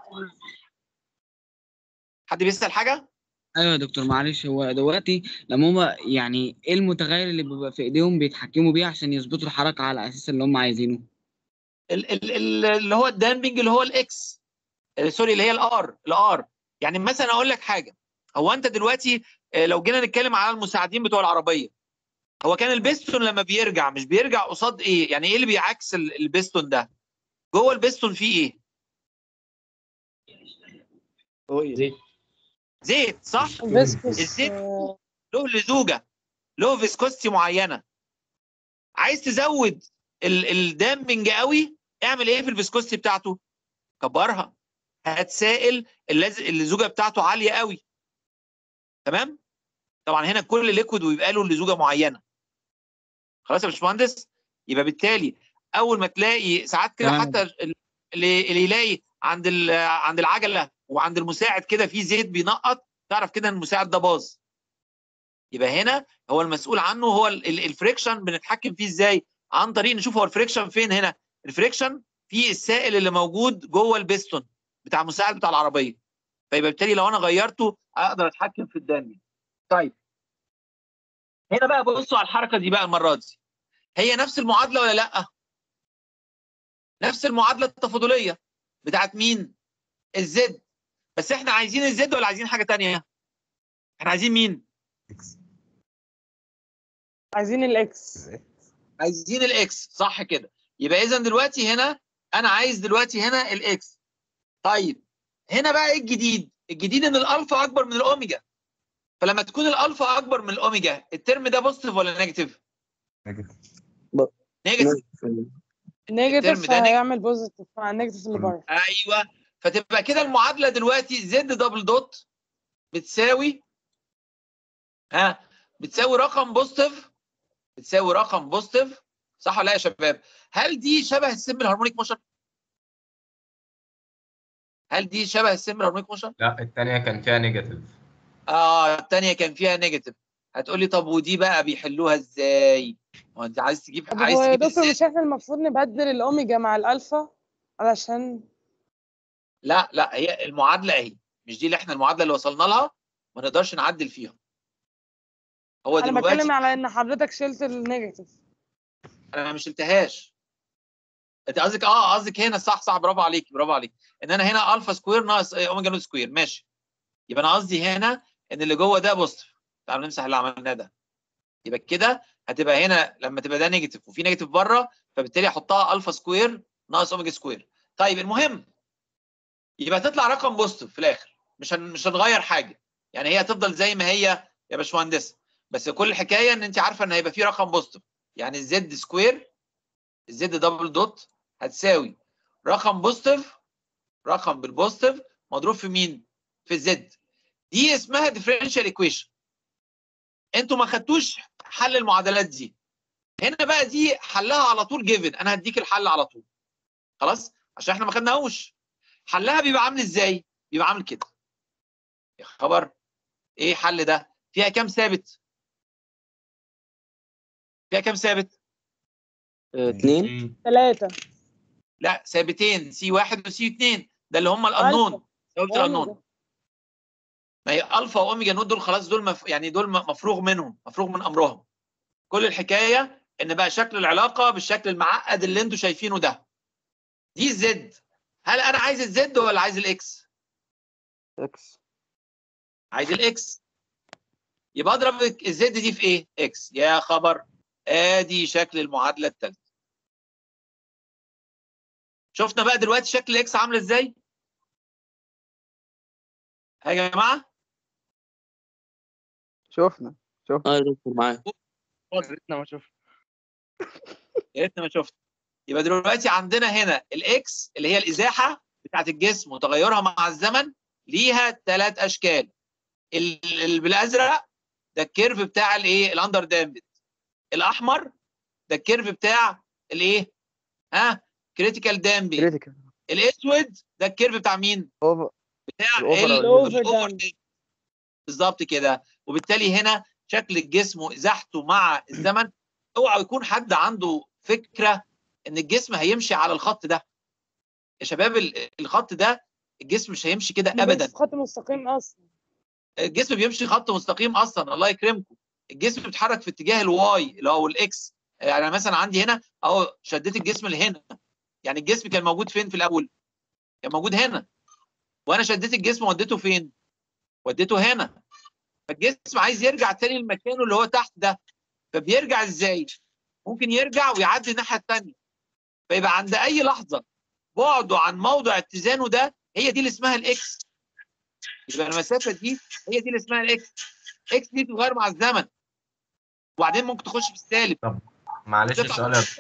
حد بيسال حاجه ايوه يا دكتور معلش هو دلوقتي لما هما يعني ايه المتغير اللي بيبقى في ايديهم بيتحكموا بيه عشان يظبطوا الحركه على اساس اللي هم عايزينه ال- ال- ال- اللي هو الدامبنج اللي هو الاكس آه، سوري اللي هي الار الار يعني مثلا اقول لك حاجه هو انت دلوقتي آه، لو جينا نتكلم على المساعدين بتوع العربيه هو كان البستون لما بيرجع مش بيرجع قصاد ايه يعني ايه اللي بيعكس ال- البستون ده جوه البستون فيه ايه زيت زيت صح فيسكوس الزيت له لزوجه له فيسكوستي معينه عايز تزود ال- الدامبنج قوي اعمل ايه في الفيسكوستي بتاعته كبرها هات سائل اللز- اللزوجه بتاعته عاليه قوي تمام طبعا هنا كل ليكويد ويبقى له لزوجه معينه خلاص يا باشمهندس يبقى بالتالي اول ما تلاقي ساعات كده تمام. حتى ال- اللي اللي يلاقي عند ال- عند العجله وعند المساعد كده في زيت بينقط تعرف كده ان المساعد ده باظ يبقى هنا هو المسؤول عنه هو ال- ال- الفريكشن بنتحكم فيه ازاي عن طريق نشوف هو الفريكشن فين هنا الفريكشن في السائل اللي موجود جوه البستون بتاع المساعد بتاع العربيه فيبقى بالتالي لو انا غيرته اقدر اتحكم في الدنيا طيب هنا بقى بصوا على الحركه دي بقى المره دي هي نفس المعادله ولا لا نفس المعادله التفاضليه بتاعت مين الزد بس احنا عايزين الزد ولا عايزين حاجه تانية احنا عايزين مين عايزين الاكس عايزين الاكس صح كده يبقى اذا دلوقتي هنا انا عايز دلوقتي هنا الاكس طيب هنا بقى ايه الجديد الجديد ان الالفا اكبر من الاوميجا فلما تكون الالفا اكبر من الاوميجا الترم ده بوزيتيف ولا نيجاتيف نيجاتيف نيجاتيف الترم ده هيعمل بوزيتيف مع النيجاتيف اللي بره ايوه فتبقى كده المعادله دلوقتي زد دبل دوت بتساوي ها بتساوي رقم بوزيتيف بتساوي رقم بوزيتيف صح ولا لا يا شباب؟ هل دي شبه السم الهارمونيك موشن؟ هل دي شبه السم الهارمونيك موشن؟ لا الثانيه كان فيها نيجاتيف اه الثانيه كان فيها نيجاتيف هتقولي طب ودي بقى بيحلوها ازاي؟ ما انت عايز تجيب طب عايز هو يا تجيب دكتور ازاي؟ مش احنا المفروض نبدل الاوميجا مع الالفا علشان لا لا هي المعادله اهي مش دي اللي احنا المعادله اللي وصلنا لها ما نقدرش نعدل فيها هو انا دلوقتي بتكلم على ان حضرتك شلت النيجاتيف انا ما شلتهاش انت قصدك اه قصدك هنا صح صح برافو عليك برافو عليك ان انا هنا الفا سكوير ناقص آه، اوميجا نوت سكوير ماشي يبقى انا قصدي هنا ان اللي جوه ده بوزيتيف تعالوا نمسح اللي عملناه ده يبقى كده هتبقى هنا لما تبقى ده نيجاتيف وفي نيجاتيف بره فبالتالي احطها الفا سكوير ناقص اوميجا سكوير طيب المهم يبقى تطلع رقم بوزيتيف في الاخر مش هن... مش هنغير حاجه يعني هي هتفضل زي ما هي يا باشمهندس بس كل الحكايه ان انت عارفه ان هيبقى في رقم بوزيتيف يعني الزد سكوير الزد دبل دوت هتساوي رقم بوزيتيف رقم بالبوزيتيف مضروب في مين؟ في الزد دي اسمها ديفرنشال ايكويشن انتوا ما خدتوش حل المعادلات دي هنا بقى دي حلها على طول جيفن انا هديك الحل على طول خلاص عشان احنا ما خدناهوش حلها بيبقى عامل ازاي بيبقى عامل كده يا خبر ايه حل ده فيها كام ثابت فيها كام ثابت اتنين ثلاثة لا ثابتين سي واحد وسي اثنين ده اللي هم الانون ثوابت الانون ما هي الفا واوميجا نوت دول خلاص دول مف... يعني دول م- مفروغ منهم مفروغ من امرهم كل الحكايه ان بقى شكل العلاقه بالشكل المعقد اللي انتوا شايفينه ده دي الزد هل انا عايز الزد ولا عايز الاكس اكس عايز الاكس يبقى اضرب الزد دي في ايه اكس يا خبر ادي شكل المعادله الثالثه شفنا بقى دلوقتي شكل الاكس عامل ازاي يا جماعه شفنا شفنا اه يا دكتور معاك يا ريتنا ما شفنا يا ريتنا ما شفنا يبقى دلوقتي عندنا هنا الاكس اللي هي الازاحه بتاعت الجسم وتغيرها مع الزمن ليها ثلاث اشكال ال- ال- بالازرق ده الكيرف بتاع الايه الاندر دامبد الاحمر ده الكيرف بتاع الايه ها كريتيكال دامبنج كريتيكال الاسود ده الكيرف بتاع مين اوفر بتاع الأوفر ال- أو الأوفر الأوفر دامب. دامب. بالظبط كده وبالتالي هنا شكل الجسم وازاحته مع الزمن اوعى يكون حد عنده فكره ان الجسم هيمشي على الخط ده يا شباب ال- الخط ده الجسم مش هيمشي كده ما بيمشي ابدا في خط مستقيم اصلا الجسم بيمشي خط مستقيم اصلا الله يكرمكم الجسم بيتحرك في اتجاه الواي اللي هو الاكس يعني مثلا عندي هنا اهو شديت الجسم لهنا يعني الجسم كان موجود فين في الاول كان موجود هنا وانا شديت الجسم وديته فين وديته هنا فالجسم عايز يرجع تاني لمكانه اللي هو تحت ده فبيرجع ازاي ممكن يرجع ويعدي الناحيه الثانيه فيبقى عند اي لحظه بعده عن موضع اتزانه ده هي دي اللي اسمها الاكس يبقى المسافه دي هي دي اللي اسمها الاكس اكس دي تتغير مع الزمن وبعدين ممكن تخش في السالب معلش تطلع السؤال يا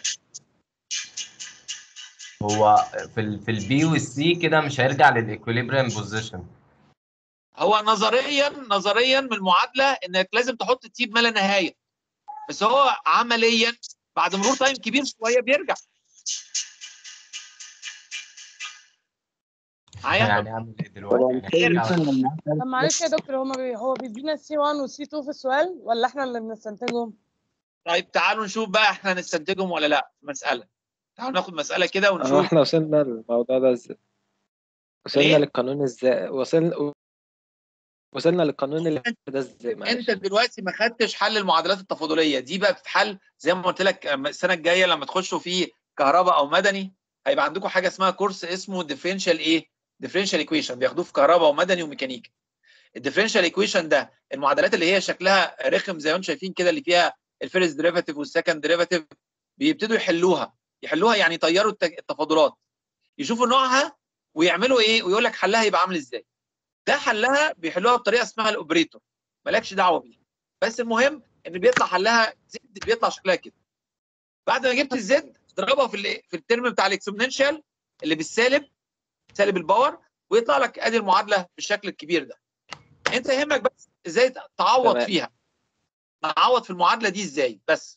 هو في ال في البي والسي كده مش هيرجع للايكوليبريم بوزيشن هو نظريا نظريا من المعادله انك لازم تحط تي ما لا نهايه بس هو عمليا بعد مرور تايم كبير شويه بيرجع معايا يعني اعمل ايه دلوقتي يعني أرجع- طب معلش يا دكتور هما بي... هو بيدينا سي 1 وسي 2 في السؤال ولا احنا اللي بنستنتجهم؟ طيب تعالوا نشوف بقى احنا هنستنتجهم ولا لا في مساله تعالوا ناخد مساله كده اه ونشوف احنا وصلنا للموضوع ده ازاي وصلنا ليه؟ للقانون ازاي وصلنا وصلنا للقانون اللي ده ازاي معلش انت دلوقتي ما خدتش حل المعادلات التفاضليه دي بقى بتتحل زي ما قلت لك أما السنه الجايه لما تخشوا في كهرباء او مدني هيبقى عندكم حاجه اسمها كورس اسمه ديفرنشال ايه ديفرنشال ايكويشن بياخدوه في كهرباء ومدني وميكانيكا الديفرنشال ايكويشن ده المعادلات اللي هي شكلها رخم زي ما انتم شايفين كده اللي فيها الفيرست ديريفاتيف والسكند ديريفاتيف بيبتدوا يحلوها يحلوها يعني يطيروا التج- التفاضلات يشوفوا نوعها ويعملوا ايه ويقول لك حلها يبقى عامل ازاي ده حلها بيحلوها بطريقه اسمها الاوبريتور مالكش دعوه بيها بس المهم ان بيطلع حلها زد بيطلع شكلها كده بعد ما جبت الزد اضربها في ال- في الترم بتاع الاكسبوننشال اللي بالسالب سالب الباور ويطلع لك ادي المعادله بالشكل الكبير ده انت يهمك بس ازاي تعوض تمام. فيها نعوض في المعادله دي ازاي بس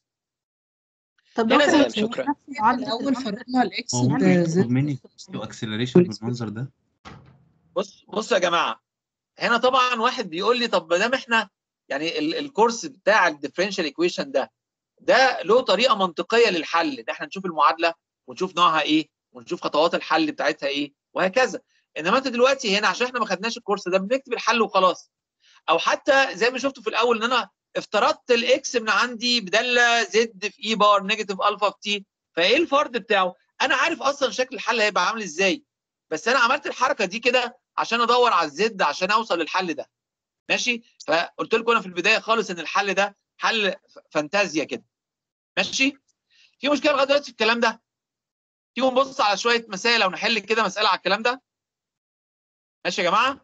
طب هنا دكتور زي- هو نفس المعادلة الاول فرقنا الاكس هو ممكن يطلب بزد مني اكسلريشن بالمنظر ده بص بص يا جماعه هنا طبعا واحد بيقول لي طب ما دام احنا يعني ال- الكورس بتاع الديفرنشال ايكويشن ده ده له طريقه منطقيه للحل ان احنا نشوف المعادله ونشوف نوعها ايه ونشوف خطوات الحل بتاعتها ايه وهكذا انما انت دلوقتي هنا عشان احنا ما خدناش الكورس ده بنكتب الحل وخلاص او حتى زي ما شفتوا في الاول ان انا افترضت الاكس من عندي بداله زد في اي بار نيجاتيف الفا في تي فايه الفرض بتاعه انا عارف اصلا شكل الحل هيبقى عامل ازاي بس انا عملت الحركه دي كده عشان ادور على الزد عشان اوصل للحل ده ماشي فقلت لكم انا في البدايه خالص ان الحل ده حل ف- فانتازيا كده ماشي في مشكله لغايه دلوقتي في الكلام ده تيجوا نبص على شويه مسائل او نحل كده مساله على الكلام ده ماشي يا جماعه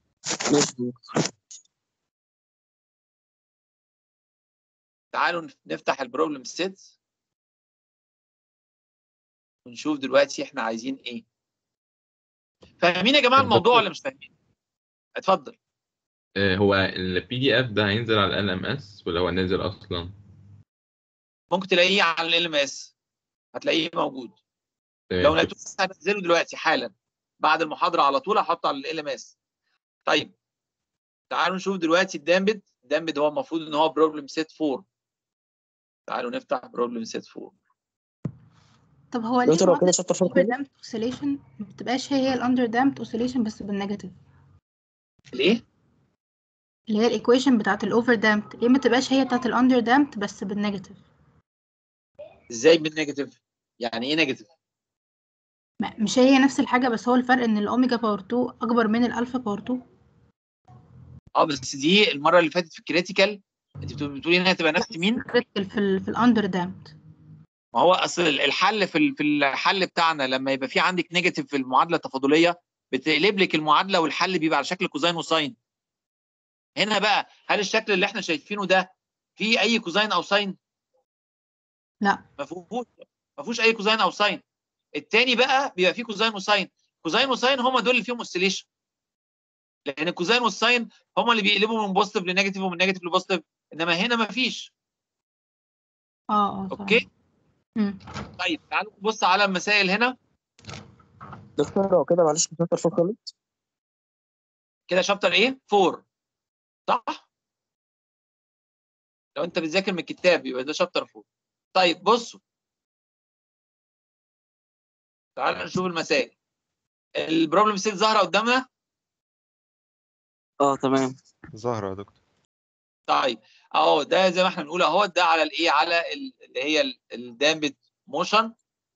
تعالوا نف- نفتح البروبلم سيت ونشوف دلوقتي احنا عايزين ايه فاهمين يا جماعه الموضوع ولا مش فاهمين اتفضل آه، هو البي دي اف ده هينزل على ال ام اس ولا هو نازل اصلا؟ ممكن تلاقيه على ال ام اس هتلاقيه موجود تمام. لو لقيته هنزله دلوقتي حالا بعد المحاضره على طول هحطه على ال ام اس طيب تعالوا نشوف دلوقتي الدامبد الدامبد هو المفروض ان هو بروبلم سيت 4 تعالوا نفتح بروبلم سيت 4 طب هو ليه دكتور هو كده معادلة شابتر فور الاوفر دامت اوسيليشن ما بتبقاش هي هي الاندر دامت اوسيليشن بس بالنيجاتيف ليه؟ اللي هي الايكويشن بتاعت الاوفر دامت ليه ما تبقاش هي بتاعت الاندر دامت بس بالنيجاتيف ازاي بالنيجاتيف؟ يعني ايه نيجاتيف؟ ما- مش هي هي نفس الحاجة بس هو الفرق ان الاوميجا باور 2 اكبر من الالفا باور 2 اه بس دي المره اللي فاتت في الكريتيكال انت بتقول- بتقولي انها تبقى نفس مين؟ كريتيكال في ال في الاندر دامت ما هو اصل الحل في ال- في الحل بتاعنا لما يبقى في عندك نيجاتيف في المعادله التفاضليه بتقلب لك المعادله والحل بيبقى على شكل كوزين وساين هنا بقى هل الشكل اللي احنا شايفينه ده فيه اي كوزين او ساين لا ما فيهوش ما فيهوش اي كوزين او ساين التاني بقى بيبقى فيه كوزين وساين كوزين وساين هم دول اللي فيهم اوسيليشن لان الكوزين والساين هم اللي بيقلبوا من بوزيتيف لنيجاتيف ومن نيجاتيف لبوزيتيف انما هنا ما فيش اه اه اوكي مم. طيب تعالوا نبص على المسائل هنا دكتور هو كده معلش شابتر فور خالص كده شابتر ايه 4 صح لو انت بتذاكر من الكتاب يبقى ده شابتر 4 طيب بصوا تعال نشوف المسائل البروبلم سيت ظاهره قدامنا اه تمام ظاهرة يا دكتور طيب اهو ده زي ما احنا بنقول اهو ده على الايه على ال- اللي هي الدامبت موشن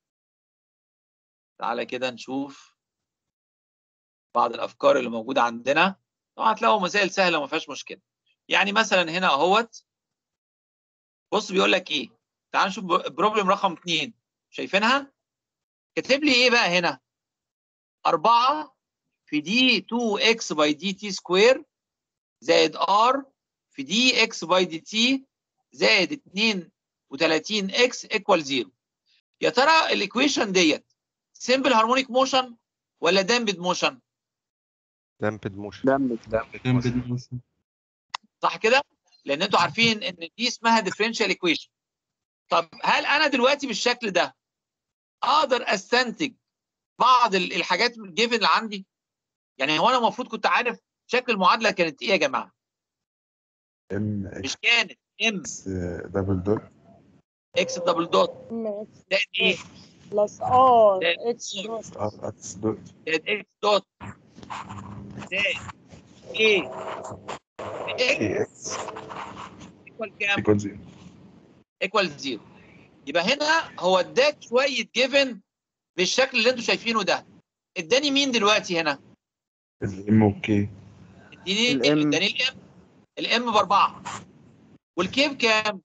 تعالى كده نشوف بعض الافكار اللي موجوده عندنا طبعا هتلاقوا مسائل سهله وما فيهاش مشكله يعني مثلا هنا اهوت بص بيقول لك ايه تعال نشوف بروبلم رقم 2 شايفينها كاتب لي ايه بقى هنا 4 في دي 2 اكس باي دي تي سكوير زائد ار في دي اكس باي دي تي زائد 32 اكس ايكوال 0 يا ترى الايكويشن ديت سمبل هارمونيك موشن ولا دامبد موشن دامبد موشن دامبد دامبد موشن صح كده لان انتوا عارفين ان دي اسمها ديفرنشال ايكويشن طب هل انا دلوقتي بالشكل ده اقدر استنتج بعض ال- الحاجات من الجيفن اللي عندي يعني هو انا المفروض كنت عارف شكل المعادله كانت ايه يا جماعه ام مش كانت ام اكس دبل دوت اكس دبل دوت ام اكس زائد ايه بلس ار زائد اكس دوت ار اكس دوت زائد اكس دوت زائد ايه اي اكس اكس ايكوال كام ايكوال زيرو ايكوال زيرو يبقى هنا هو اداك شويه جيفن بالشكل اللي انتوا شايفينه ده اداني مين دلوقتي هنا الام اوكي اديني الام. اداني الام الام باربعه والكي بكام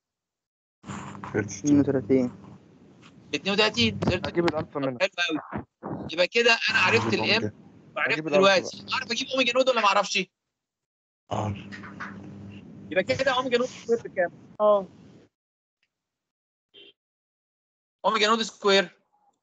32 ب 32 صرت هجيب الالفا منها حلو قوي يبقى كده انا عرفت هجيب الام أوميجا. وعرفت هجيب الألفا دلوقتي اعرف اجيب اوميجا نود ولا ما اعرفش ار يبقى كده اوميجا نود سكوير بكام اه اوميجا نود سكوير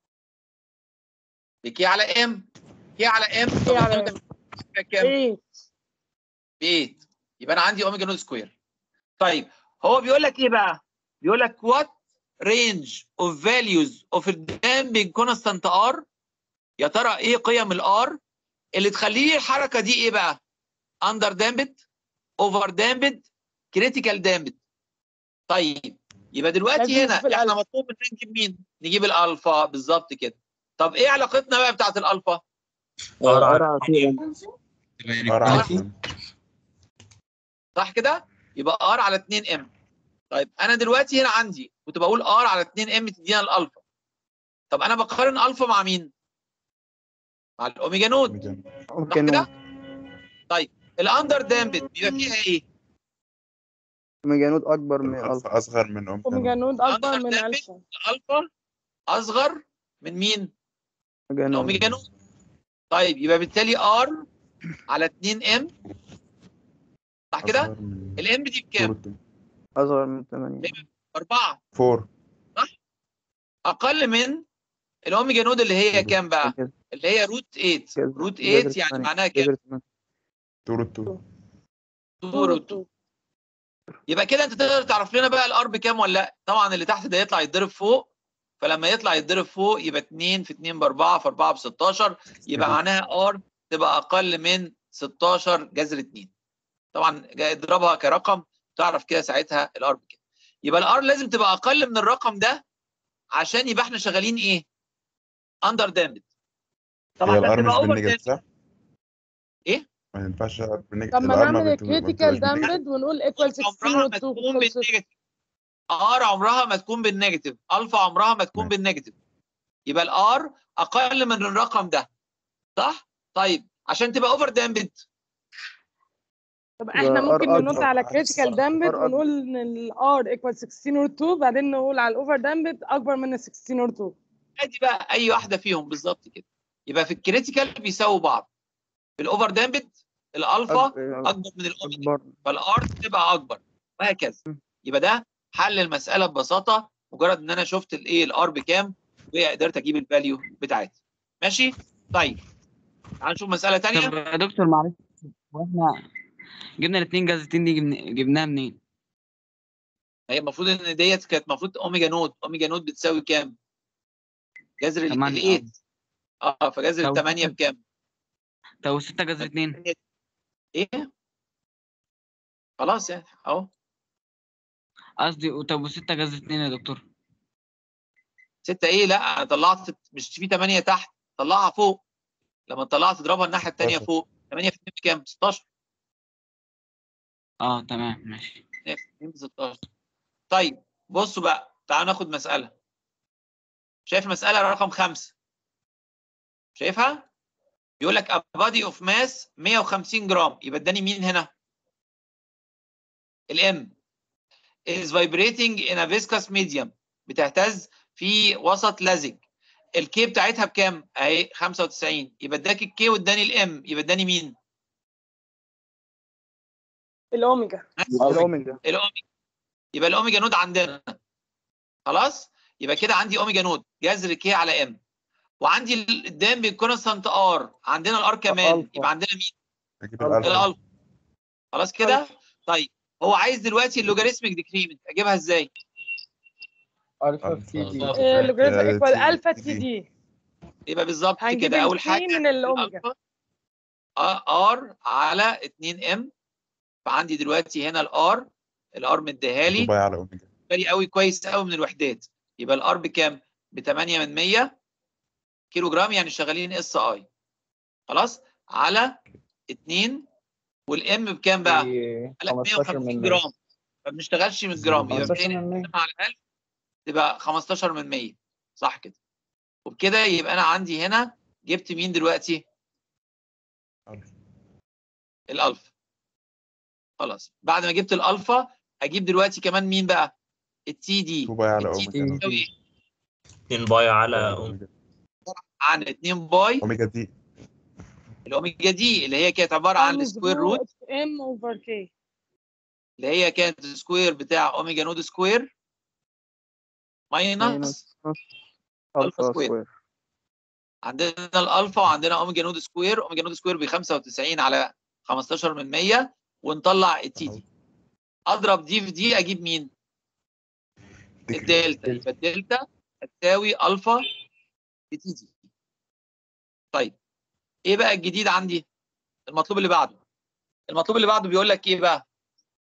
بكي على ام كي على ام كي على ام كام ايه ب 8 يبقى انا عندي اوميجا نود سكوير طيب هو بيقول لك ايه بقى بيقول لك what range of values of the damping constant r يا ترى ايه قيم الار اللي تخلي لي الحركه دي ايه بقى under damped over damped critical damped طيب يبقى دلوقتي لازم هنا نشوف احنا الألفا. مطلوب مننا نجيب مين نجيب الالفا بالظبط كده طب ايه علاقتنا بقى بتاعت الالفا ار ار على على تي ام ار على ام صح كده يبقى ار على 2 ام طيب انا دلوقتي هنا عندي كنت بقول ار على 2 ام تدينا الالفا طب انا بقارن الفا مع مين مع الاوميجا نود صح اوميجا كده نود طيب الاندر دامبد بيبقى فيها ايه اوميجا نود اكبر من الفا الفا اصغر من اوميجا اوميجا نود. نود اكبر اندر من دامبد الفا الالفا اصغر من مين اوميجا نود الاوميجا نود طيب يبقى بالتالي ار على 2 ام صح كده اصغر من الام دي بكام صورة اصغر من 8 4 فور اقل من الاوميجا نود اللي هي كام بقى كده. اللي هي روت 8 كده. روت جذر 8 يعني ثمانية. معناها كام جذر ثمانية. تو روت تو 2 روت 2 يبقى كده انت تقدر تعرف لنا بقى الار بكام ولا لا طبعا اللي تحت ده يطلع يتضرب فوق فلما يطلع يتضرب فوق يبقى 2 في 2 ب 4 في 4 ب 16 يبقى معناها ار تبقى اقل من 16 جذر 2 طبعا جا- اضربها كرقم تعرف كده ساعتها الار بكام يبقى الار لازم تبقى اقل من الرقم ده عشان يبقى احنا شغالين ايه اندر دامد طبعا هي عشان الار تبقى مش اوفر بالنيجاتيف صح؟ ايه؟ ما ينفعش ار بالنيجاتيف طب ما الار نعمل ما بت- ما الكريتيكال بتبقاش بالنيجاتيف. دامبد ونقول ايكوال 16 عمرها روت ما 2 تكون بالنيجاتيف ار عمرها ما تكون بالنيجاتيف الفا عمرها ما تكون بالنيجاتيف يبقى الار اقل من الرقم ده صح طيب عشان تبقى اوفر دامبد طب يبقى احنا ممكن R ننط أكبر. على كريتيكال دامبد R أكبر. ونقول ان الار ايكوال 16 روت 2 بعدين نقول على الاوفر دامبد اكبر من ال 16 روت 2 ادي بقى اي واحده فيهم بالظبط كده يبقى في الكريتيكال بيساووا بعض في الاوفر دامبد الالفا أكبر- اكبر من الاوميجا اكبر فالار تبقى اكبر وهكذا يبقى ده حل المساله ببساطه مجرد ان انا شفت الايه الار بكام وقدرت اجيب الفاليو بتاعتها ماشي طيب تعال نشوف مساله طب ثانيه يا دكتور معلش هو احنا جبنا الاثنين جازتين دي جبنا- جبناها منين؟ هي المفروض ان ديت كانت المفروض اوميجا نود اوميجا نود بتساوي كام جذر ال تمانية. 8 اه فجذر طب- ال 8 بكام طب وستة جذر اتنين ايه خلاص يعني اهو قصدي طب وستة جذر اتنين يا دكتور 6 ايه لا أنا طلعت مش في 8 تحت طلعها فوق لما طلعت تضربها الناحيه الثانيه 16. فوق 8 في 2 بكام 16 اه تمام ماشي 2 ب 16 طيب بصوا بقى تعالوا ناخد مساله شايف المساله رقم خمسة شايفها بيقول لك a body of mass 150 جرام يبقى اداني مين هنا الام is vibrating in a viscous medium بتهتز في وسط لزج الكي بتاعتها بكام اهي 95 يبقى اداك الكي واداني الام يبقى اداني مين الاوميجا الاوميجا الاوميجا يبقى الاوميجا نود عندنا خلاص يبقى كده عندي اوميجا نود جذر كي على ام وعندي الدام بالكونستانت ار عندنا الار كمان الألفا. يبقى عندنا مين اجيب الالفا الالفا خلاص كده طيب هو عايز دلوقتي اللوجاريتميك ديكريمنت اجيبها ازاي الفا في تي دي اللوجاريتم آه، ايكوال تي- الفا تي تي دي. دي يبقى بالظبط هنجيب كده اول الكي حاجه من الأوميجا. الألفا. ار على 2 ام فعندي دلوقتي هنا الار الار مديها لي باي على اوميجا بالي قوي كويس قوي من الوحدات يبقى الار بكام؟ ب 8 من 100 كيلو جرام يعني شغالين اس اي خلاص على 2 والام بكام بقى؟ قال لك 15 من 150 100. جرام ما بنشتغلش من الجرام يبقى 15 200 من 100 على 1000 تبقى 15 من 100 صح كده وبكده يبقى انا عندي هنا جبت مين دلوقتي؟ الالفا خلاص بعد ما جبت الالفا اجيب دلوقتي كمان مين بقى؟ التي دي 2 باي على التي دي اوميجا تساوي ايه؟ 2 باي على أوميجا. عن 2 باي اوميجا دي الاوميجا دي اللي هي كانت عباره عن السكوير روت ام اوفر كي اللي هي كانت السكوير بتاع اوميجا نود سكوير ماينس الفا سكوير. سكوير عندنا الالفا وعندنا اوميجا نود سكوير اوميجا نود سكوير ب 95 على 15 من 100 ونطلع التي دي اضرب دي في دي اجيب مين؟ الدلتا يبقى الدلتا هتساوي الفا في تي دي طيب ايه بقى الجديد عندي؟ المطلوب اللي بعده المطلوب اللي بعده بيقول لك ايه بقى؟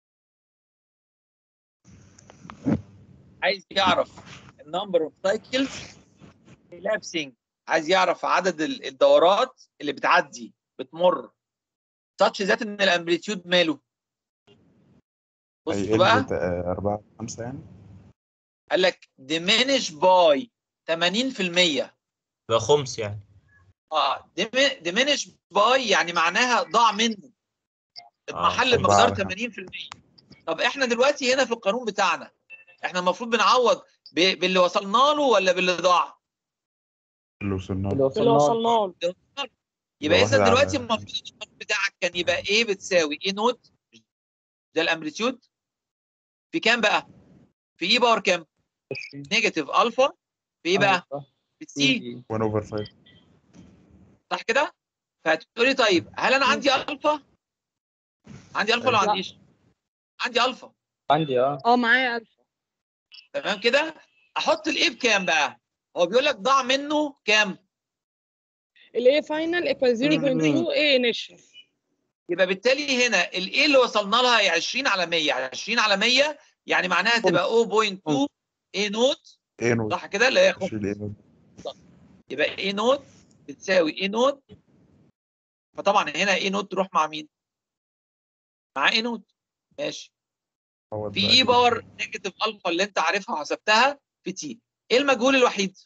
عايز يعرف النمبر اوف سايكلز elapsing عايز يعرف عدد ال- الدورات اللي بتعدي بتمر تاتش ذات ان الامبليتيود ماله بصوا هيقل بقى ت- آه، أربعة خمسة يعني قال لك diminish by 80% ده خمس يعني اه dim- diminish by يعني معناها ضاع منه اضمحل خمسة بمقدار على 80% طب احنا دلوقتي هنا في القانون بتاعنا احنا المفروض بنعوض ب- باللي وصلنا له ولا باللي ضاع؟ اللي وصلنا اللي له وصلنا له يبقى واحد اذا على- دلوقتي المفروض القانون بتاعك كان يبقى ايه بتساوي ايه نوت ده الامبليتيود في كام بقى؟ في اي باور كام؟ نيجاتيف الفا في ايه بقى؟ في سي 1 اوفر 5 صح كده؟ فهتقولي طيب هل انا عندي الفا؟ عندي الفا ولا ما لا. عنديش؟ عندي الفا عندي اه اه معايا الفا تمام كده؟ احط الايه بكام بقى؟ هو بيقول لك ضاع منه كام؟ الاي فاينل ايكوال 0.2 اي انيشال يبقى بالتالي هنا الايه اللي وصلنا لها هي 20 على 100 20 على 100 يعني معناها تبقى 0.2 اي نوت ايه نوت صح كده اللي هي خمس. شيل ايه نوت يبقى اي نوت بتساوي اي نوت فطبعا هنا اي نوت تروح مع مين؟ مع اي نوت ماشي عوض في بقى اي كده. باور نيجاتيف الفا اللي انت عارفها وحسبتها في تي ايه المجهول الوحيد؟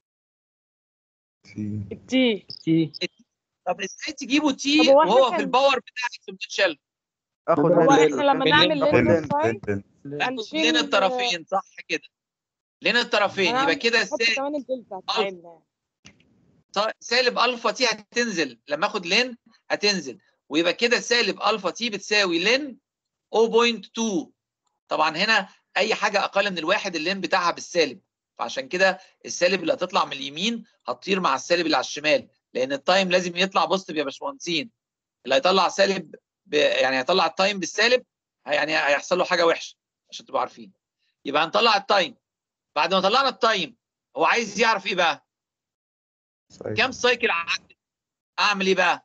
سي التي تي طب ازاي تجيبوا تي طب هو إحنا وهو في كان- الباور بتاع الاكسبوننشال اخد هو من احنا لما بالليل. نعمل لين لين سايد لين لين هنشيل لين الطرفين صح كده لين الطرفين يبقى هنعمل- كده نحط السالب كمان الدلتا بتاعتنا سالب الفا تي هتنزل لما اخد لين هتنزل ويبقى كده سالب الفا تي بتساوي لين 0.2 طبعا هنا اي حاجه اقل من الواحد اللين بتاعها بالسالب فعشان كده السالب اللي هتطلع من اليمين هتطير مع السالب اللي على الشمال لان التايم لازم يطلع بوزيتيف يا باشمهندسين اللي هيطلع سالب ب... يعني هيطلع التايم بالسالب يعني هيحصل له حاجه وحشه عشان تبقوا عارفين يبقى هنطلع التايم بعد ما طلعنا التايم هو عايز يعرف ايه بقى كام سايكل عدت اعمل ايه بقى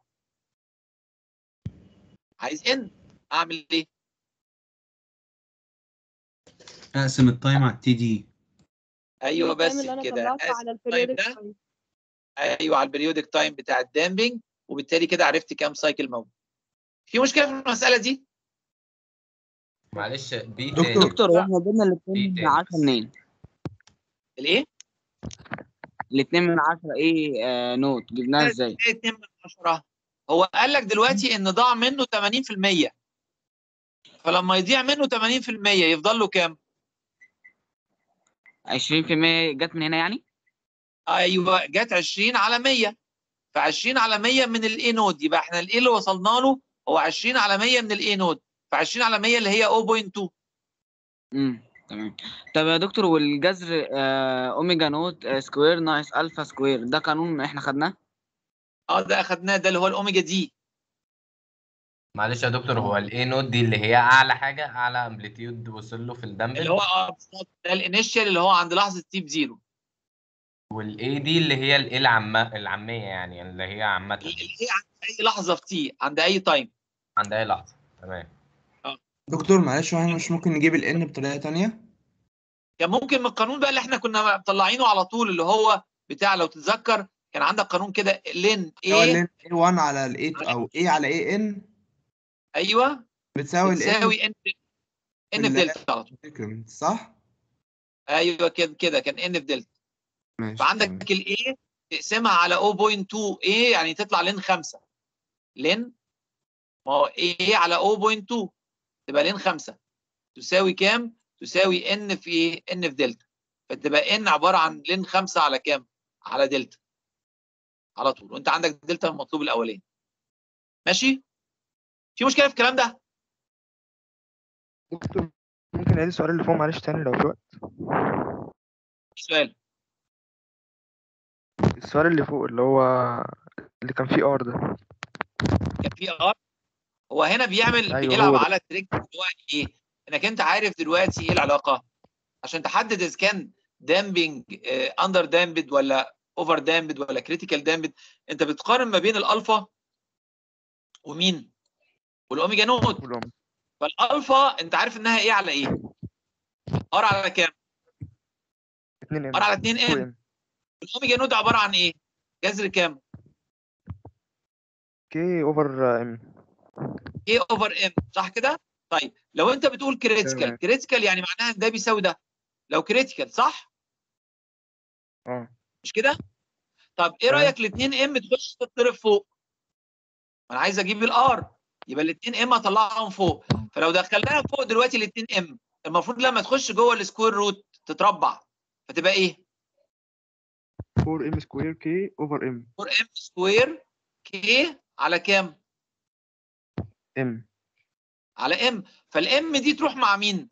عايز ان اعمل ايه اقسم التايم على التي دي ايوه التايم بس اللي انا كده طلعته أقسم على التايم البريودك ده تايم ايوه على البريودك تايم بتاع الدامبنج وبالتالي كده عرفت كام سايكل موجود في مشكله في المساله دي معلش بي دكتور تاني دكتور هو احنا جبنا الاثنين من 10 منين؟ الايه؟ الاثنين من 10 ايه آه نوت جبناها ازاي؟ 2 من 10 هو قال لك دلوقتي ان ضاع منه 80% فلما يضيع منه 80% يفضل له كام؟ 20% جت من هنا يعني؟ ايوه جت 20 على 100 ف 20 على 100 من الاي نود يبقى احنا الايه اللي وصلنا له هو 20 على 100 من الاي نود ف 20 على 100 اللي هي 0.2 امم تمام طب يا دكتور والجذر آه اوميجا نوت آه سكوير ناقص الفا سكوير ده قانون احنا خدناه؟ اه ده اخدناه ده اللي هو الاوميجا دي معلش يا دكتور هو الاي نوت دي اللي هي اعلى حاجه اعلى امبليتيود وصل له في الدمبل اللي هو اه بالظبط ده الانيشال اللي هو عند لحظه تي بزيرو والاي دي اللي هي الايه العامة العامية يعني اللي هي عامة اللي هي عند اي لحظه في تي عند اي تايم عند اي لحظة تمام دكتور معلش هو احنا مش ممكن نجيب ال n بطريقة تانية؟ كان ممكن من القانون بقى اللي احنا كنا مطلعينه على طول اللي هو بتاع لو تتذكر كان عندك قانون كده لين اللي هو ايه ال n A1 على ال A او A على A n ايوه بتساوي ال n بتساوي ان ان في ال- دلتا على طول increment، صح؟ ايوه كده كده كان ان في دلتا ماشي فعندك الايه تقسمها على 0.2 ايه يعني تطلع لين 5 لين ما هو ايه على 0.2 تبقى لين 5 تساوي كام؟ تساوي ان في ايه؟ ان في دلتا فتبقى ان عباره عن لين 5 على كام؟ على دلتا على طول وانت عندك دلتا المطلوب الاولاني ماشي؟ في مشكله في الكلام ده؟ دكتور ممكن نعيد السؤال اللي فوق معلش تاني لو في وقت سؤال السؤال اللي فوق اللي هو اللي كان فيه ار ده كان في ار هو هنا بيعمل أيوه بيلعب هو ده. على التريك اللي هو ايه؟ انك انت عارف دلوقتي ايه العلاقه عشان تحدد اذا كان دامبنج اندر دامبد ولا اوفر دامبد ولا كريتيكال دامبد انت بتقارن ما بين الالفا ومين؟ والاوميجا نوت فالالفا انت عارف انها ايه على ايه؟ ار على كام؟ 2 ام ار على 2 ام الاوميجا نوت عباره عن ايه؟ جذر كام؟ كي اوفر ام ايه اوفر ام صح كده؟ طيب لو انت بتقول كريتيكال تمام. كريتيكال يعني معناها ان ده بيساوي ده لو كريتيكال صح؟ اه مش كده؟ طب ايه رايك الاثنين ام تخش تضرب فوق؟ انا عايز اجيب الار يبقى الاثنين ام اطلعهم فوق فلو دخلناها فوق دلوقتي الاثنين ام المفروض لما تخش جوه السكوير روت تتربع فتبقى ايه؟ 4 ام سكوير كي اوفر ام 4 ام سكوير كي على كام؟ ام على ام فالام دي تروح مع مين؟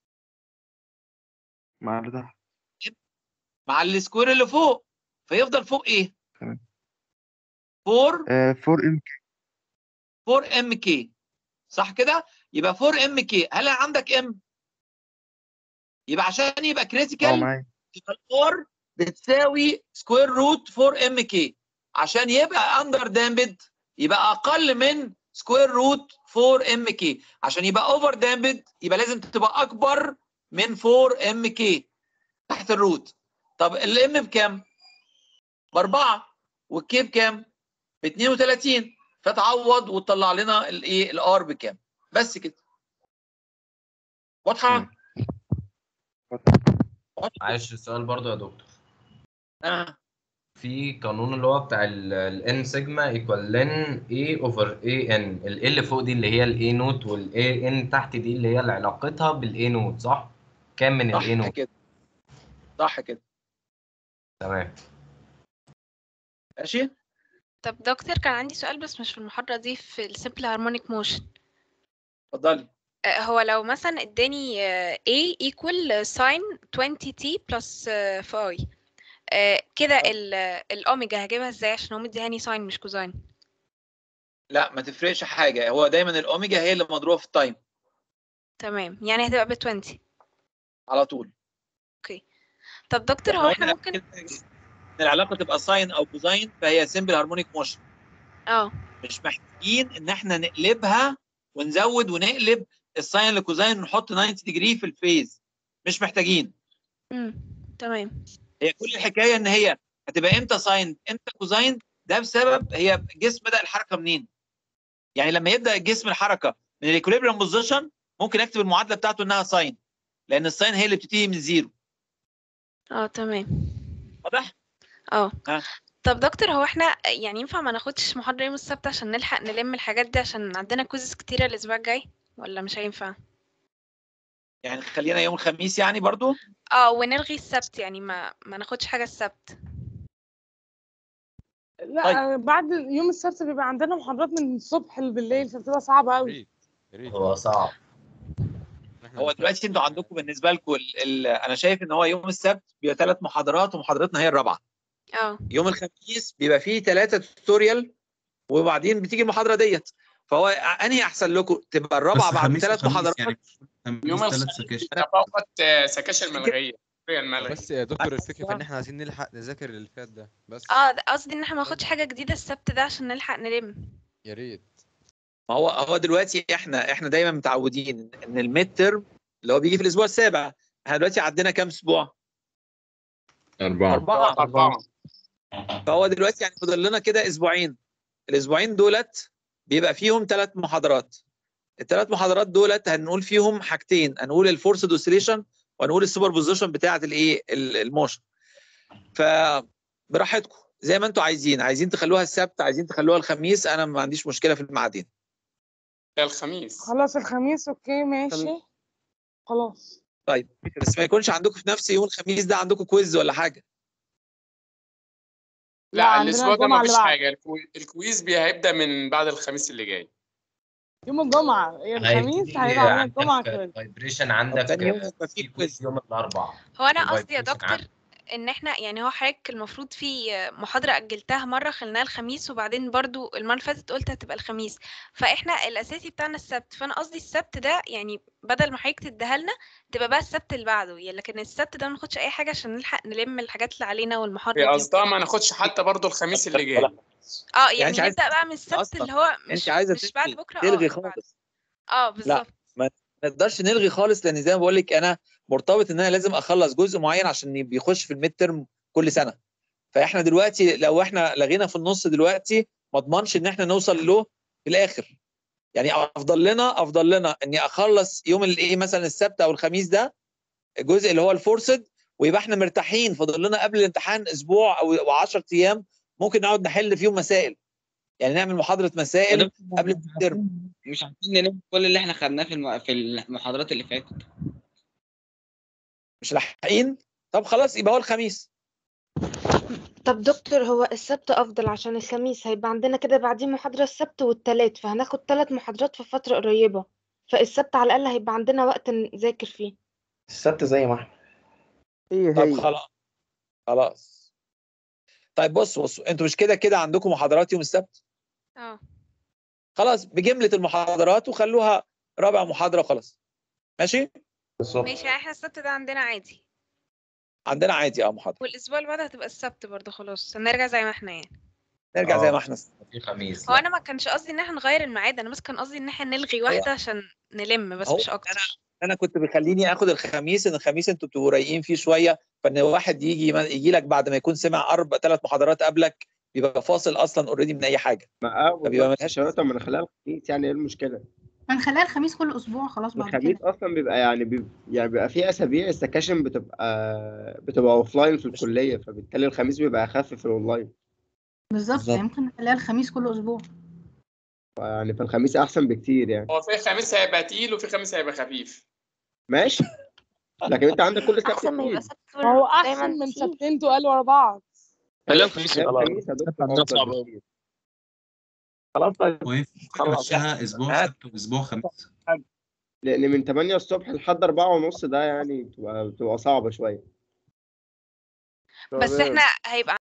مع اللي تحت مع السكوير اللي فوق فيفضل فوق ايه؟ تمام 4 آه 4 ام 4 ام كي صح كده؟ يبقى 4 ام كي هل عندك ام؟ يبقى عشان يبقى اه كريتيكال معايا يبقى الار بتساوي سكوير روت 4 ام كي عشان يبقى اندر دامبد يبقى اقل من سكوير روت 4 ام كي عشان يبقى اوفر دامبد يبقى لازم تبقى اكبر من 4 ام كي تحت الروت طب الام بكام؟ باربعه والكي بكام؟ ب 32 فتعوض وتطلع لنا الايه الار بكام بس كده واضحه؟ معلش السؤال برضو يا دكتور اه في قانون اللي هو بتاع ال n سيجما ايكوال ln a اوفر a n ال اللي فوق دي اللي هي ال a نوت وال a n تحت دي اللي هي علاقتها بال a نوت صح؟ كام من ال صح a نوت؟ كده صح كده تمام ماشي طب دكتور كان عندي سؤال بس مش في المحاضرة دي في السمبل هارمونيك موشن اتفضلي هو لو مثلا اداني آه، A equal sin 20t plus آه، phi آه، كده ال- الأوميجا هجيبها ازاي عشان هو مديهاني ساين مش كوزاين لا ما تفرقش حاجه هو دايما الاوميجا هي اللي مضروبه في التايم تمام يعني هتبقى ب 20 على طول اوكي طب دكتور هو احنا ممكن ان العلاقه تبقى ساين او كوزاين فهي سمبل هارمونيك موشن اه مش محتاجين ان احنا نقلبها ونزود ونقلب الساين لكوزاين ونحط 90 ديجري في الفيز مش محتاجين امم تمام هي كل الحكايه ان هي هتبقى امتى ساين امتى كوزاين ده بسبب هي الجسم بدا الحركه منين يعني لما يبدا الجسم الحركه من الايكوليبريم بوزيشن ممكن اكتب المعادله بتاعته انها ساين لان الساين هي اللي بتبتدي من زيرو اه تمام واضح اه ها طب دكتور هو احنا يعني ينفع ما ناخدش محاضرة يوم السبت عشان نلحق نلم الحاجات دي عشان عندنا كويزز كتيرة الأسبوع الجاي ولا مش هينفع؟ يعني خلينا يوم الخميس يعني برضو اه ونلغي السبت يعني ما ما ناخدش حاجة السبت لا طيب. بعد يوم السبت بيبقى عندنا محاضرات من الصبح بالليل فبتبقى صعبة قوي هو صعب هو دلوقتي انتوا عندكم بالنسبه لكم ال... ال... انا شايف ان هو يوم السبت بيبقى ثلاث محاضرات ومحاضرتنا هي الرابعه اه يوم الخميس بيبقى فيه ثلاثه توتوريال وبعدين بتيجي المحاضره ديت فهو انهي احسن لكم تبقى الرابعه بس بعد خميس ثلاث وخميس محاضرات يعني خميس يوم ثلاث الخميس سكاشن تفوت آه، سكاشن ملغيه الملغي بس يا دكتور الفكره في ان احنا عايزين نلحق نذاكر اللي فات ده بس اه ده قصدي ان احنا ما ناخدش حاجه جديده السبت ده عشان نلحق نلم يا ريت ما هو هو دلوقتي احنا احنا دايما متعودين ان الميد ترم اللي هو بيجي في الاسبوع السابع احنا دلوقتي عندنا كام اسبوع؟ أربعة أربعة أربعة فهو دلوقتي يعني فاضل لنا كده أسبوعين الأسبوعين دولت بيبقى فيهم ثلاث محاضرات الثلاث محاضرات دولت هنقول فيهم حاجتين هنقول الفورسد اوسيليشن وهنقول السوبر بوزيشن بتاعه الايه ال- الموشن فبراحتكم زي ما انتم عايزين عايزين تخلوها السبت عايزين تخلوها الخميس انا ما عنديش مشكله في الميعادين الخميس خلاص الخميس اوكي ماشي خلاص طيب بس ما يكونش عندكم في نفس يوم الخميس ده عندكم كويز ولا حاجه لا، لا عندنا الاسبوع ده الجمعة ما فيش اللي بعد. حاجه الكوي- الكويز بي هيبدا من بعد الخميس اللي جاي يوم الجمعة يا الخميس هيبقى عندنا الجمعة كده فايبريشن عندك تاني يوم آه، في كويز يوم الاربعاء هو انا قصدي يا vibration دكتور عندك. ان احنا يعني هو حضرتك المفروض في محاضرة اجلتها مرة خليناها الخميس وبعدين برضو المرة اللي فاتت قلت هتبقى الخميس فاحنا الاساسي بتاعنا السبت فانا قصدي السبت ده يعني بدل ما حضرتك تديها لنا تبقى بقى السبت اللي بعده يعني لكن السبت ده ما ناخدش اي حاجة عشان نلحق نلم الحاجات اللي علينا والمحاضرة هي دي قصدها ما ناخدش حتى برضو الخميس اللي جاي اه يعني أنت عايز- نبدأ بقى من السبت أصلاً اللي هو مش انت عايزه مش بعد بكرة تلغي اه اللي بعده. خالص اه لا بالظبط ما نقدرش نلغي خالص لان زي ما بقول لك انا مرتبط ان انا لازم اخلص جزء معين عشان بيخش في الميد ترم كل سنه فاحنا دلوقتي لو احنا لغينا في النص دلوقتي ما اضمنش ان احنا نوصل له في الاخر يعني افضل لنا افضل لنا اني اخلص يوم الايه مثلا السبت او الخميس ده الجزء اللي هو الفورسد ويبقى احنا مرتاحين فاضل لنا قبل الامتحان اسبوع او او 10 ايام ممكن نقعد نحل فيهم مسائل يعني نعمل محاضره مسائل قبل الترم مش عارفين نلم كل اللي احنا خدناه في الم... في المحاضرات اللي فاتت مش لاحقين طب خلاص يبقى هو الخميس طب دكتور هو السبت أفضل عشان الخميس هيبقى عندنا كده بعدين محاضرة السبت والتلات فهناخد تلات محاضرات في فترة قريبة فالسبت على الأقل هيبقى عندنا وقت نذاكر فيه السبت زي ما احنا هي طب هي خلاص خلاص طيب بصوا بصوا انتوا مش كده كده عندكم محاضرات يوم السبت اه خلاص بجملة المحاضرات وخلوها رابع محاضرة وخلاص ماشي ماشي يعني احنا السبت ده عندنا عادي عندنا عادي اه محاضرة والاسبوع اللي بعده هتبقى السبت برضه خلاص هنرجع زي ما احنا يعني نرجع زي آه. ما احنا في خميس هو انا ما كانش قصدي ان احنا نغير الميعاد انا بس كان قصدي ان احنا نلغي واحده عشان نلم بس هو مش اكتر انا كنت بخليني اخد الخميس ان الخميس انتوا بتبقوا رايقين فيه شويه فان واحد يجي يجي لك بعد ما يكون سمع اربع ثلاث محاضرات قبلك بيبقى فاصل اصلا اوريدي من اي حاجه ما اه فبيبقى بالظبط ملهاش شباب طب ما نخليها الخميس يعني ايه المشكله؟ من خلال الخميس كل اسبوع خلاص بعد الخميس كده اصلا بيبقى يعني بيبقى يعني بيبقى في اسابيع السكاشن بتبقى بتبقى اوف لاين في الكليه فبالتالي الخميس بيبقى اخف في الاونلاين بالظبط بالظبط. يمكن نخليها الخميس كل اسبوع يعني فالخميس احسن بكتير يعني هو في خميس هيبقى تقيل وفي خميس هيبقى خفيف ماشي لكن انت عندك كل سبت احسن ما يبقى تقيل. سبت هو احسن من سبتين تقال ورا بعض خليها الخميس يا دكتور عندنا أفضل صعب بكتير. خلاص طيب وينفع خلاص نمشيها اسبوع سبت واسبوع خميس لان من 8 الصبح لحد 4 ونص ده يعني بتبقى بتبقى صعبه شويه بس احنا هيبقى